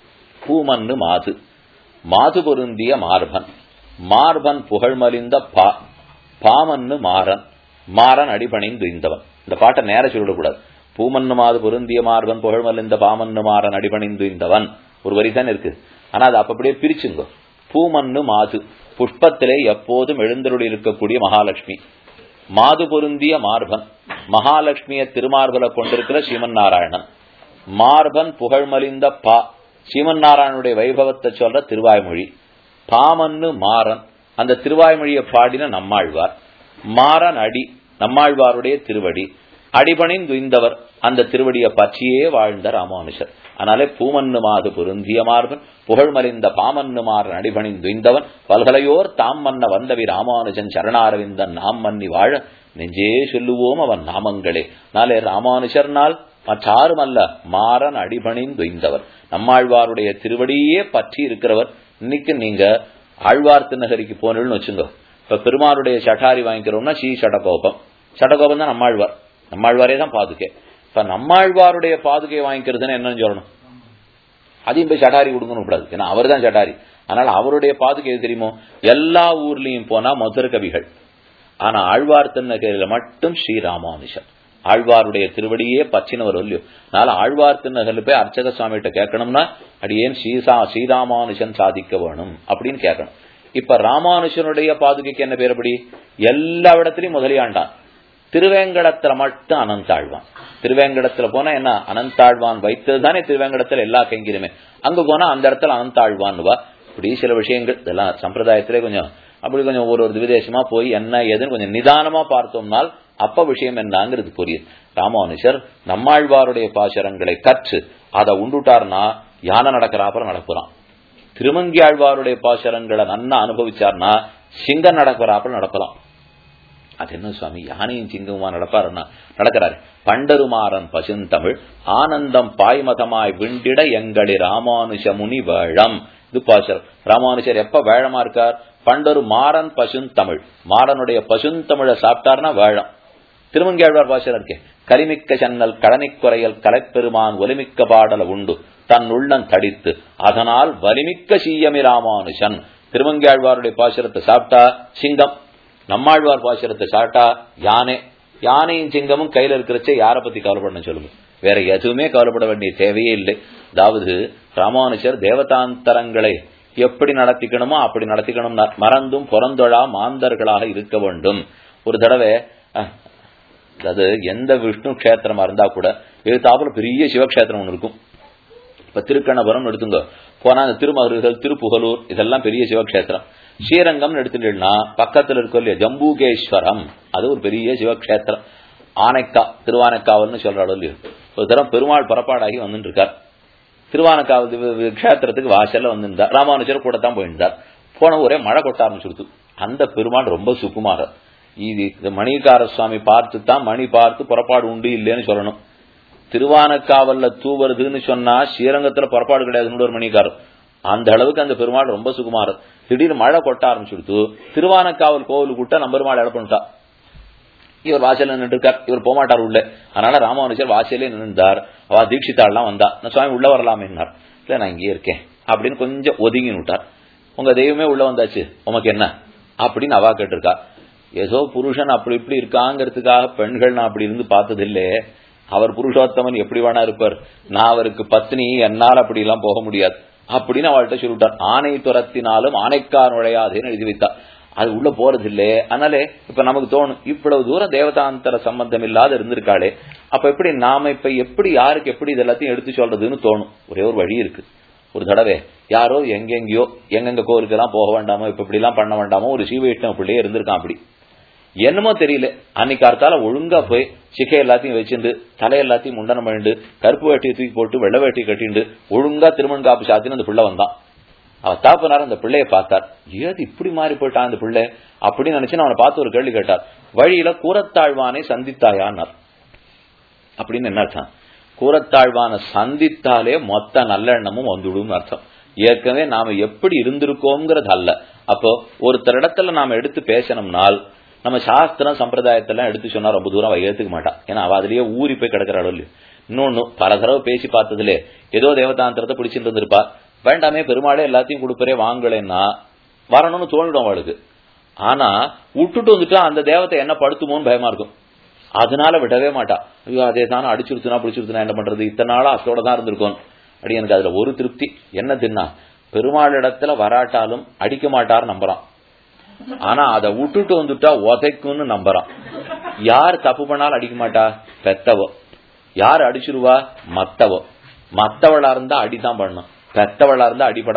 பூமன்னு மாது மாது பொருந்திய மார்பன் மார்பன் புகழ்மலிந்த பா பாமன்னு மாறன் மாறன் அடிபணிந்து இந்தவன் இந்த பாட்டை நேர சொல்லிடக்கூடாது பூமன்னு மாது பொருந்திய மார்பன் புகழ்மலிந்த பாமன்னு மாறன் அடிபணிந்து இந்தவன் ஒரு வரி தான் இருக்கு ஆனா அது அப்ப அப்படியே பிரிச்சுங்க பூமன்னு மாது புஷ்பத்திலே எப்போதும் எழுந்தருளி இருக்கக்கூடிய மகாலட்சுமி மாது பொருந்திய மார்பன் மகாலட்சுமிய திருமார்பல கொண்டிருக்கிற ஸ்ரீமன் நாராயணன் மார்பன் புகழ்மலிந்த பா ஸ்ரீமன் நாராயணனுடைய வைபவத்தை சொல்ற திருவாய்மொழி பாமன்னு மாறன் அந்த திருவாய்மொழியை பாடின நம்மாழ்வார் மாறன் அடி நம்மாழ்வாருடைய திருவடி அடிபணிந்து துய்ந்தவர் அந்த திருவடியை பற்றியே வாழ்ந்த ராமானுஷர் அதனாலே பூமன்னுமாது பொருந்திய மார்பன் புகழ்மறிந்த பாமன்னுமாறன் அடிபணிந்து துய்ந்தவன் பல்கலையோர் தாம் மன்ன வந்தவி ராமானுஜன் சரணாரவிந்தன் நாம் மன்னி வாழ நெஞ்சே சொல்லுவோம் அவன் நாமங்களே நாளே ராமானுஷர்னால் மற்றாரும் அல்ல மாறன் அடிபணிந்துய்ந்தவர் நம்மாழ்வாருடைய திருவடியே பற்றி இருக்கிறவர் இன்னைக்கு நீங்க ஆழ்வார் திருநகரிக்கு போனீங்கன்னு வச்சுங்க இப்ப பெருமாளுடைய சட்டாரி வாங்கிக்கிறோம்னா ஸ்ரீ சடகோபம் சடகோபம் தான் நம்மாழ்வார் நம்மாழ்வாரே தான் பாதுகை இப்ப நம்மாழ்வாருடைய பாதுகையை வாங்கிக்கிறதுன்னு என்னன்னு சொல்லணும் அதையும் போய் சட்டாரி கொடுக்கணும் கூடாது ஏன்னா அவர் தான் சட்டாரி அதனால அவருடைய பாதுகை எது தெரியுமோ எல்லா ஊர்லயும் போனா மதுர கவிகள் ஆனா ஆழ்வார் திருநகரில மட்டும் ஸ்ரீராமானுஷன் ஆழ்வாருடைய திருவடியே பச்சினவர் இல்லையோ அதனால ஆழ்வார் திருநகர்ல போய் அர்ச்சக சுவாமிகிட்ட கேட்கணும்னா அடியேன் ஸ்ரீசா ஸ்ரீராமானுஷன் சாதிக்க வேணும் அப்படின்னு கேட்கணும் இப்ப ராமானுஷனுடைய பாதுகைக்கு என்ன பேர் அப்படி எல்லா இடத்துலயும் முதலியாண்டான் திருவேங்கடத்துல மட்டும் அனந்தாழ்வான் திருவேங்கடத்துல போனா என்ன அனந்தாழ்வான் வைத்தது தானே திருவேங்கடத்துல எல்லா கைங்கிலுமே அங்க போனா அந்த இடத்துல அனந்தாழ்வான்வா இப்படி சில விஷயங்கள் இதெல்லாம் சம்பிரதாயத்திலே கொஞ்சம் அப்படி கொஞ்சம் ஒரு ஒரு விதேசமா போய் என்ன ஏதுன்னு கொஞ்சம் நிதானமா பார்த்தோம்னால் அப்ப விஷயம் என்னங்கிறது புரியுது ராமானுஷர் நம்மாழ்வாருடைய பாசரங்களை கற்று அதை உண்டுட்டார்னா யானை நடக்கிறாப்புறம் நடப்புறான் திருமங்கி ஆழ்வாருடைய பாசரங்களை நன்னா அனுபவிச்சார்னா சிங்கம் நடக்கிறாப்புறம் நடக்கலாம் அது என்ன சுவாமி யானையும் சிங்கமுமா நடப்பாருன்னா நடக்கிறாரு பண்டருமாறன் பசுந்தமிழ் ஆனந்தம் பாய்மதமாய் விண்டிட எங்களி ராமானுஷ முனி வேழம் இது பாசர் ராமானுஷர் எப்ப வேழமா இருக்கார் பண்டரு மாறன் பசுந்தமிழ் மாறனுடைய பசுந்தமிழை சாப்பிட்டார்னா வேழம் திருமங்கியாழ்வார் பாசர் இருக்கே கரிமிக்க சன்னல் கடனிக்குறையல் கலைப்பெருமான் ஒலிமிக்க பாடல உண்டு தன் உள்ளம் தடித்து அதனால் வலிமிக்க சீயமி ராமானுஷன் திருமங்கியாழ்வாருடைய பாசுரத்தை சாப்பிட்டா சிங்கம் நம்மாழ்வார் பாசுரத்தை சாப்பிட்டா யானை யானையும் சிங்கமும் கையில இருக்கிறச்சே யாரை பத்தி கவலைப்படணும் சொல்லுங்க வேற எதுவுமே கவலைப்பட வேண்டிய தேவையே இல்லை அதாவது ராமானுஷர் தேவதாந்தரங்களை எப்படி நடத்திக்கணுமோ அப்படி நடத்திக்கணும் மறந்தும் பிறந்தொழா மாந்தர்களாக இருக்க வேண்டும் ஒரு தடவை அது எந்த விஷ்ணு கஷேத்திரமா இருந்தா கூட எழுத்தாப்புல பெரிய சிவக்ஷேத்திரம் ஒன்று இருக்கும் இப்ப திருக்கண்ணபுரம் எடுத்துங்க போனா அந்த திருமருகள் திருப்புகலூர் இதெல்லாம் பெரிய சிவக்ஷேத்திரம் ஸ்ரீரங்கம் எடுத்துட்டீங்கன்னா பக்கத்துல இருக்க இல்லையா ஜம்பூகேஸ்வரம் அது ஒரு பெரிய சிவக்ஷேத்திரம் ஆனைக்கா திருவானைக்காவல்னு சொல்றாளோ இல்லையோ ஒரு தரம் பெருமாள் புறப்பாடாகி வந்துட்டு இருக்கார் திருவானக்காவல் கஷேத்திரத்துக்கு வாசல்ல வந்திருந்தார் ராமானுஜர் கூட தான் போயிருந்தார் போன ஒரே மழை கொட்ட ஆரம்பிச்சுடுத்து அந்த பெருமாள் ரொம்ப சுக்குமாரர் இது இந்த மணிகார சுவாமி பார்த்து தான் மணி பார்த்து புறப்பாடு உண்டு இல்லைன்னு சொல்லணும் திருவானக்காவல்ல தூவருதுன்னு சொன்னா ஸ்ரீரங்கத்துல புறப்பாடு கிடையாதுன்னு ஒரு மணிக்காரர் அந்த அளவுக்கு அந்த பெருமாள் ரொம்ப சுகுமாரர் திடீர்னு மழை கொட்ட ஆரம்பிச்சுடுத்து திருவானக்காவல் கோவில் கூட்ட நம்ம பெருமாள் இழப்பிட்டா இவர் வாசல்ல நின்றுருக்கார் இவர் போமாட்டார் உள்ள அதனால ராமானுஜர் வாசலே நின்றார் அவ தீட்சித்தாள்லாம் வந்தா நான் சுவாமி உள்ள வரலாமேன்னார் இல்ல நான் இங்கே இருக்கேன் அப்படின்னு கொஞ்சம் ஒதுங்கி விட்டார் உங்க தெய்வமே உள்ள வந்தாச்சு உமக்கு என்ன அப்படின்னு அவா கேட்டிருக்கா ஏதோ புருஷன் அப்படி இப்படி இருக்காங்கிறதுக்காக பெண்கள் நான் அப்படி இருந்து பார்த்தது இல்லையே அவர் புருஷோத்தமன் எப்படி வேணா இருப்பார் நான் அவருக்கு பத்னி என்னால் அப்படி எல்லாம் போக முடியாது அப்படின்னு அவள்கிட்ட சொல்லிவிட்டார் ஆணை துரத்தினாலும் ஆணைக்கார் நுழையாதேன்னு எழுதி வைத்தா அது உள்ள போறது இல்லையே அதனாலே இப்ப நமக்கு தோணும் இவ்வளவு தூரம் தேவதாந்தர சம்பந்தம் இல்லாத இருந்திருக்காளே அப்ப எப்படி நாம இப்ப எப்படி யாருக்கு எப்படி இது எல்லாத்தையும் எடுத்து சொல்றதுன்னு தோணும் ஒரே ஒரு வழி இருக்கு ஒரு தடவை யாரோ எங்கெங்கயோ எங்கெங்க கோவிலுக்கெல்லாம் போக வேண்டாமோ இப்ப இப்படி எல்லாம் பண்ண வேண்டாமோ ஒரு சீவைஷ்ணவ பிள்ளையே இருந்திருக்கான் அப்படி என்னமோ தெரியல அன்னைக்கு அர்த்தால ஒழுங்கா போய் சிக்கை எல்லாத்தையும் வச்சுண்டு தலை எல்லாத்தையும் முண்டனம் பண்ணிட்டு கருப்பு வேட்டியை தூக்கி போட்டு வெள்ளை வேட்டி கட்டிண்டு ஒழுங்கா திருமண் காப்பு சாத்தின்னு அந்த பிள்ளை வந்தான் அவ தாப்பனார் அந்த பிள்ளைய பார்த்தார் ஏது இப்படி மாறி போயிட்டான் அந்த பிள்ளை அப்படின்னு நினைச்சு அவனை பார்த்து ஒரு கேள்வி கேட்டார் வழியில கூரத்தாழ்வானை சந்தித்தாயான்னார் அப்படின்னு என்ன அர்த்தம் கூரத்தாழ்வான சந்தித்தாலே மொத்த நல்லெண்ணமும் வந்துடும் அர்த்தம் ஏற்கனவே நாம எப்படி இருந்திருக்கோங்கிறது அல்ல அப்போ ஒருத்தர் இடத்துல நாம எடுத்து பேசணும்னால் நம்ம சாஸ்திரம் சம்பிரதாயத்தெல்லாம் எடுத்து சொன்னா ரொம்ப தூரம் அவ ஏத்துக்க மாட்டான் ஏன்னா அவ அதுலயே ஊறி போய் கிடக்கிற அளவு இன்னொன்னு பல தடவை பேசி பார்த்ததுல ஏதோ தேவதாந்திரத்தை பிடிச்சிட்டு இருந்திருப்பா வேண்டாமே பெருமாளே எல்லாத்தையும் கொடுப்பறே வாங்கலைன்னா வரணும்னு தோணிடும் அவளுக்கு ஆனா விட்டுட்டு வந்துட்டா அந்த தேவத்தை என்ன படுத்துமோன்னு பயமா இருக்கும் அதனால விடவே மாட்டா ஐயோ அதே தானே அடிச்சுடுத்துனா பிடிச்சிருத்துனா என்ன பண்றது இத்தனை நாளா அத்தோட தான் இருந்திருக்கும் அப்படி எனக்கு அதுல ஒரு திருப்தி என்ன தின்னா பெருமாள் இடத்துல வராட்டாலும் அடிக்க மாட்டார் நம்புறான் ஆனா அதை விட்டுட்டு வந்துட்டா உதைக்கும்னு நம்புறான் யார் தப்பு பண்ணாலும் அடிக்க மாட்டா பெத்தவோ யார் அடிச்சிருவா மத்தவோ மத்தவளா இருந்தா அடிதான் பண்ணணும் பெத்தவளா இருந்தா அடிபட வேண்டாம்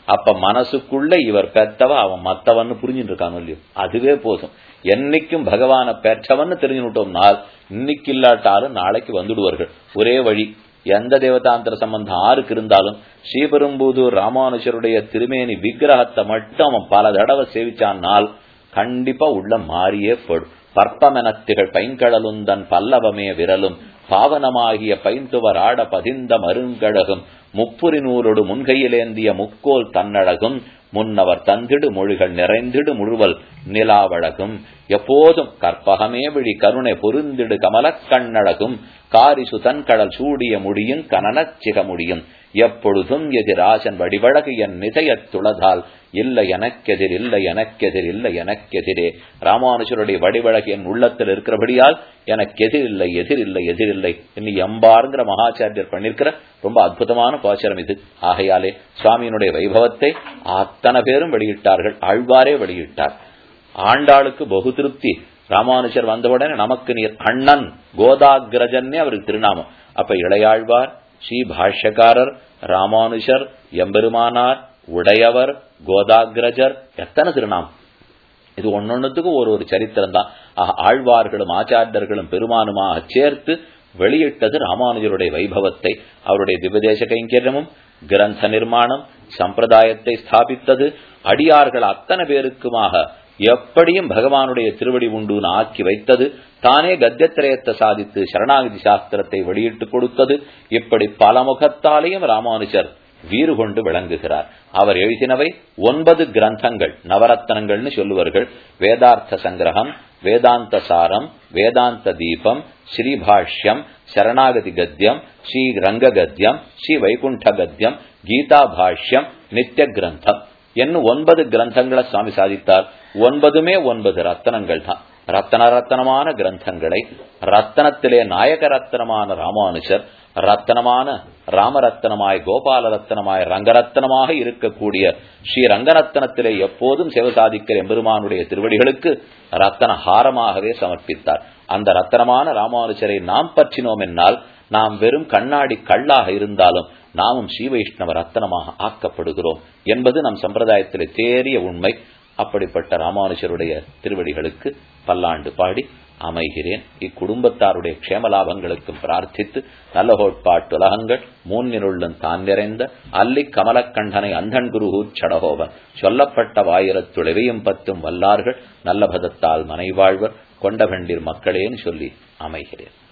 அப்ப மனசுக்குள்ள இவர் பெத்தவ அவன் மத்தவன்னு புரிஞ்சுட்டு இருக்கானோ இல்லையோ அதுவே போதும் என்னைக்கும் பகவான பெற்றவன்னு தெரிஞ்சுட்டோம்னால் இன்னைக்கு இல்லாட்டாலும் நாளைக்கு வந்துடுவார்கள் ஒரே வழி எந்த தேவதாந்திர சம்பந்தம் ஆருக்கு இருந்தாலும் ஸ்ரீபெரும்புதூர் ராமானுஜருடைய திருமேனி விக்கிரகத்தை மட்டும் அவன் பல தடவை சேவிச்சானால் கண்டிப்பா உள்ள மாறியே படும் பற்பமெனத்திகள் பைங்கடலுந்தன் பல்லவமே விரலும் பாவனமாகிய பைந்துவர் ஆட பதிந்த மருங்கழகும் முப்புரி நூறொடு முன்கையிலேந்திய முக்கோல் தன்னழகும் முன்னவர் தந்திடு மொழிகள் நிறைந்திடு முழுவல் நிலாவழகும் எப்போதும் கற்பகமே விழி கருணை பொருந்திடு கமலக் கண்ணழகும் காரிசு தன்கடல் சூடிய முடியும் கனனச் சிக முடியும் எப்பொழுதும் எதிராசன் வடிவழகு என் நிதயத் துளதால் இல்லை எனக்கெதிர் இல்லை எனக்கெதிர் இல்லை எனக்கெதிரே ராமானுஜருடைய வடிவழகு என் உள்ளத்தில் இருக்கிறபடியால் எனக்கு எதிர் இல்லை எதிர் இல்லை எதிர் இல்லை இன்னும் எம்பாருங்கிற மகாச்சாரியர் பண்ணிருக்கிற ரொம்ப அற்புதமான பாச்சரம் இது ஆகையாலே சுவாமியினுடைய வைபவத்தை அத்தனை பேரும் வெளியிட்டார்கள் ஆழ்வாரே வெளியிட்டார் ஆண்டாளுக்கு பகு திருப்தி ராமானுஜர் வந்தவுடனே நமக்கு நீர் அண்ணன் கோதாகிரஜன்னே அவருக்கு திருநாமம் அப்ப இளையாழ்வார் ஸ்ரீ பாஷ்யக்காரர் ராமானுஜர் எம்பெருமானார் உடையவர் கோதாகிரஜர் எத்தனை திருநாமம் இது ஒன்னொன்னுத்துக்கும் ஒரு ஒரு சரித்திரம் தான் ஆழ்வார்களும் ஆச்சாரியர்களும் பெருமானுமாக சேர்த்து வெளியிட்டது ராமானுஜருடைய வைபவத்தை அவருடைய திவ்யதேச கைங்கரியமும் கிரந்த நிர்மாணம் சம்பிரதாயத்தை ஸ்தாபித்தது அடியார்கள் அத்தனை பேருக்குமாக எப்படியும் பகவானுடைய திருவடி உண்டுன்னு ஆக்கி வைத்தது தானே கத்தியத்திரயத்தை சாதித்து சரணாகதி சாஸ்திரத்தை வெளியிட்டு கொடுத்தது இப்படி பல முகத்தாலேயும் ராமானுஜர் வீறு கொண்டு விளங்குகிறார் அவர் எழுதினவை ஒன்பது கிரந்தங்கள் நவரத்தனங்கள்னு சொல்லுவார்கள் வேதார்த்த சங்கிரகம் வேதாந்த சாரம் வேதாந்த தீபம் ஸ்ரீபாஷ்யம் சரணாகதி கத்தியம் ஸ்ரீ ரங்க கத்தியம் ஸ்ரீ வைகுண்ட கத்தியம் கீதா பாஷ்யம் நித்திய கிரந்தம் என்னும் ஒன்பது கிரந்தங்களை சுவாமி சாதித்தார் ஒன்பதுமே ஒன்பது ரத்தனங்கள் தான் ரத்தன ரத்தனமான கிரந்தங்களை ரத்தனத்திலே நாயக ரத்தனமான ராமானுஜர் ரத்தனமான ராமரத்தனமாய் கோபால ரத்தனமாய் ரங்கரத்தனமாக இருக்கக்கூடிய ஸ்ரீ ரங்கரத்தனத்திலே எப்போதும் சேவை சாதிக்கிற எம்பெருமானுடைய திருவடிகளுக்கு ரத்தன ஹாரமாகவே சமர்ப்பித்தார் அந்த ரத்தனமான ராமானுஜரை நாம் பற்றினோம் என்னால் நாம் வெறும் கண்ணாடி கல்லாக இருந்தாலும் நாமும் ஸ்ரீ வைஷ்ணவ ரத்தனமாக ஆக்கப்படுகிறோம் என்பது நம் சம்பிரதாயத்திலே தேறிய உண்மை அப்படிப்பட்ட ராமானுஜருடைய திருவடிகளுக்கு பல்லாண்டு பாடி அமைகிறேன் இக்குடும்பத்தாருடைய க்ஷேமலாபங்களுக்கும் பிரார்த்தித்து நல்ல கோட்பாட்டு உலகங்கள் மூன்னினுள்ளும் தான் நிறைந்த அல்லி கமலக்கண்டனை அந்தன் குருஹூ சடகோவன் சொல்லப்பட்ட வாயிரத்துழைவையும் பத்தும் வல்லார்கள் நல்ல பதத்தால் மனைவாழ்வர் கொண்டவண்டிர் மக்களேன்னு சொல்லி அமைகிறேன்